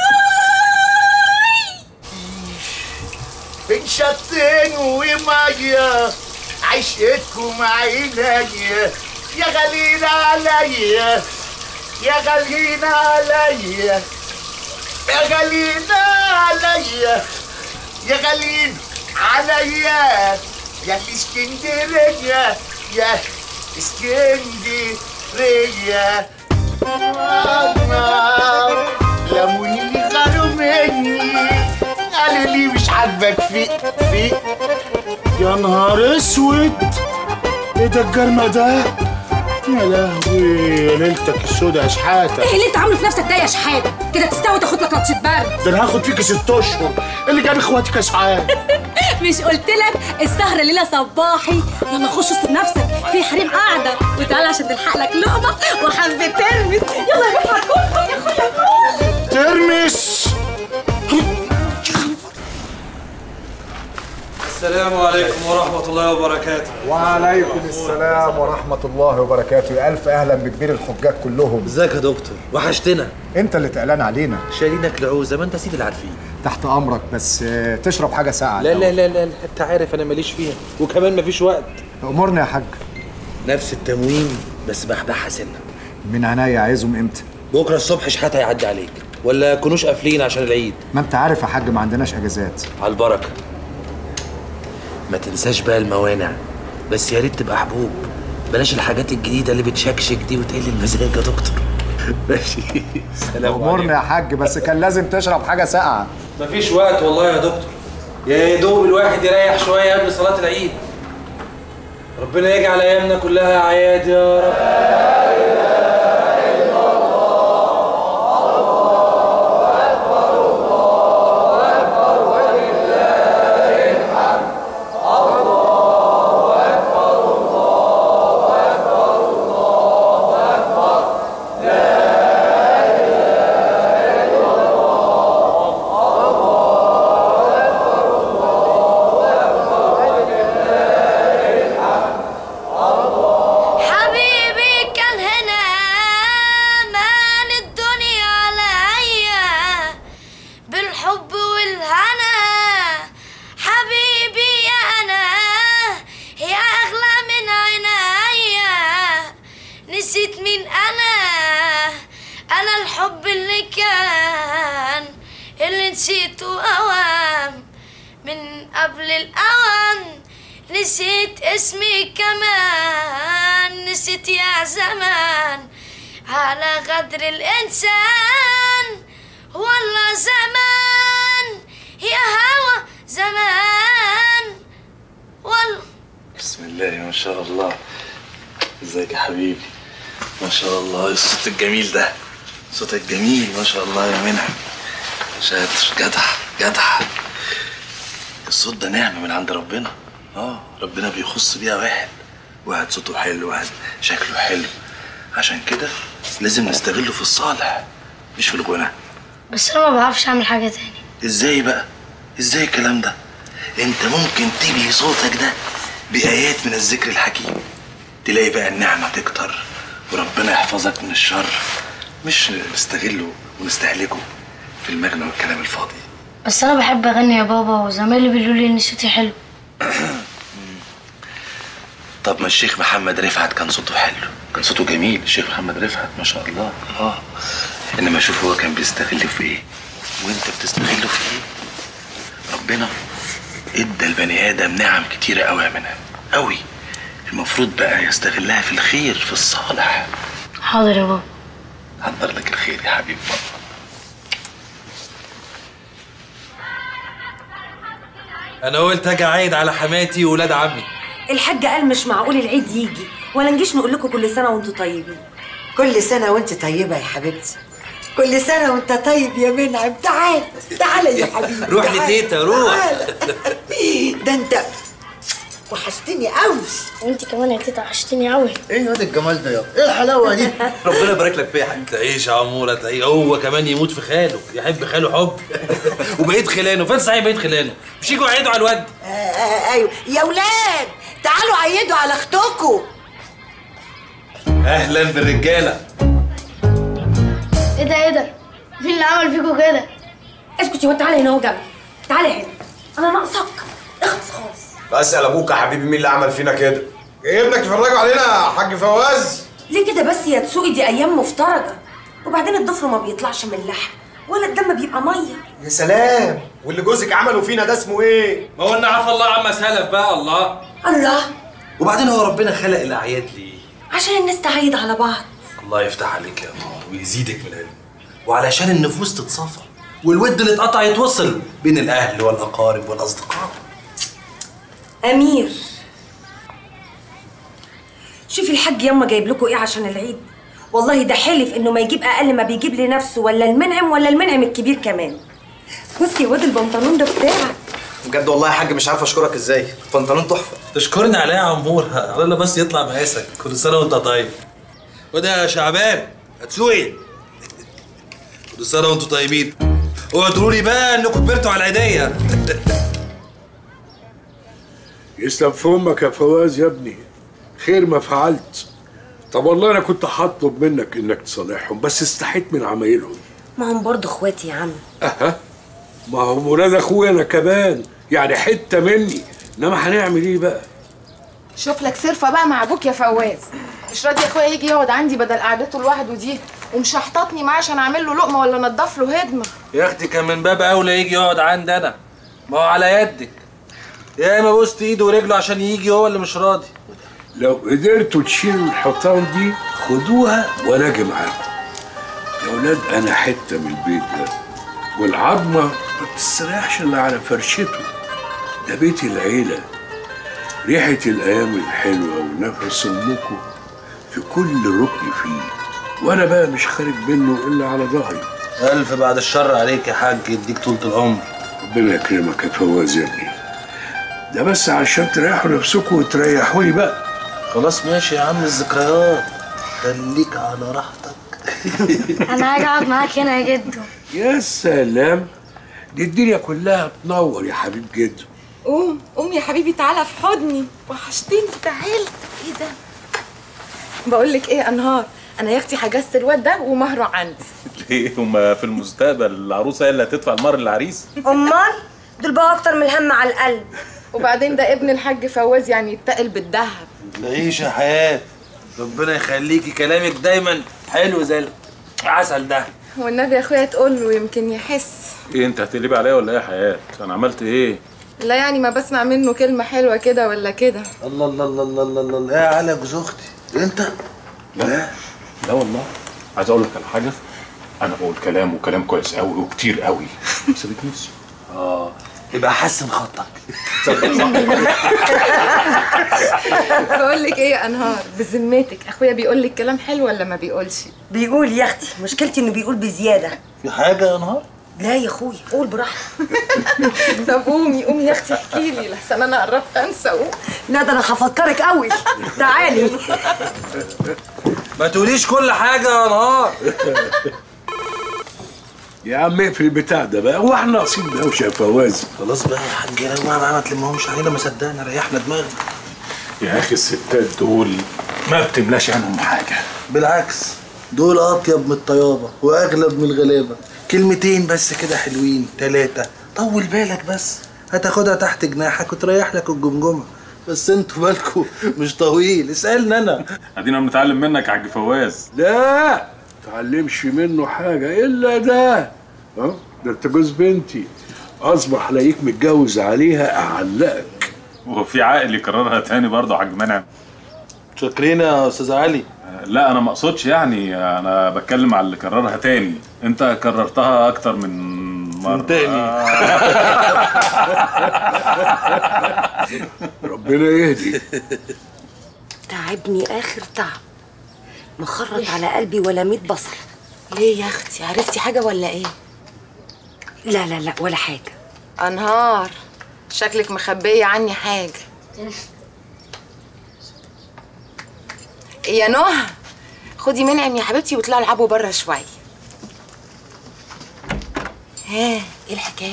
بين شطين وميه عشقتكم عينيا يا غالين عليا يا غالين عليا يا غالين عليا يا غالين عليا يا الاسكندرية يا اسكندرية لموني غاروا مني قالوا لي مش عاجبك في في يا نهار اسود ايه ده الجرمة ده يا لهوي يا ليلتك السودا يا شحاتة ايه اللي انت عامله في نفسك ده يا شحاتة كده تستوي تاخد لك لطشة برد ده انا هاخد فيك ست اشهر اللي جاب اخواتك يا سعاد مش قلت لك السهرة ليلة صباحي يلا خش استر نفسك في حريم قاعدة وتعالى عشان تلحق لك لقمة وحبة ترمس يلا يا بحر كل يا اخويا كل ترمس السلام عليكم ورحمة الله وبركاته وعليكم السلام ورحمة الله وبركاته يا ألف أهلا بكبير الحجاج كلهم ازيك يا دكتور وحشتنا أنت اللي تقلان علينا شايلينك لعوزة ما انت سيد العارفين تحت أمرك بس آه، تشرب حاجة ساقعة لا لا لا لا انت عارف انا ماليش فيها وكمان مفيش وقت أمرنا يا حاج نفس التموين بس بحبحها سنة من عينيا عايزهم إمتى بكرة الصبح شحات هيعدي عليك ولا كنوش قافلين عشان العيد ما أنت عارف يا حاج ما عندناش أجازات على البركة ما تنساش بقى الموانع بس يا ريت تبقى حبوب بلاش الحاجات الجديدة اللي بتشكشك دي وتقل المزاج يا دكتور ماشي سلام أمرنا يا حاج بس كان لازم تشرب حاجة ساقعة مفيش وقت والله يا دكتور يا دوب الواحد يريح شوية قبل صلاة العيد ربنا يجعل أيامنا كلها أعياد يا رب حبيبي كان هنا مان الدنيا عليا بالحب والهنا حبيبي يا انا يا اغلى من عينيا نسيت مين انا انا الحب اللي كان اللي نسيته اوام من قبل الاوان نسيت اسمي كمان نسيت يا زمان على غدر الإنسان والله زمان يا هوى الله ما شاء الله ازيك يا حبيبي ما شاء الله إيه الصوت الجميل ده صوتك جميل ما شاء الله يا منعم شاطر جدع جدع الصوت ده نعمة من عند ربنا اه ربنا بيخص بيها واحد واحد صوته حلو واحد شكله حلو عشان كده لازم نستغله في الصالح مش في الغنى بس انا ما بعرفش اعمل حاجه تاني ازاي بقى ازاي الكلام ده انت ممكن تبلي صوتك ده بايات من الذكر الحكيم تلاقي بقى النعمه تكتر وربنا يحفظك من الشر مش نستغله ونستهلكه في المغنى والكلام الفاضي بس انا بحب اغني يا بابا وزمايلي بيقولوا لي ان صوتي حلو طب ما الشيخ محمد رفعت كان صوته حلو كان صوته جميل الشيخ محمد رفعت ما شاء الله اه انما شوف هو كان بيستغل في ايه وانت بتستغله في ايه ربنا ادى البني ادم نعم كتيره قوي منها قوي المفروض بقى يستغلها في الخير في الصالح حاضر يا بابا حضر لك الخير يا حبيب بابا انا قلت اجي اعيد على حماتي وولاد عمي الحاج قال مش معقول العيد يجي ولا نجيش نقول لكم كل سنه وانتم طيبين كل سنة وانت طيبة يا حبيبتي كل سنة وانت طيب يا منعم تعال تعال يا حبيبي روح تعال. لتيتا روح تعال. ده انت وحشتني قوي وانت كمان يا تيتا وحشتني قوي ايه واد الجمال ده يا ايه الحلاوه دي ربنا يبارك لك فيها يا حاج تعيش يا عموره تعيش هو كمان يموت في خاله يحب خاله حب وبقيت خلانه فين صحيح بقيت خلانه مش يجوا يعيدوا على الواد آه آه ايوه يا ولاد تعالوا عيدوا على اختكم اهلا بالرجاله ايه ده ايه ده مين اللي عمل فيكوا كده اسكت يا واد تعالى هنا اهو جنبي تعالى هنا انا ناقصك اخلص خالص بسأل ابوك يا حبيبي مين اللي عمل فينا كده؟ ابنك يفرجوا علينا يا حاج فواز ليه كده بس يا تسوقي دي ايام مفترجه وبعدين الضفر ما بيطلعش من اللحم ولا الدم بيبقى ميه يا سلام واللي جوزك عمله فينا ده اسمه ايه؟ ما قلنا عفى الله عما سلف بقى الله الله وبعدين هو ربنا خلق الاعياد ليه عشان الناس تعيد على بعض الله يفتح عليك يا نور ويزيدك من العلم وعلشان النفوس تتصافى والود اللي اتقطع يتوصل بين الاهل والاقارب والاصدقاء امير شوفي الحاج ياما جايب لكم ايه عشان العيد والله ده حلف انه ما يجيب اقل ما بيجيب لنفسه ولا المنعم ولا المنعم الكبير كمان بصي يا واد البنطلون ده بتاعك بجد والله يا حاج مش عارف اشكرك ازاي البنطلون تحفه تشكرني عليها يا عمور الله بس يطلع مقاسك كل سنه وانت طيب وده يا شعبان هتسوقي كل سنه وانتم طيبين اوعوا تقولوا لي بقى انكم كبرتوا على العيديه يسلم في امك يا فواز يا ابني خير ما فعلت طب والله انا كنت هطلب منك انك تصالحهم بس استحيت من عمايلهم ما هم برضه اخواتي يا عم اها ما هم ولاد اخويا انا كمان يعني حته مني انما هنعمل ايه بقى شوف لك صرفه بقى مع ابوك يا فواز مش راضي اخويا يجي يقعد عندي بدل قعدته لوحده دي ومش هحتطني معاه عشان اعمل له لقمه ولا انضف له هدمه يا اختي كان من باب اولى يجي يقعد عندي انا ما هو على يدك يا اما بوست ايده ورجله عشان يجي هو اللي مش راضي لو قدرتوا تشيلوا الحيطان دي خدوها وانا اجي معاكم يا ولاد انا حته من البيت ده والعظمه ما بتستريحش الا على فرشته ده بيت العيله ريحه الايام الحلوه ونفس امكم في كل ركن فيه وانا بقى مش خارج منه الا على ظهري الف بعد الشر عليك يا حاج يديك طولة العمر ربنا يكرمك يا فواز يا ابني ده بس عشان تريحوا نفسكم وتريحوني بقى خلاص ماشي يا عم الذكريات خليك على راحتك انا هاجي اقعد معاك هنا يا جدو يا سلام دي الدنيا كلها تنور يا حبيب جدو قوم قوم يا حبيبي تعالى في حضني وحشتني تعال ايه ده بقول لك ايه يا انهار انا يا اختي حجزت الواد ده ومهره عندي ليه هما في المستقبل العروسه هي اللي هتدفع المهر للعريس امال دول بقى اكتر من الهم على القلب وبعدين ده ابن الحاج فواز يعني يتقل بالذهب تعيش يا حياة ربنا يخليكي كلامك دايما حلو زي العسل ده والنبي يا اخويا تقول له يمكن يحس ايه انت هتقلبي عليا ولا ايه يا حياه انا عملت ايه لا يعني ما بسمع منه كلمه حلوه كده ولا كده الله الله الله الله الله الله الله يا على جوز اختي انت لا لا والله عايز اقول لك على حاجه انا بقول كلام وكلام كويس قوي وكتير قوي بس بتنسوا اه يبقى حسن خطك بقول لك ايه يا انهار بذمتك اخويا بيقول لك كلام حلو ولا ما بيقولش بيقول يا اختي مشكلتي انه بيقول بزياده في حاجه يا نهار لا يا اخويا قول براحتك طب قومي قومي يا اختي احكي لي لحسن انا قربت انسى قومي لا ده انا هفكرك قوي تعالي ما تقوليش كل حاجه يا نهار يا عم اقفل البتاع ده بقى هو احنا ناقصين دوشه يا فواز خلاص بقى يا حاج يا جماعه ما تلمهمش علينا ما صدقنا ريحنا دماغنا يا اخي الستات دول ما بتملاش عنهم حاجه بالعكس دول اطيب من الطيابه واغلب من الغلابه كلمتين بس كده حلوين ثلاثه طول بالك بس هتاخدها تحت جناحك وتريح لك الجمجمه بس انتوا بالكوا مش طويل اسالني انا ادينا بنتعلم منك يا حاج فواز لا تعلمش منه حاجه الا ده اه ده انت جوز بنتي اصبح الاقيك متجوز عليها اعلقك وفي عقل يكررها تاني برضه يا حاج منعم شاكرين يا استاذ علي لا انا ما اقصدش يعني انا بتكلم على اللي كررها تاني انت كررتها اكتر من مره تاني. ربنا يهدي تعبني اخر تعب مخرط على قلبي ولا ميت بصل ليه يا اختي عرفتي حاجه ولا ايه لا لا لا ولا حاجه انهار شكلك مخبيه عني حاجه يا نهى خدي منعم يا حبيبتي واطلعوا العبوا بره شويه ها ايه الحكايه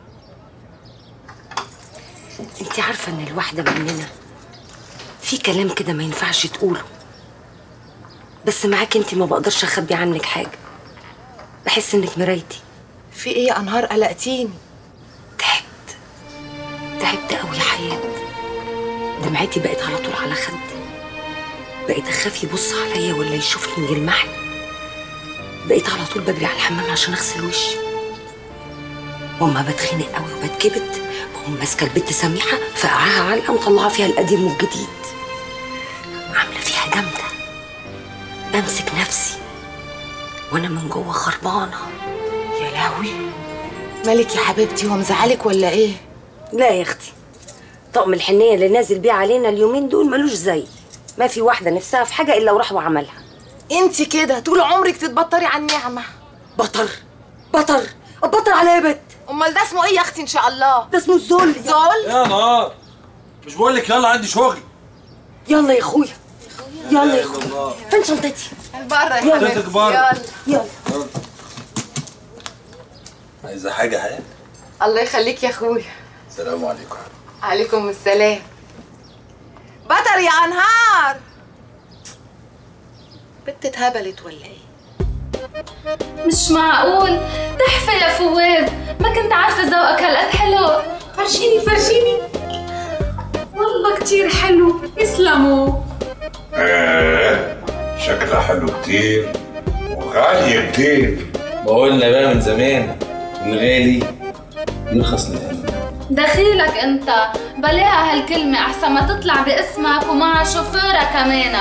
انت عارفه ان الواحده مننا في كلام كده ما ينفعش تقوله بس معاك انت ما بقدرش اخبي عنك حاجه بحس انك مرايتي في ايه يا انهار قلقتيني تعبت قوي يا حياه دمعتي بقت على طول على خدي بقيت اخاف يبص عليا ولا يشوفني يلمحني بقيت على طول بجري على الحمام عشان اغسل وشي واما بتخنق قوي وبتكبت بقوم ماسكه البت سميحه فقعها علقه مطلعه فيها القديم والجديد عامله فيها جامده بمسك نفسي وانا من جوه خربانه يا لهوي مالك يا حبيبتي هو مزعلك ولا ايه لا يا اختي طقم الحنيه اللي نازل بيه علينا اليومين دول ملوش زي ما في واحده نفسها في حاجه الا وراح وعملها انت كده طول عمرك تتبطري على النعمه بطر بطر بطر على يا بت امال ده اسمه ايه يا اختي ان شاء الله ده اسمه الذل ذل يا نهار مش بقول لك يلا عندي شغل يلا يا اخويا يلا يا اخويا فين شنطتي بره يا يلا. حبيبتي شنطتك بره. يلا يلا عايزه حاجه حياتي الله يخليك يا اخويا السلام عليكم عليكم السلام بطر يا انهار بنت اتهبلت ولا ايه مش معقول تحفة يا فواز ما كنت عارفة ذوقك هالقد حلو فرشيني فرشيني والله كتير حلو يسلموا آه شكلها حلو كتير وغالية كتير ما قلنا بقى من زمان الغالي يرخص للأمن دخيلك انت بلاها هالكلمة احسن ما تطلع باسمك ومع شوفيرة كمان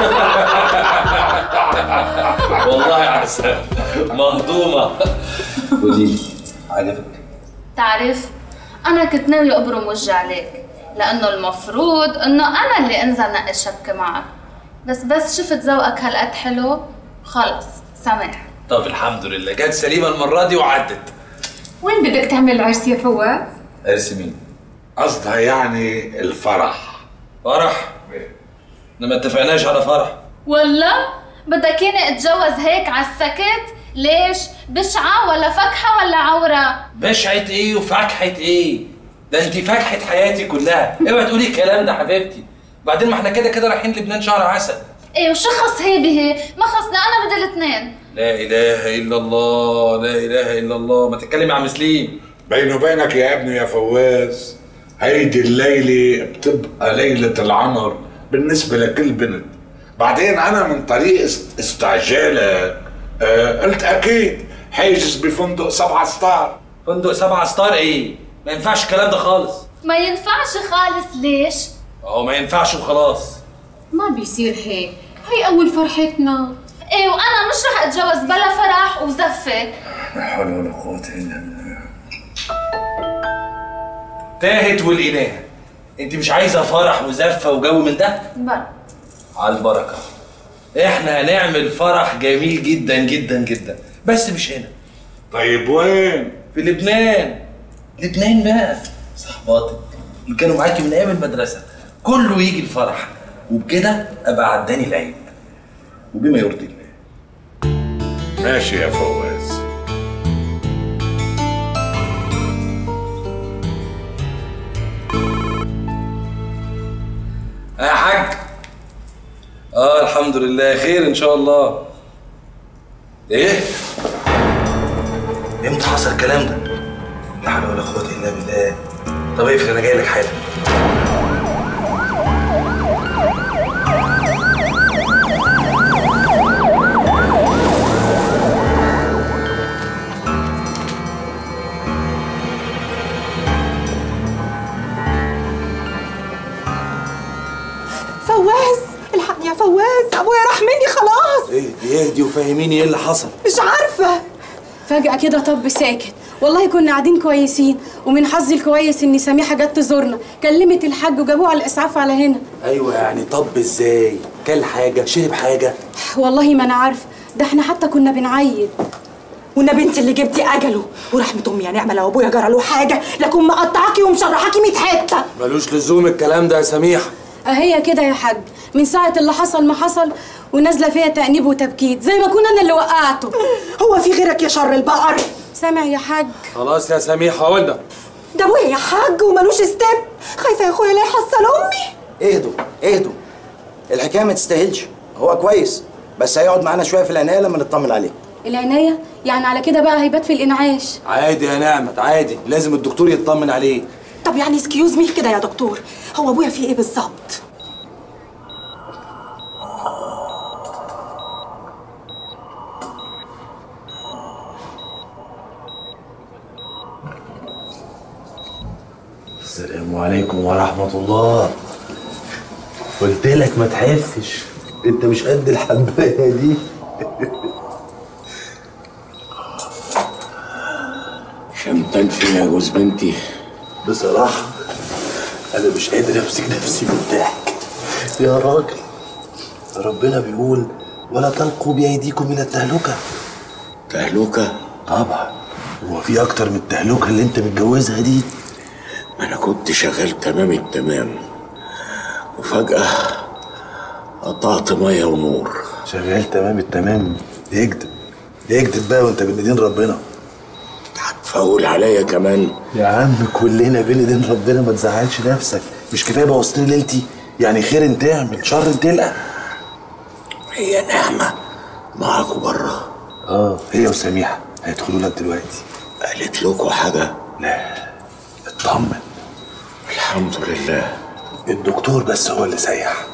والله عسل مهضومه قولي لي عجبك تعرف انا كنت ناوية ابرم وجهي عليك لانه المفروض انه انا اللي انزل نقي شبكة معك بس بس شفت ذوقك هالقد حلو خلص سامح طب الحمد لله جت سليمه المره دي وعدت وين بدك تعمل عرس يا فواز؟ ارسي مين قصدها يعني الفرح فرح احنا ما اتفقناش على فرح والله بدك ياني اتجوز هيك على السكت؟ ليش؟ بشعة ولا فكحة ولا عورة؟ بشعة ايه وفكحة ايه ده انت فكحة حياتي كلها اوعي تقولي الكلام ده حبيبتي بعدين ما احنا كده كده رايحين لبنان شهر عسل ايه وشو خص هي بهي؟ ما خصنا انا بدي الاثنين لا اله الا الله لا اله الا الله ما تتكلمي عن مسلم بيني وبينك يا ابني يا فواز هيدي الليلة بتبقى ليلة العنر بالنسبة لكل بنت بعدين أنا من طريق است- استعجالك آه قلت أكيد حاجز بفندق سبعة ستار فندق سبعة ستار ايه ما ينفعش الكلام ده خالص ما ينفعش خالص ليش؟ اهو ما ينفعش وخلاص ما بيصير هيك هي أول فرحتنا ايه وأنا مش رح أتجوز بلا فرح وزفة لا حول ولا قوة إلا بالله تاهت ولقيناها انت مش عايزه فرح وزفه وجو من ده بقى على البركه احنا هنعمل فرح جميل جدا جدا جدا بس مش هنا طيب وين في لبنان لبنان بقى صحباتك اللي كانوا معاكي من ايام المدرسه كله يجي الفرح وبكده ابقى عداني العيب وبما يرضي الله ماشي يا فواز يا حاج اه الحمد لله خير ان شاء الله ايه امتى حصل الكلام ده لا حول ولا قوه الا بالله طب اقفل انا جاي لك حالا فواز الحقني يا فواز ابويا راح مني خلاص ايه اهدي وفهميني ايه اللي حصل مش عارفه فجأة كده طب ساكت والله كنا قاعدين كويسين ومن حظي الكويس ان سميحة جت تزورنا كلمت الحاج وجابوه على الاسعاف على هنا ايوه يعني طب ازاي كل حاجه شرب حاجه والله ما انا عارفه ده احنا حتى كنا بنعيد والنبي انت اللي جبتي اجله ورحمه امي يا نعمه لو ابويا جرى له حاجه لكن مقطعاكي ومشرحاكي 100 حته ملوش لزوم الكلام ده يا سميح اهي كده يا حاج من ساعة اللي حصل ما حصل ونازلة فيها تأنيب وتبكيت زي ما كنا انا اللي وقعته هو في غيرك يا شر البقر سامع يا حاج خلاص يا سميح قلنا ده ابويا يا حاج وملوش استب خايفه يا اخويا لا يحصل امي اهدوا اهدوا الحكايه ما تستاهلش هو كويس بس هيقعد معانا شويه في العنايه لما نطمن عليه العناية يعني على كده بقى هيبات في الإنعاش عادي يا نعمت عادي لازم الدكتور يطمن عليه طب يعني سكيوز مي كده يا دكتور هو ابويا فيه ايه بالظبط السلام عليكم ورحمة الله قلت لك ما تحفش انت مش قد الحباية دي شمتان فين يا جوز بنتي بصراحة أنا مش قادر أمسك نفسي من الضحك يا راجل ربنا بيقول ولا تلقوا بأيديكم إلى التهلكة تهلكة طبعا هو في أكتر من التهلكة اللي أنت متجوزها دي أنا كنت شغال تمام التمام وفجأة قطعت مية ونور شغال تمام التمام يكذب يكذب بقى وأنت بين إيدين ربنا هتفول عليا كمان يا عم كلنا بين ايدين ربنا ما تزعلش نفسك مش كفايه بوظتني ليلتي يعني خير انت اعمل شر انت تلقى هي نعمة معاكوا بره اه هي وسميحه هيدخلوا لك دلوقتي قالت لكم حاجة؟ لا اطمن الحمد لله الدكتور بس هو اللي سيح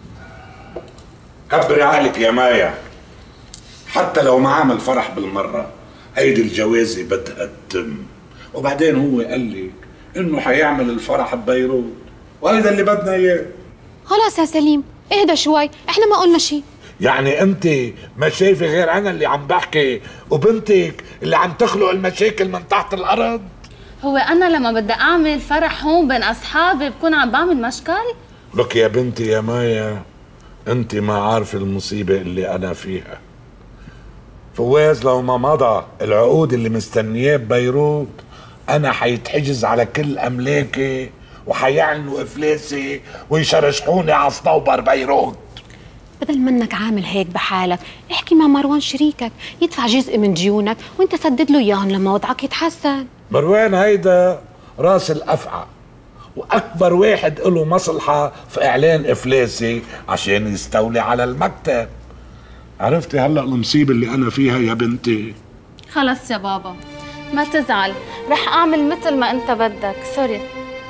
كبري عقلك يا مايا حتى لو ما عمل فرح بالمرة هيدي الجوازة بدها تتم وبعدين هو قال لك انه حيعمل الفرح ببيروت وهيدا اللي بدنا اياه خلاص يا سليم اهدى شوي احنا ما قلنا شيء يعني انت ما شايفه غير انا اللي عم بحكي وبنتك اللي عم تخلق المشاكل من تحت الارض هو انا لما بدي اعمل فرح هون بين اصحابي بكون عم بعمل مشكل لك يا بنتي يا مايا انت ما عارفه المصيبه اللي انا فيها فواز لو ما مضى العقود اللي مستنياه ببيروت انا حيتحجز على كل املاكي وحيعلنوا افلاسي ويشرشحوني على صنوبر بيروت بدل منك عامل هيك بحالك احكي مع مروان شريكك يدفع جزء من ديونك وانت سدد له اياهم لما وضعك يتحسن مروان هيدا راس الافعى واكبر واحد له مصلحه في اعلان افلاسي عشان يستولي على المكتب عرفتي هلا المصيبه اللي انا فيها يا بنتي خلص يا بابا ما تزعل رح اعمل مثل ما انت بدك سوري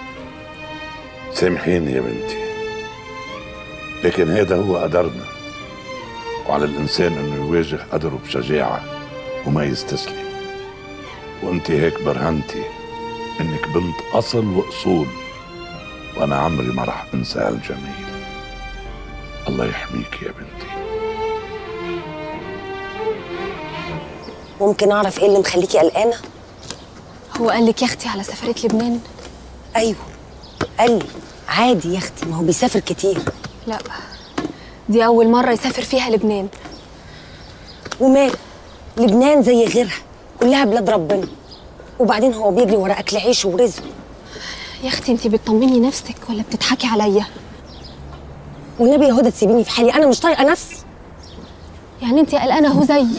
سامحيني يا بنتي لكن هذا هو قدرنا وعلى الانسان انه يواجه قدره بشجاعه وما يستسلم وانت هيك برهنتي انك بنت اصل واصول وانا عمري ما رح انسى هالجميل الله يحميك يا بنتي ممكن اعرف ايه اللي مخليكي قلقانه هو قال لك يا اختي على سفريه لبنان ايوه قال لي عادي يا اختي ما هو بيسافر كتير لا دي اول مره يسافر فيها لبنان ومال لبنان زي غيرها كلها بلاد ربنا وبعدين هو بيجري ورا اكل عيشه ورزقه يا اختي انت بتطمني نفسك ولا بتضحكي عليا والنبي يا هدى تسيبيني في حالي انا مش طايقه نفسي يعني انت قلقانه اهو زيي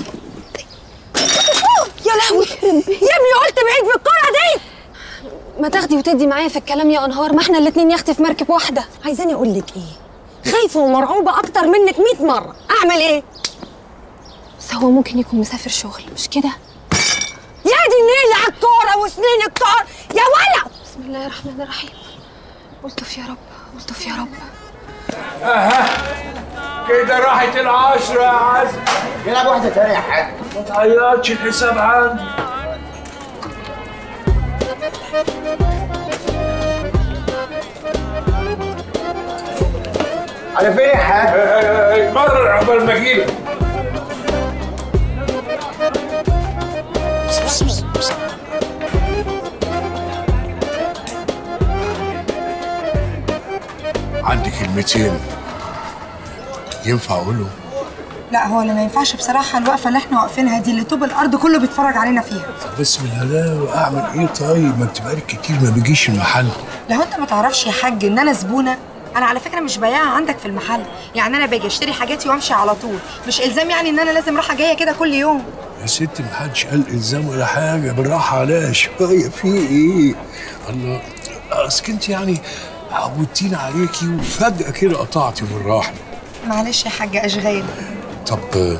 يا لهوي يا ابني قلت بعيد بالكره دي ما تاخدي وتدي معايا في الكلام يا انهار ما احنا الاتنين يا اختي في مركب واحده عايزاني اقول لك ايه خايفه ومرعوبه اكتر منك 100 مره اعمل ايه بس هو ممكن يكون مسافر شغل مش كده يا دي النيل على الكوره وسنين الكوره يا ولا بسم الله الرحمن الرحيم الطف يا رب الطف يا رب اها كده راحت العشرة يا عزم يلعب واحدة تانية يا حاج ما تعيطش الحساب عندي على فين يا حاج؟ مرة عقبال ما اجيلك عندي كلمتين ينفع اقولهم لا هو اللي ما ينفعش بصراحه الوقفه اللي احنا واقفينها دي اللي طوب الارض كله بيتفرج علينا فيها بسم الله واعمل ايه طيب ما انت بقالك كتير ما بيجيش المحل لو انت ما تعرفش يا حاج ان انا زبونه انا على فكره مش بياعه عندك في المحل يعني انا باجي اشتري حاجاتي وامشي على طول مش الزام يعني ان انا لازم رايحه جايه كده كل يوم يا ستي ما حدش قال الزام ولا حاجه بالراحه عليها شويه في ايه الله اصل انت يعني عودتينا عليكي وفجاه كده قطعتي بالراحه معلش يا حاج اشغال طب آه،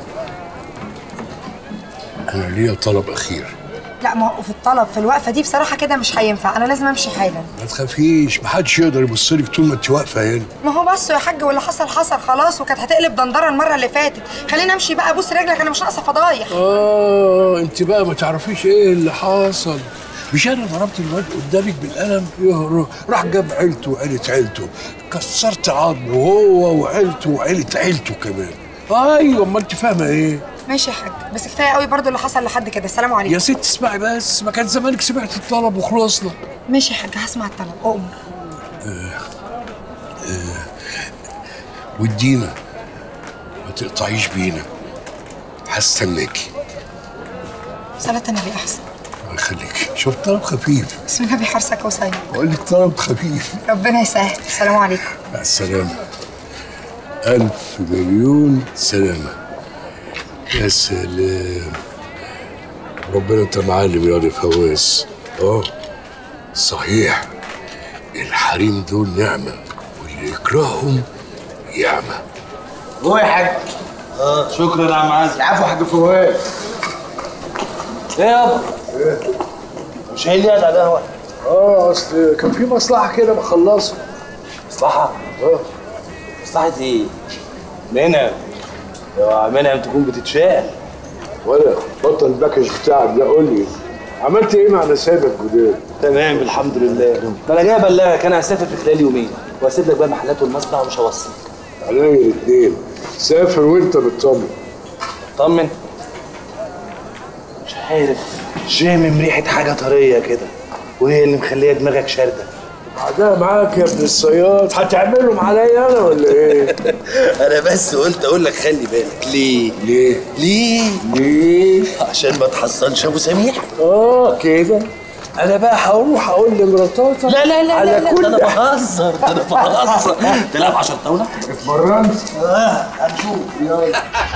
انا ليا طلب اخير لا ما هو في الطلب في الوقفه دي بصراحه كده مش هينفع انا لازم امشي حالا ما تخافيش ما حدش يقدر يبص لك طول ما انت واقفه هنا ما هو بصوا يا حاج واللي حصل حصل خلاص وكانت هتقلب دندره المره اللي فاتت خلينا امشي بقى ابوس رجلك انا مش ناقصه فضايح اه انت بقى ما تعرفيش ايه اللي حصل مش انا ضربت الواد قدامك بالقلم يهرب راح جاب عيلته وعيلة عيلته كسرت عظمه وهو وعيلته وعيلة عيلته كمان ايوه امال انت فاهمه ايه ماشي يا حاج بس كفايه قوي برضو اللي حصل لحد كده السلام عليكم يا ست اسمعي بس ما كان زمانك سمعت الطلب وخلصنا ماشي يا حاج هسمع الطلب اؤمر ودينا ما تقطعيش بينا هستناكي صلاه النبي احسن الله يخليك شوف طلب خفيف بسم الله بحرسك وسيم بقول لك طلب خفيف ربنا يسهل السلام عليكم مع السلامة ألف مليون سلامة يا سلام ربنا أنت معلم يا واد فواز أه صحيح الحريم دول نعمة واللي يكرههم يعمى هو يا حاج اه شكرا يا عم عزم العفو يا حاج فواز ايه يابا مش هي قاعد على القهوه اه اصل كان في مصلحة كده بخلصها مصلحه اه مصلحه ايه منى يا منى تكون بتتشاء ولا بطل الباكج بتاعك ده قول لي عملت ايه مع نسابك جداد؟ تمام الحمد لله ده انا جاي ابلغك انا هسافر في خلال يومين واسيب لك بقى المحلات والمصنع ومش هوصل عليا الاثنين سافر وانت بتطمن طمن مش عارف شامم ريحه حاجه طريه كده وهي اللي مخليه دماغك شارده بعدها معاك يا ابن الصياد هتعملهم عليا انا ولا ايه؟ انا بس قلت اقول لك خلي بالك ليه ليه؟ ليه ليه؟ عشان ما تحصلش ابو سميح اه كده انا بقى هروح اقول لمراتاتك لا لا لا على لا, لا كل ده انا بهزر ده انا بهزر تلعب 10 طاوله اتمرنت اه هنشوف يلا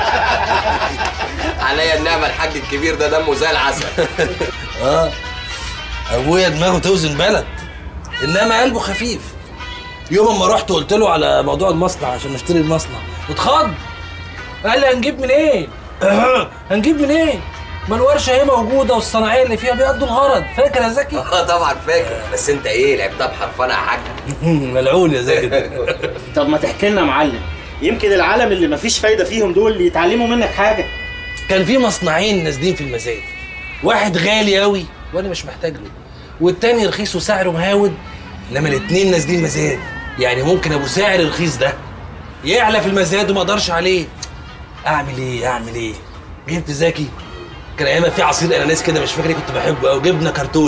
عليا النعمة الحاج الكبير ده دمه زي العسل اه ابويا دماغه توزن بلد انما قلبه خفيف يوم ما رحت قلت له على موضوع المصنع عشان نشتري المصنع اتخض قال لي هنجيب منين هنجيب منين ما الورشه اهي موجوده والصناعيه اللي فيها بيقضوا الغرض فاكر يا زكي اه طبعا فاكر بس انت ايه لعبتها بحرفنه يا حاج ملعون يا زكي طب ما تحكي لنا يا معلم يمكن العالم اللي مفيش فايده فيهم دول يتعلموا منك حاجه كان في مصنعين نازلين في المزاد واحد غالي قوي وانا مش محتاج له والتاني رخيص وسعره مهاود انما الاتنين نازلين مزاد يعني ممكن ابو سعر الرخيص ده يعلى في المزاد وما اقدرش عليه اعمل ايه اعمل ايه جبت زكي كان ايامها في عصير اناناس كده مش فاكر إيه كنت بحبه قوي جبنه كرتونه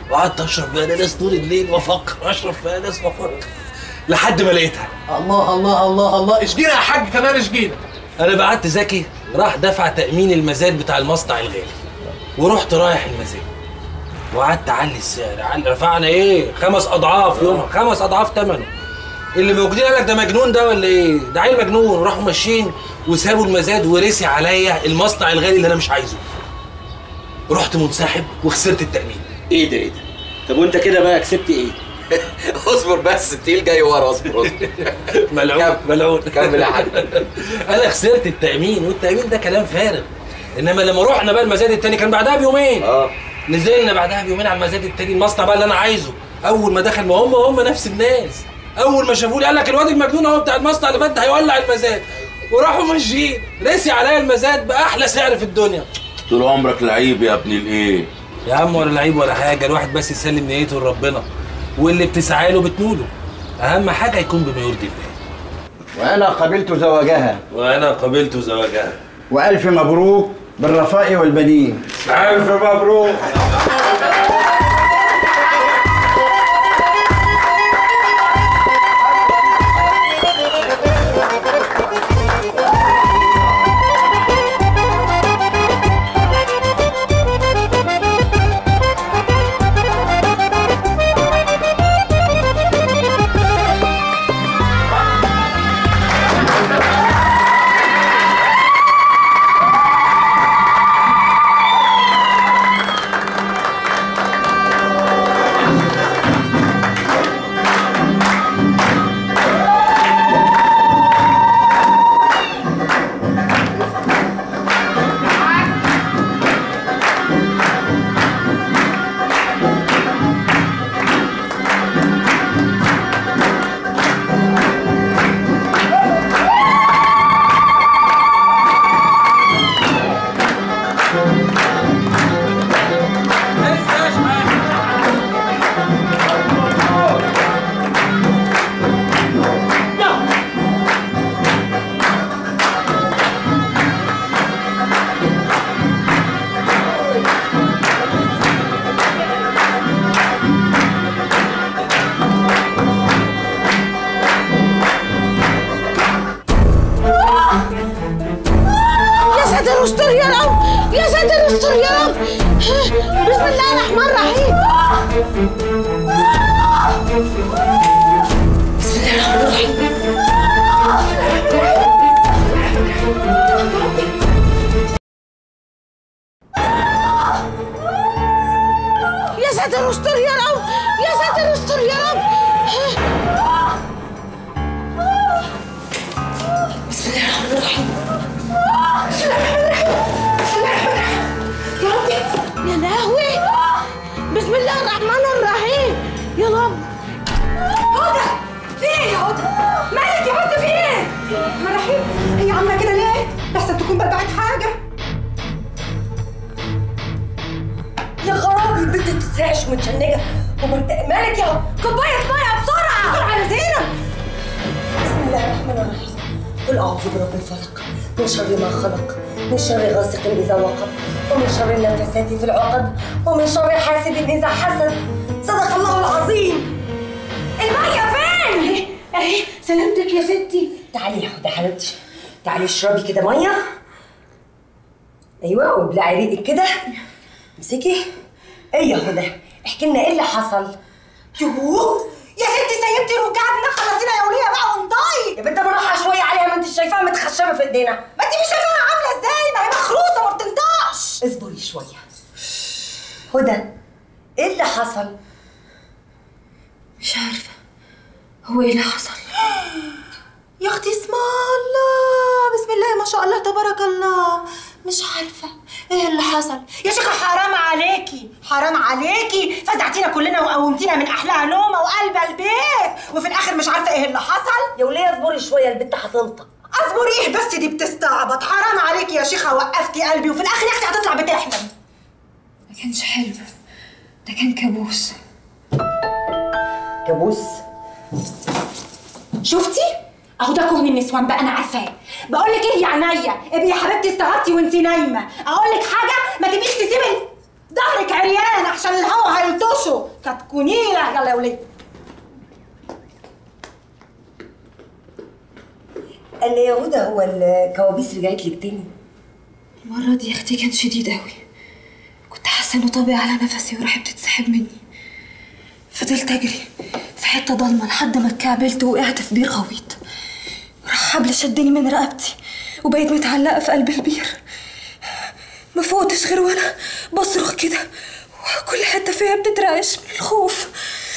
وقعدت اشرب في اناناس طول الليل وافكر اشرب في اناناس وافكر لحد ما لقيتها الله الله الله الله اشجينا يا حاج كمان اشجينا انا بعت زكي راح دفع تامين المزاد بتاع المصنع الغالي ورحت رايح المزاد وقعدت اعلي السعر اعلي رفعنا ايه خمس اضعاف يومها خمس اضعاف ثمنه اللي موجودين قال لك ده مجنون ده ولا ايه ده عيل مجنون راحوا ماشيين وسابوا المزاد ورسي عليا المصنع الغالي اللي انا مش عايزه رحت منسحب وخسرت التامين ايه ده ايه ده طب وانت كده بقى كسبت ايه اصبر بس التقيل جاي ورا اصبر اصبر ملعون ملعون كمل يا حاج انا خسرت التامين والتامين ده كلام فارغ انما لما رحنا بقى المزاد التاني كان بعدها بيومين اه نزلنا بعدها بيومين على المزاد التاني المصنع بقى اللي انا عايزه اول ما دخل ما هم هم نفس الناس اول ما شافوني قال لك الواد المجنون اهو بتاع المصنع اللي فات ده هيولع المزاد وراحوا ماشيين رسي عليا المزاد باحلى سعر في الدنيا طول عمرك لعيب يا ابن الايه يا عم ولا لعيب ولا حاجه الواحد بس يسلم نيته لربنا واللي بتسعى له بتنوله اهم حاجه يكون بما يرضي الله وانا قبلت زواجها وانا قبلت زواجها والف مبروك بالرفاء والبنين الف مبروك يا ساتر استر يا رب يا ساتر استر يا رب بسم الله الرحمن الرحيم بسم الله الرحمن الرحيم يا ساتر استر يا رب يا ساتر استر يا رب بسم الله الرحمن الرحيم بسم الله الرحمن الرحيم بسم الله الرحمن الرحيم يا ربي يا لهوي بسم الله الرحمن الرحيم يا رب هدى في ايه يا هدى؟ مالك يا هدى في ايه؟ الرحمن الرحيم هي عامله كده ليه؟ لحسن تكون بلبعت حاجه يا خرابي البنت تترعش متشنجه ومرت... مالك يا كوبايه ميه بسرعه بسرعه يا زينب بسم الله الرحمن الرحيم قل اعوذ برب الفلق من شر ما خلق من شر غاسق اذا وقب ومن شر النفاثات في العقد ومن شر حاسد اذا حسد صدق الله العظيم الميه فين اهي سلامتك يا ستي تعالي يا حودة حبيبتي تعالي اشربي كده ميه ايوه وابلعي ريقك كده امسكي ايه يا هدى احكي لنا ايه اللي حصل يوه يا ستي سيبتي ركعتنا خلصينا يا وليه بقى وانطقي يا بنت بالراحه شويه عليها ما انت شايفاها متخشبه في ايدينا ما انت مش شايفاها عامله ازاي ما هي مخروصه ما بتنطقش اصبري شويه هدى ايه اللي حصل مش عارفه هو ايه اللي حصل يا اختي اسم الله بسم الله ما شاء الله تبارك الله مش عارفه ايه اللي حصل يا شيخه حرام عليكي حرام عليكي فزعتينا كلنا وقومتينا من احلاها نومه وقلب البيت وفي الاخر مش عارفه ايه اللي حصل يا وليه اصبري شويه البنت هتنطق اصبري ايه بس دي بتستعبط حرام عليكي يا شيخه وقفتي قلبي وفي الاخر يا اختي هتطلع بتحلم ما كانش حلم ده كان كابوس كابوس شفتي اهو ده كهن النسوان بقى انا عارفاه بقول لك ايه يا عينيا ابقي يا حبيبتي استغطي وانت نايمه اقول لك حاجه ما تبقيش تسيبي ظهرك عريان عشان الهوا هيلطشه بصوا كتكونينا يلا يا ولاد قال لي يا هدى هو الكوابيس رجعت لك تاني المرة دي يا اختي كان شديد قوي كنت حاسة انه طابق على نفسي وراح بتتسحب مني فضلت اجري في حتة ضلمة لحد ما اتكعبلت وقعت في بير غويط راح حبل شدني من رقبتي وبقيت متعلقة في قلب البير ما فوقتش غير وانا بصرخ كده وكل حتة فيها بتترعش من الخوف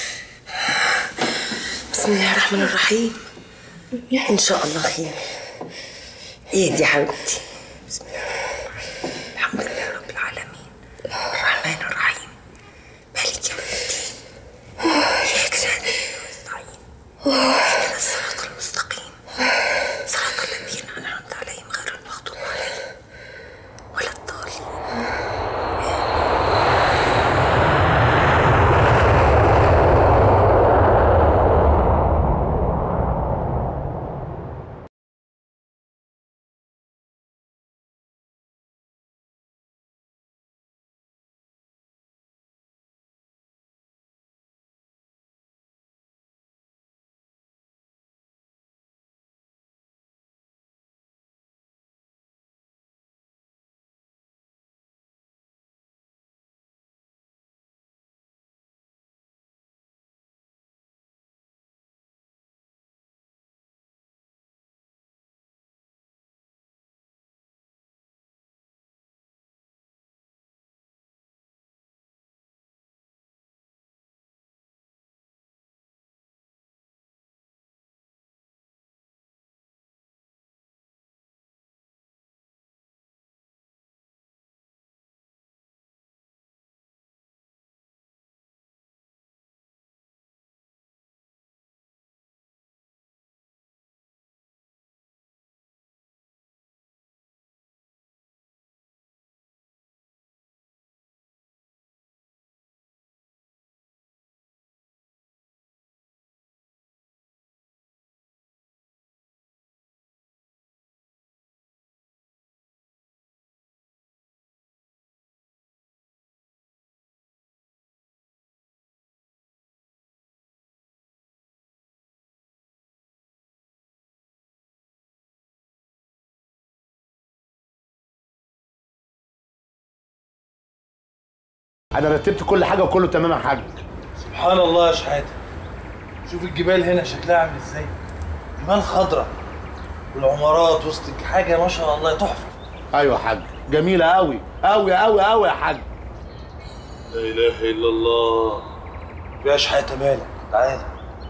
بسم الله الرحمن الرحيم ان شاء الله خير ايه دي حبيبتي بسم الله الحمد لله رب العالمين الرحمن الرحيم مالك يوم الدين اياك نعبد ونستعين اهدنا الصراط المستقيم صراط الذين انعمت عليهم غير المغضوب عليهم ولا الضالين انا رتبت كل حاجه وكله تمام يا حاج سبحان الله يا شحاته شوف الجبال هنا شكلها عامل ازاي جبال خضراء والعمارات وسط حاجه ما شاء الله تحفه ايوه يا حاج جميله قوي قوي قوي قوي يا حاج لا اله الا الله يا شحاته مالك تعالى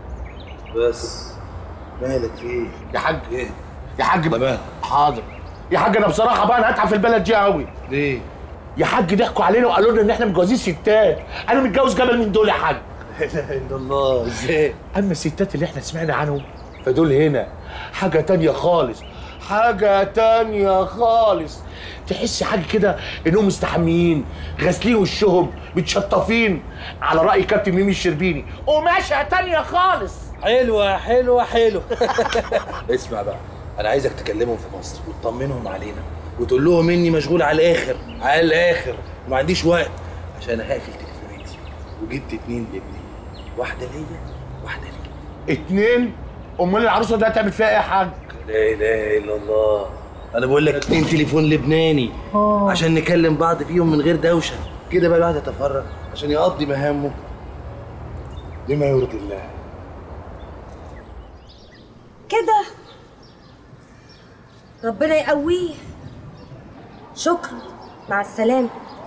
بس مالك في ايه يا حاج ايه يا حاج تمام حاضر يا حاج انا بصراحه بقى انا هتعب في البلد دي قوي ليه يا حاج ضحكوا علينا وقالوا لنا ان احنا متجوزين ستات انا متجوز جبل من دول يا حاج لا اله الا الله ازاي اما الستات اللي احنا سمعنا عنهم فدول هنا حاجه تانية خالص حاجه تانية خالص تحس حاجه كده انهم مستحميين غاسلين وشهم متشطفين على راي كابتن ميمي الشربيني قماشه تانية خالص حلوه حلوه حلوه اسمع بقى انا عايزك تكلمهم في مصر وتطمنهم علينا وتقول لهم اني مشغول على الاخر على الاخر وما عنديش وقت عشان هقفل تليفوناتي وجبت اتنين لابني واحده ليا واحده ليك اتنين امال العروسه دي هتعمل فيها ايه يا حاج لا اله الا الله انا بقول لك اتنين تليفون لبناني عشان نكلم بعض فيهم من غير دوشه كده بقى الواحد يتفرغ عشان يقضي مهامه بما يرضي الله كده ربنا يقويه شكرا مع السلامة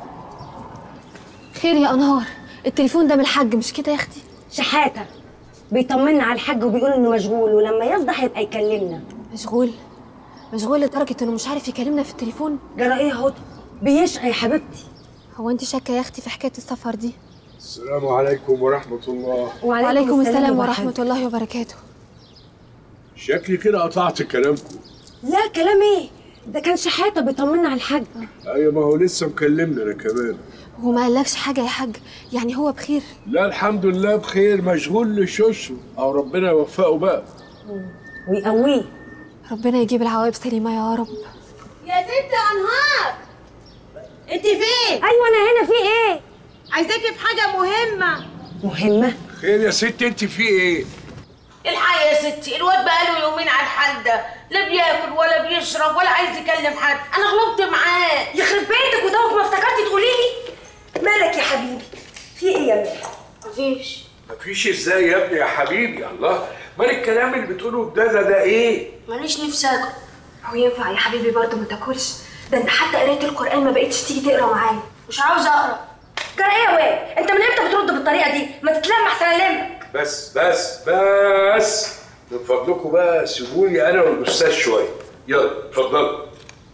خير يا انهار التليفون ده من الحاج مش كده يا اختي شحاتة بيطمنا على الحاج وبيقول انه مشغول ولما يفضى هيبقى يكلمنا مشغول مشغول لدرجه انه مش عارف يكلمنا في التليفون جرى ايه يا هدى بيشقى يا حبيبتي هو انت شاكه يا اختي في حكايه السفر دي السلام عليكم ورحمة الله وعليكم السلام ورحمه الله وبركاته شكلي كده قطعت كلامكم لا كلام ايه ده كان شحاتة بيطمنا على الحاج ايوه ما هو لسه مكلمني انا كمان هو ما قالكش حاجه يا حاج يعني هو بخير لا الحمد لله بخير مشغول لشوشه او ربنا يوفقه بقى ويقويه ربنا يجيب العواقب سليمه يا رب يا ست انهار انت فين ايوه انا هنا في ايه عايزاكي في حاجه مهمه مهمه خير يا ست انت في ايه الحقي يا ستي الواد بقاله يومين على الحال ده لا بياكل ولا بيشرب ولا عايز يكلم حد انا غلطت معاه يخرب بيتك ودوك ما افتكرتي تقولي لي مالك يا حبيبي في ايه يا مالك مفيش مفيش ازاي يا ابني يا حبيبي الله مال الكلام اللي بتقوله ده ده ده ايه ماليش نفسي اكل هو ينفع يا حبيبي برضه ما تاكلش ده انت حتى قرايه القران ما بقتش تيجي تقرا معايا مش عاوزه اقرا جرى ايه يا واد انت من امتى بترد بالطريقه دي ما تتلم احسن المك بس بس بس من فضلكم بقى سيبوني انا والاستاذ شويه يلا اتفضلوا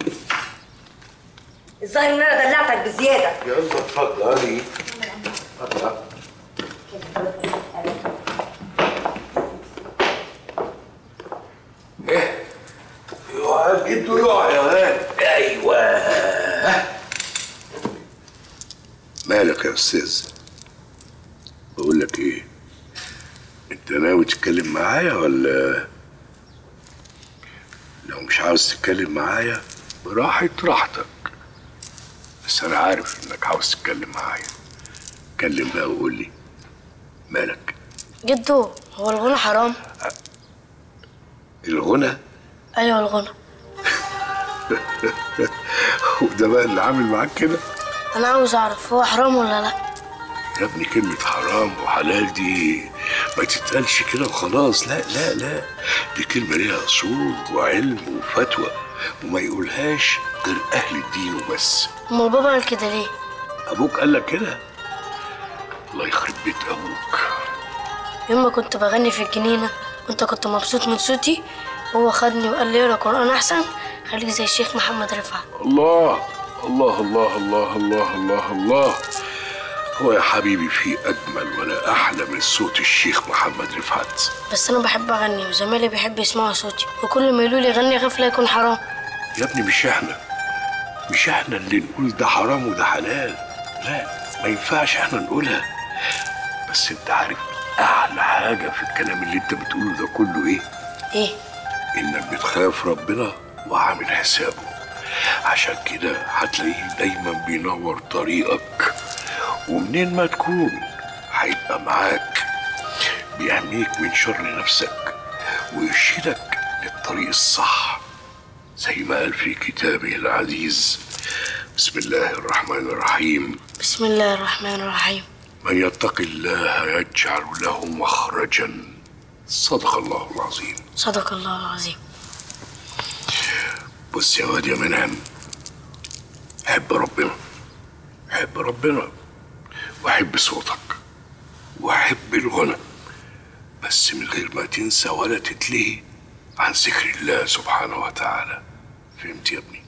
الظاهر ان انا دلعتك بزياده يلا اتفضلي اتفضل ايه يقع جده يقع يا ولد ايوه مالك يا استاذ بقول لك ايه انت ناوي تتكلم معايا ولا لو مش عاوز تتكلم معايا براحة راحتك بس انا عارف انك عاوز تتكلم معايا اتكلم بقى وقول لي مالك جدو هو الغنى حرام الغنى ايوه الغنى وده بقى اللي عامل معاك كده انا عاوز اعرف هو حرام ولا لا يا ابني كلمة حرام وحلال دي ما تتقالش كده وخلاص لا لا لا دي كلمة ليها أصول وعلم وفتوى وما يقولهاش غير أهل الدين وبس امال بابا قال كده ليه أبوك قال لك كده الله يخرب بيت أبوك يوم ما كنت بغني في الجنينه وانت كنت مبسوط من صوتي هو خدني وقال لي اقرا قران احسن خليك زي الشيخ محمد رفعت الله الله الله الله الله الله الله هو يا حبيبي في أجمل ولا أحلى من صوت الشيخ محمد رفعت بس انا بحب اغني وزمايلي بيحبوا يسمعوا صوتي وكل ما يقولوا لي غني غفله يكون حرام يا ابني مش احنا مش احنا اللي نقول ده حرام وده حلال لا ما ينفعش احنا نقولها بس انت عارف احلى حاجه في الكلام اللي انت بتقوله ده كله ايه ايه انك بتخاف ربنا وعامل حسابه عشان كده هتلاقيه دايما بينور طريقك ومنين ما تكون هيبقى معاك بيحميك من شر نفسك ويرشدك للطريق الصح زي ما قال في كتابه العزيز بسم الله الرحمن الرحيم بسم الله الرحمن الرحيم من يتق الله يجعل له مخرجا صدق الله العظيم صدق الله العظيم بص يا واد يا منعم حب ربنا حب ربنا وحب صوتك وحب الغنى بس من غير ما تنسى ولا تتلهي عن ذكر الله سبحانه وتعالى فهمت يا ابني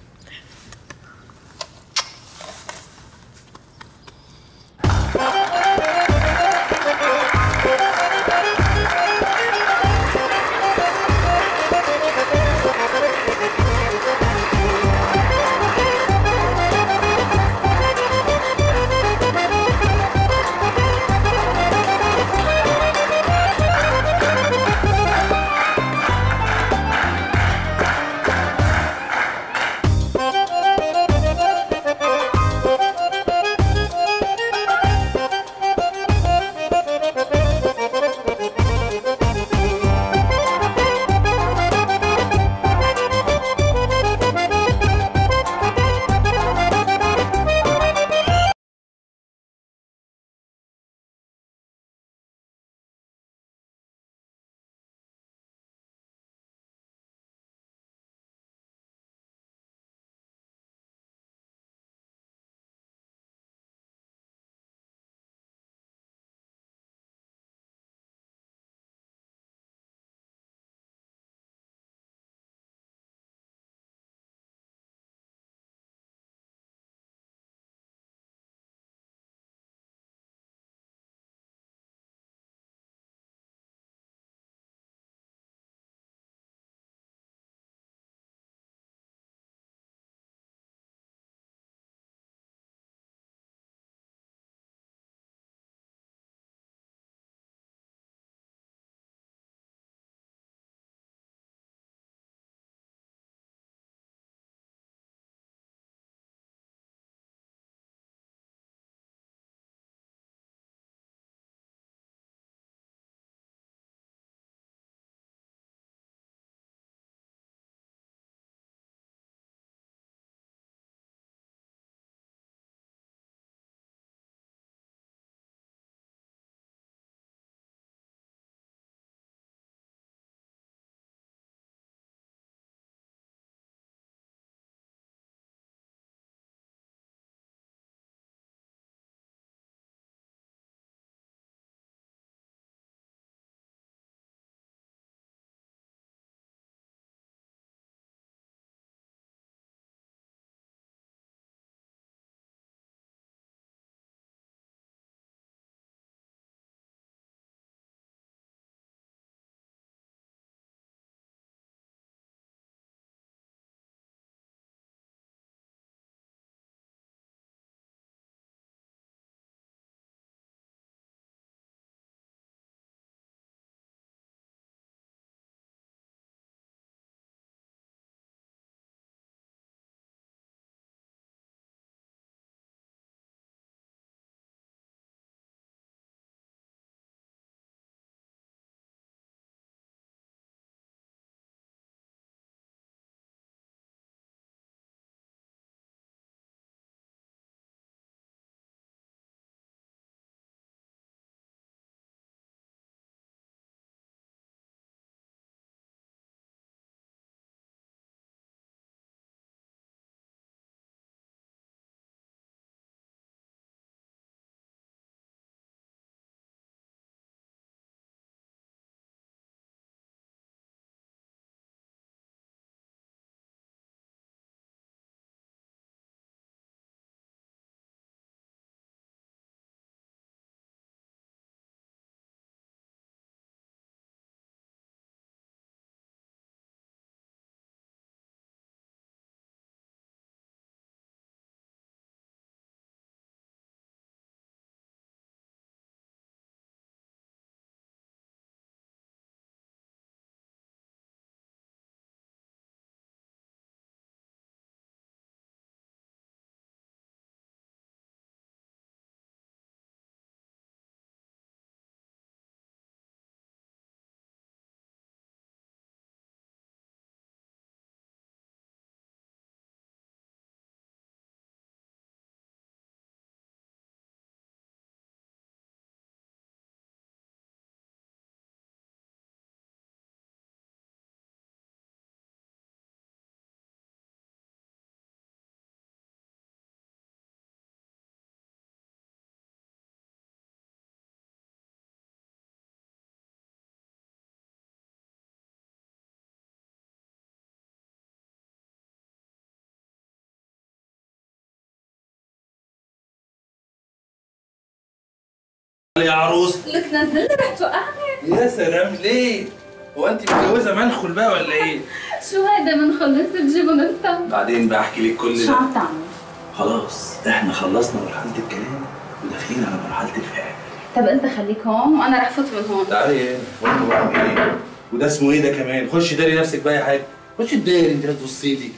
يا عروس لك نزلني رح توقعني يا سلام ليه؟ هو انت متجوزه منخل بقى ولا ايه؟ شو هيدا من خلص تجيبهم انت بعدين بقى احكي لك كل شو ده عم تعمل؟ خلاص احنا خلصنا مرحله الكلام وداخلين على مرحله الفعل طب انت خليك هون وانا رح فوت من هون تعالي هنا وانا بعمل ايه؟ وده اسمه ايه ده كمان؟ خشي داري نفسك باي حاجه خشي داري انت هتبصي لي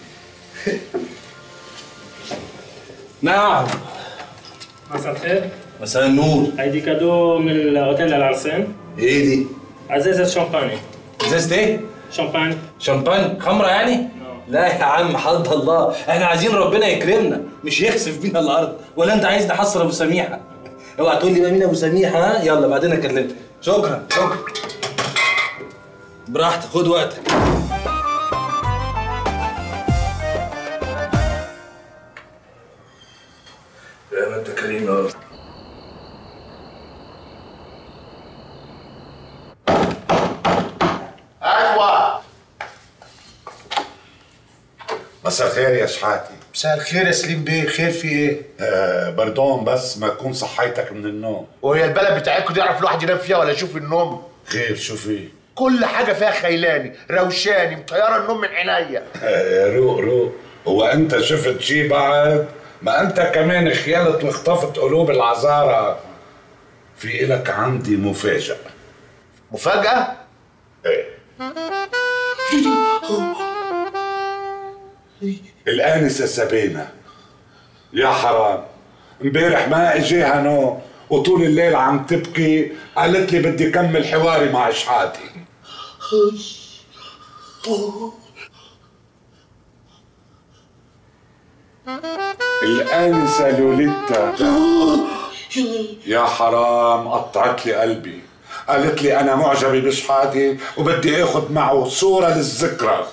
نعم مساء الخير مساء النور هيدي كادو من الاوتيل العرسين ايه دي؟ ازازة شامباني ازازه ايه؟ شامباني شامبان خمره يعني؟ لا يا عم حد الله احنا عايزين ربنا يكرمنا مش يخسف بينا الارض ولا انت عايز نحصر ابو سميحه اوعى تقول لي بقى مين ابو سميحه ها يلا بعدين اكلمك شكرا شكرا براحتك خد وقتك يا ما انت كريم يا رب ايوه مساء الخير يا شحاتي مساء الخير يا سليم بيه خير في ايه؟ آه بردون بس ما تكون صحيتك من النوم وهي البلد بتاعتكم دي يعرف الواحد ينام فيها ولا يشوف النوم؟ خير شو في؟ كل حاجه فيها خيلاني روشاني مطيره النوم من عينيا آه روق روق هو انت شفت شي بعد؟ ما انت كمان خيالت واخطفت قلوب العذارى في إلك عندي مفاجأة مفاجأة؟ ايه الآنسة سابينة يا حرام امبارح ما اجيها نوم وطول الليل عم تبكي قالت لي بدي كمل حواري مع شحاتي الآنسة لوليتا يا حرام قطعت لي قلبي قالت لي أنا معجبة بشحاتي وبدي آخذ معه صورة للذكرى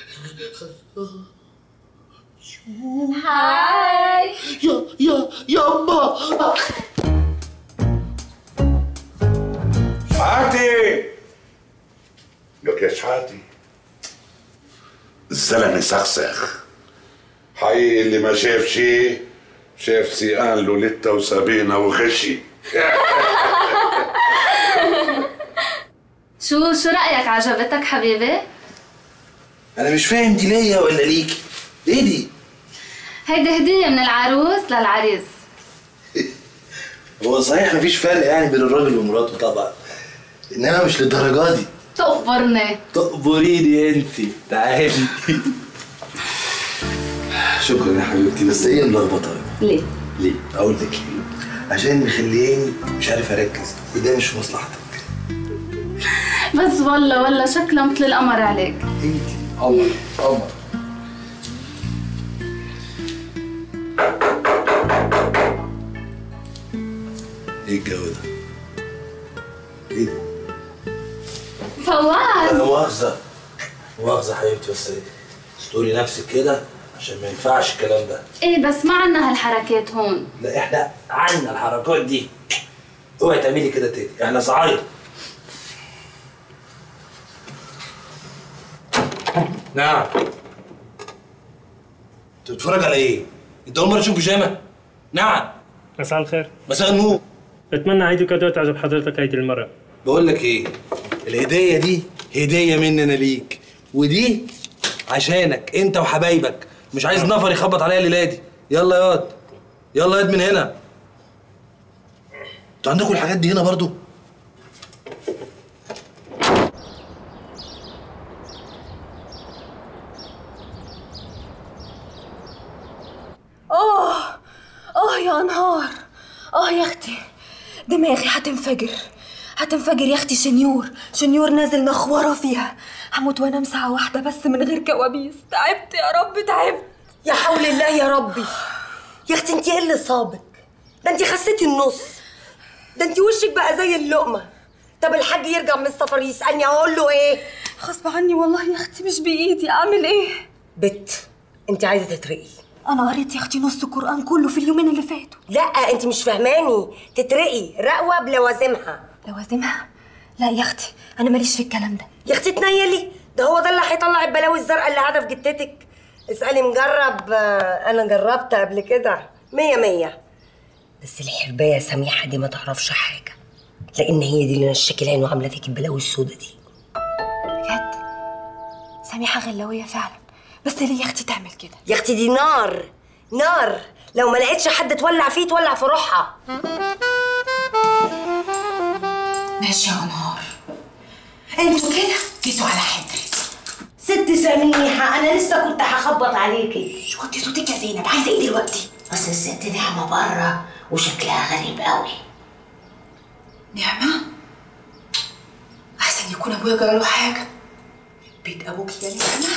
هاي يا يا يابا شحاتي لك يا شحاتي الزلمة سخسخ حقيقي اللي ما شاف شي شاف سيقان لوليتا وسابينا وغشي شو شو رأيك عجبتك حبيبي؟ انا مش فاهم دي ليا ولا ليكي ايه دي هيدي هدية من العروس للعريس هو صحيح مفيش فرق يعني بين الراجل ومراته طبعا انما مش للدرجه دي تقبرني تقبريني انت تعالي شكرا يا حبيبتي بس ايه ملخبطه ليه؟ ليه؟ اقول لك ليه؟ عشان مخلياني مش عارف اركز وده مش في مصلحتك بس والله والله شكلها مثل القمر عليك قمر قمر ايه الجو ده؟ ايه ده؟ فواز لا مؤاخذة مؤاخذة حبيبتي بس استوري نفسك كده عشان ما ينفعش الكلام ده ايه بس ما عنا هالحركات هون لا احنا عنا الحركات دي اوعي تعملي كده تاني احنا صعايدة نعم انت بتتفرج على ايه؟ انت اول مرة تشوف بيجامة؟ نعم مساء الخير مساء النور بتمنى هيدي كادو تعجب حضرتك هيدي المرة بقول لك ايه الهديه دي هديه مننا ليك ودي عشانك انت وحبايبك مش عايز نفر يخبط عليا الليله دي يلا يا واد يلا يا واد من هنا انتوا عندكم الحاجات دي هنا برضو اه اه يا انهار اه يا اختي دماغي هتنفجر هتنفجر يا اختي شنيور شنيور نازل نخوره فيها هموت وانام ساعه واحده بس من غير كوابيس تعبت يا رب تعبت يا حول الله يا ربي يا اختي انت ايه اللي صابك ده انت خسيتي النص ده انت وشك بقى زي اللقمه طب الحاج يرجع من السفر يسالني اقول له ايه غصب عني والله يا اختي مش بايدي اعمل ايه بت انت عايزه تترقي انا قريت يا اختي نص القران كله في اليومين اللي فاتوا لا انت مش فاهماني تترقي رقوه بلوازمها لوازمها لا يا اختي انا ماليش في الكلام ده يا اختي تنيلي ده هو ده اللي هيطلع البلاوي الزرقاء اللي قاعده في جتتك اسالي مجرب آه، انا جربت قبل كده مية مية بس الحربايه سميحه دي ما تعرفش حاجه لان هي دي اللي نشك العين وعامله فيك البلاوي السودة دي بجد سميحه غلاويه فعلا بس ليه يا اختي تعمل كده يا اختي دي نار نار لو ما لقيتش حد تولع فيه تولع في روحها ماشي يا انهار انتوا كده جيتوا على حجري ست سميحة أنا لسه كنت هخبط عليكي شو وطي صوتك يا زينب عايزه ايه دلوقتي بس الست نعمة بره وشكلها غريب قوي نعمه احسن يكون ابويا جراله حاجه بيت ابوك يا نعمه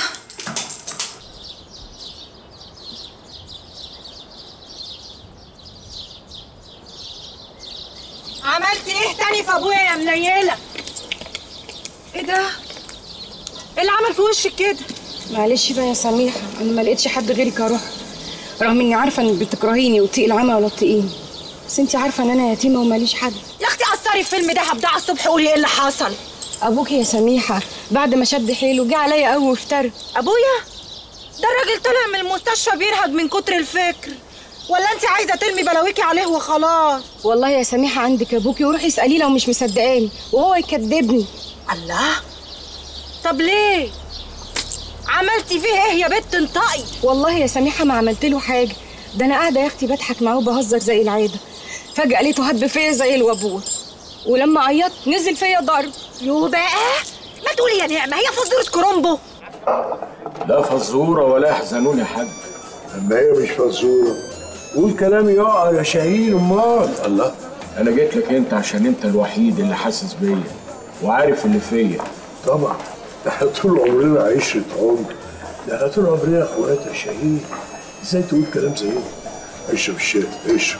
عملت ايه تاني في ابويا يا منيله ايه ده ايه اللي عمل في وشك كده معلش بقى يا سميحة أنا ما لقيتش حد غيرك أروح رغم إني عارفة إنك بتكرهيني وتقي العمى ولا تقيني بس أنت عارفة إن أنا يتيمة وماليش حد يا اختي قصري فيلم دهب ده على الصبح قولي ايه اللي حصل أبوك يا سميحة بعد ما شد حيله جه عليا قوي وافترى ابويا ده الراجل طلع من المستشفى بيرهق من كتر الفكر ولا انت عايزه ترمي بلاويكي عليه وخلاص والله يا سميحة عندك أبوكي وروحي اسأليه لو مش مصدقاني وهو يكدبني الله طب ليه عملتي فيه ايه يا بت انطقي والله يا سميحة ما عملت له حاجة ده أنا قاعدة يا أختي بضحك معاه وبهزر زي العادة فجأة لقيته هب فيا زي الوابور ولما عيطت نزل فيا ضرب يو بقى ما تقولي يا نعمه هي فزوره كرومبو لا فزورة ولا يحزنون يا حاج اما هي مش فزورة قول كلام يقع يا شاهين امال الله انا جيت لك انت عشان انت الوحيد اللي حاسس بيا وعارف اللي فيا طبعا ده احنا طول عمرنا عشرة عمر ده احنا طول عمرنا اخوات يا شاهين ازاي تقول كلام زي ده اشرب الشاي اشرب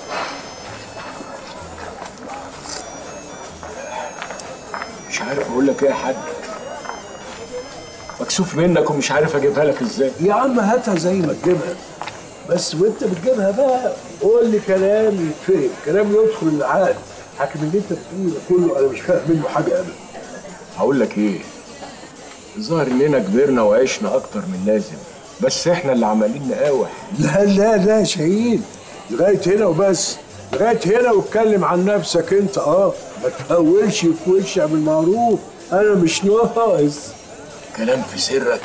مش عارف اقول لك ايه يا حاج مكسوف منك ومش عارف اجيبها لك ازاي يا عم هاتها زي ما تجيبها بس وانت بتجيبها بقى قول لي كلام يتفهم كلام يدخل العقل حكم اللي انت بتقوله كله انا مش فاهم منه حاجه ابدا هقول لك ايه الظاهر اننا كبرنا وعشنا اكتر من لازم بس احنا اللي عمالين نقاوح لا لا لا يا شاهين لغايه هنا وبس لغايه هنا واتكلم عن نفسك انت اه ما تفولش في وشي اعمل معروف انا مش ناقص كلام في سرك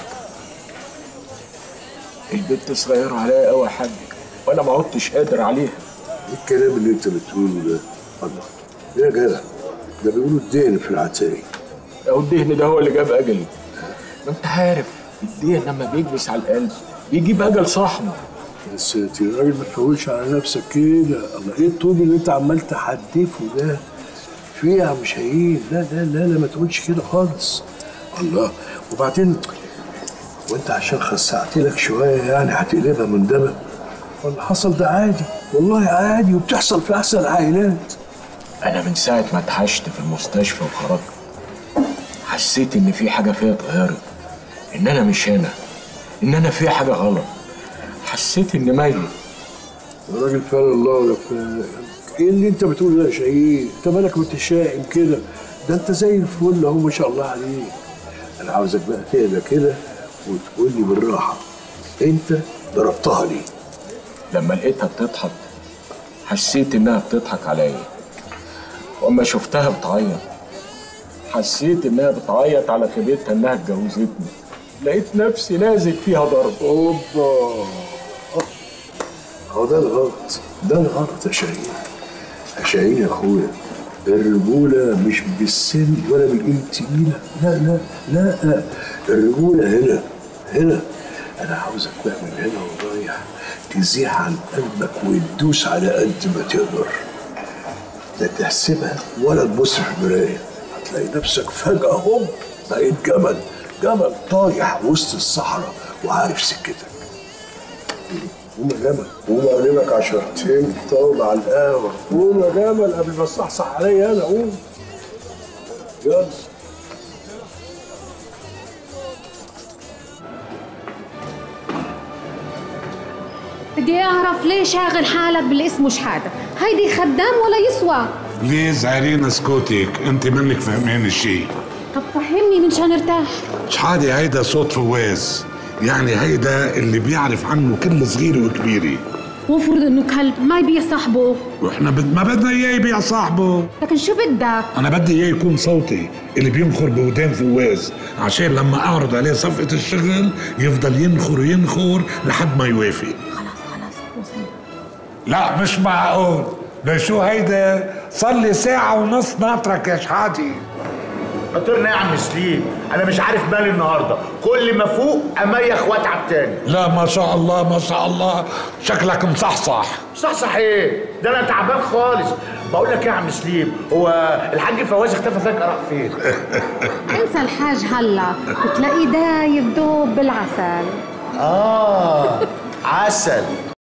البنت صغيرة عليا قوي يا حاج وانا ما عدتش قادر عليها ايه الكلام اللي انت بتقوله ده الله يا جدع ده بيقولوا الدين في العتاية او الدهن ده هو اللي جاب اجلي ما انت عارف الدهن لما بيكبس على القلب بيجيب اجل صاحبه بس يا راجل ما تفولش على نفسك كده الله ايه الطوب اللي انت عمال تحدفه ده في يا عم شاهين لا لا لا لا ما تقولش كده خالص الله وبعدين وانت عشان خسعت لك شويه يعني هتقلبها من دمك واللي حصل ده عادي والله عادي وبتحصل في احسن العائلات انا من ساعه ما اتحشت في المستشفى وخرجت حسيت ان في حاجه فيا اتغيرت ان انا مش انا ان انا في حاجه غلط حسيت اني ميت يا راجل فعلا الله ولا فعلا ايه اللي انت بتقوله ده يا شهيد انت مالك متشائم كده ده انت زي الفل اهو ما شاء الله عليك انا عاوزك بقى تهدى كده وتقول لي بالراحه انت ضربتها ليه لما لقيتها بتضحك حسيت انها بتضحك عليا واما شفتها بتعيط حسيت انها بتعيط على خيبتها انها اتجوزتني لقيت نفسي نازل فيها ضرب اوبا هو ده الغلط ده الغلط يا شاهين يا شاهين يا اخويا الرجولة مش بالسن ولا بالإيد التقيلة لا لا لا الرجولة هنا هنا أنا عاوزك بقى من هنا ورايح تزيح عن قلبك وتدوس على قد ما تقدر لا تحسبها ولا تبص في المراية هتلاقي نفسك فجأة هوب بقيت جمل جمل طايح وسط الصحراء وعارف سكتك قوم يا جمل قوم اقلبك عشرتين طاولة على القهوة قوم يا جمل قبل ما تصحصح عليا انا قوم يلا بدي اعرف ليه شاغل حالك بالاسم شحاده هيدي خدام ولا يسوى ليه زعلانة سكوتك انت منك فهمان الشيء طب فهمني من شان ارتاح شحادي هيدا صوت فواز يعني هيدا اللي بيعرف عنه كل صغيرة وكبيرة وافرض انه كلب ما يبيع صاحبه واحنا بد ما بدنا اياه يبيع صاحبه لكن شو بدك انا بدي اياه يكون صوتي اللي بينخر بودان فواز عشان لما اعرض عليه صفقه الشغل يفضل ينخر وينخر لحد ما يوافق لا مش معقول ده شو هيدا صار لي ساعة ونص ناطرك يا شحاتي خاطرنا يا عم سليم انا مش عارف مالي النهارده كل ما فوق اميخ واتعب تاني لا ما شاء الله ما شاء الله شكلك مصحصح صح ايه ده انا تعبان خالص بقول لك ايه يا عم سليم هو الحاج فواز اختفى فجاه راح فين انسى الحاج هلا بتلاقيه دايب دوب بالعسل اه عسل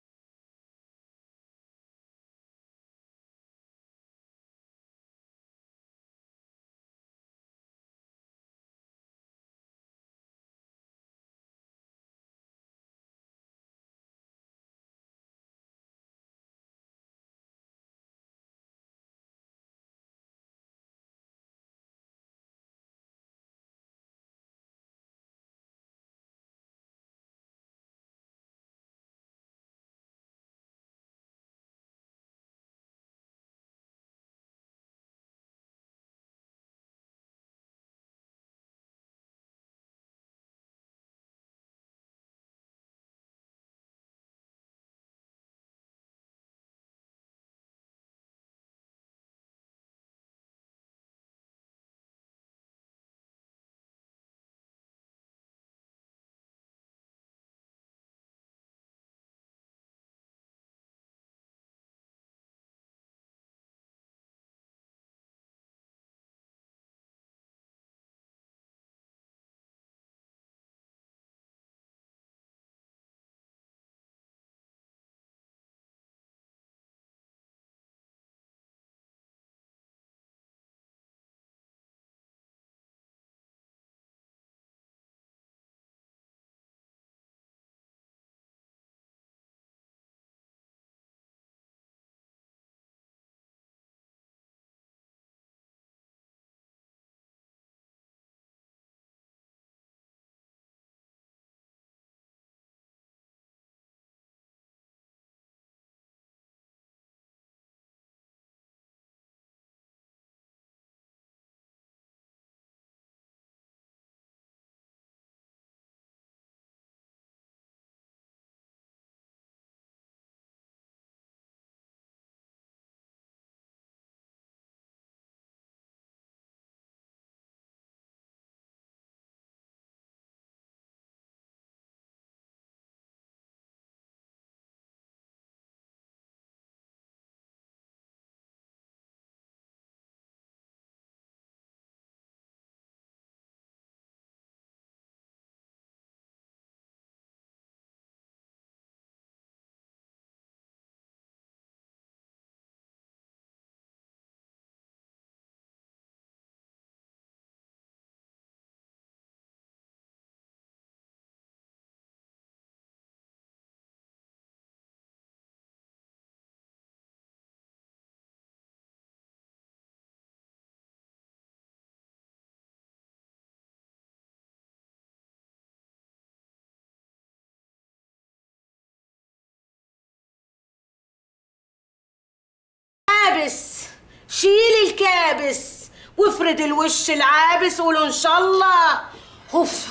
كابس شيل الكابس وافرد الوش العابس وقولوا ان شاء الله اوف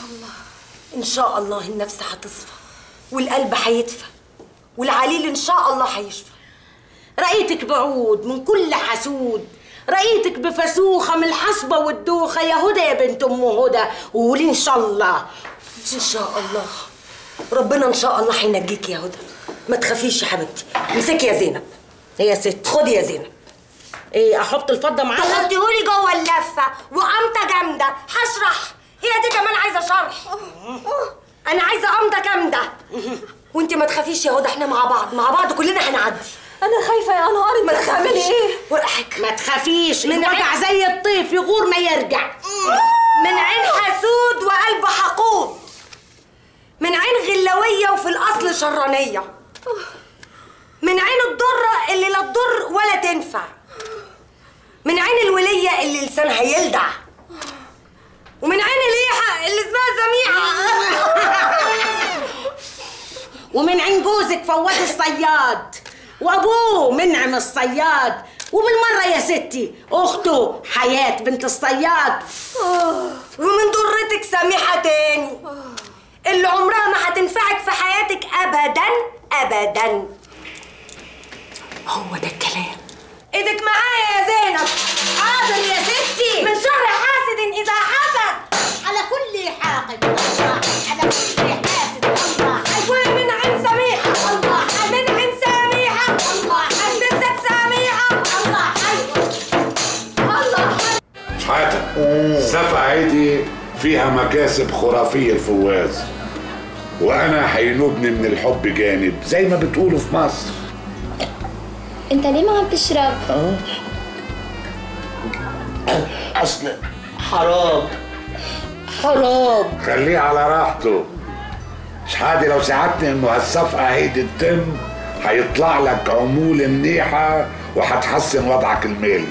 ان شاء الله النفس هتصفى والقلب هيدفى والعليل ان شاء الله هيشفى رأيتك بعود من كل حسود رأيتك بفسوخة من الحصبة والدوخة يا هدى يا بنت أم هدى وقولي إن شاء الله ان شاء الله ربنا ان شاء الله هينجيك يا هدى ما تخافيش يا حبيبتي امسكي يا زينب هي ست خدي يا زينب ايه احط الفضه معاها تحطيهولي جوه اللفه وقمطه جامده هشرح هي دي كمان عايزه شرح انا عايزه قمطه جامده وانت ما تخافيش يا هدى احنا مع بعض مع بعض كلنا هنعدي انا خايفه يا انهار ما انت هتعملي تخافيش ايه ورقك ما تخافيش من الوجع عين- زي الطيف يغور ما يرجع من عين حسود وقلب حقود من عين غلويه وفي الاصل شرانيه من عين الضره اللي لا تضر ولا تنفع من عين الوليه اللي لسانها يلدع ومن عين اليحة اللي اسمها سميحة ومن عين جوزك فواد الصياد وابوه منعم الصياد وبالمره يا ستي اخته حياه بنت الصياد ومن ضرتك سميحة تاني اللي عمرها ما هتنفعك في حياتك أبدا أبدا هو ده الكلام ايدك معايا يا زينب حاضر يا ستي من شر حاسد إذا حسد على كل حاقد الله على كل حاسد الله ومن عين سميحة الله من عين سميحة الله بالذات سميحة الله الله شحاتة السفة هيدي فيها مكاسب خرافية الفواز وأنا حينوبني من الحب جانب زي ما بتقولوا في مصر انت ليه ما عم تشرب؟ اصل حرام حرام خليه على راحته شحادي لو ساعدتني انه هالصفقة هيدي تتم هيطلع لك عمولة منيحة وحتحسن وضعك المالي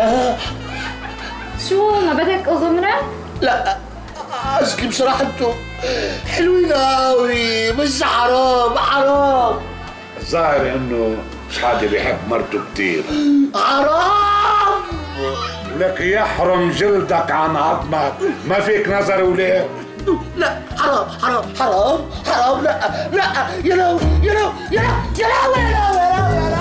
شو ما بدك اغمرك؟ لا اصلي بصراحه انتوا حلوين قوي بس حرام حرام الظاهر انه شحادي بيحب مرته كتير حرام لك يحرم جلدك عن عظمك ما فيك نظر وليه لا حرام حرام حرام حرام لا لا يا لو يا لو يا لو يا لو يا لو يا لو يا لو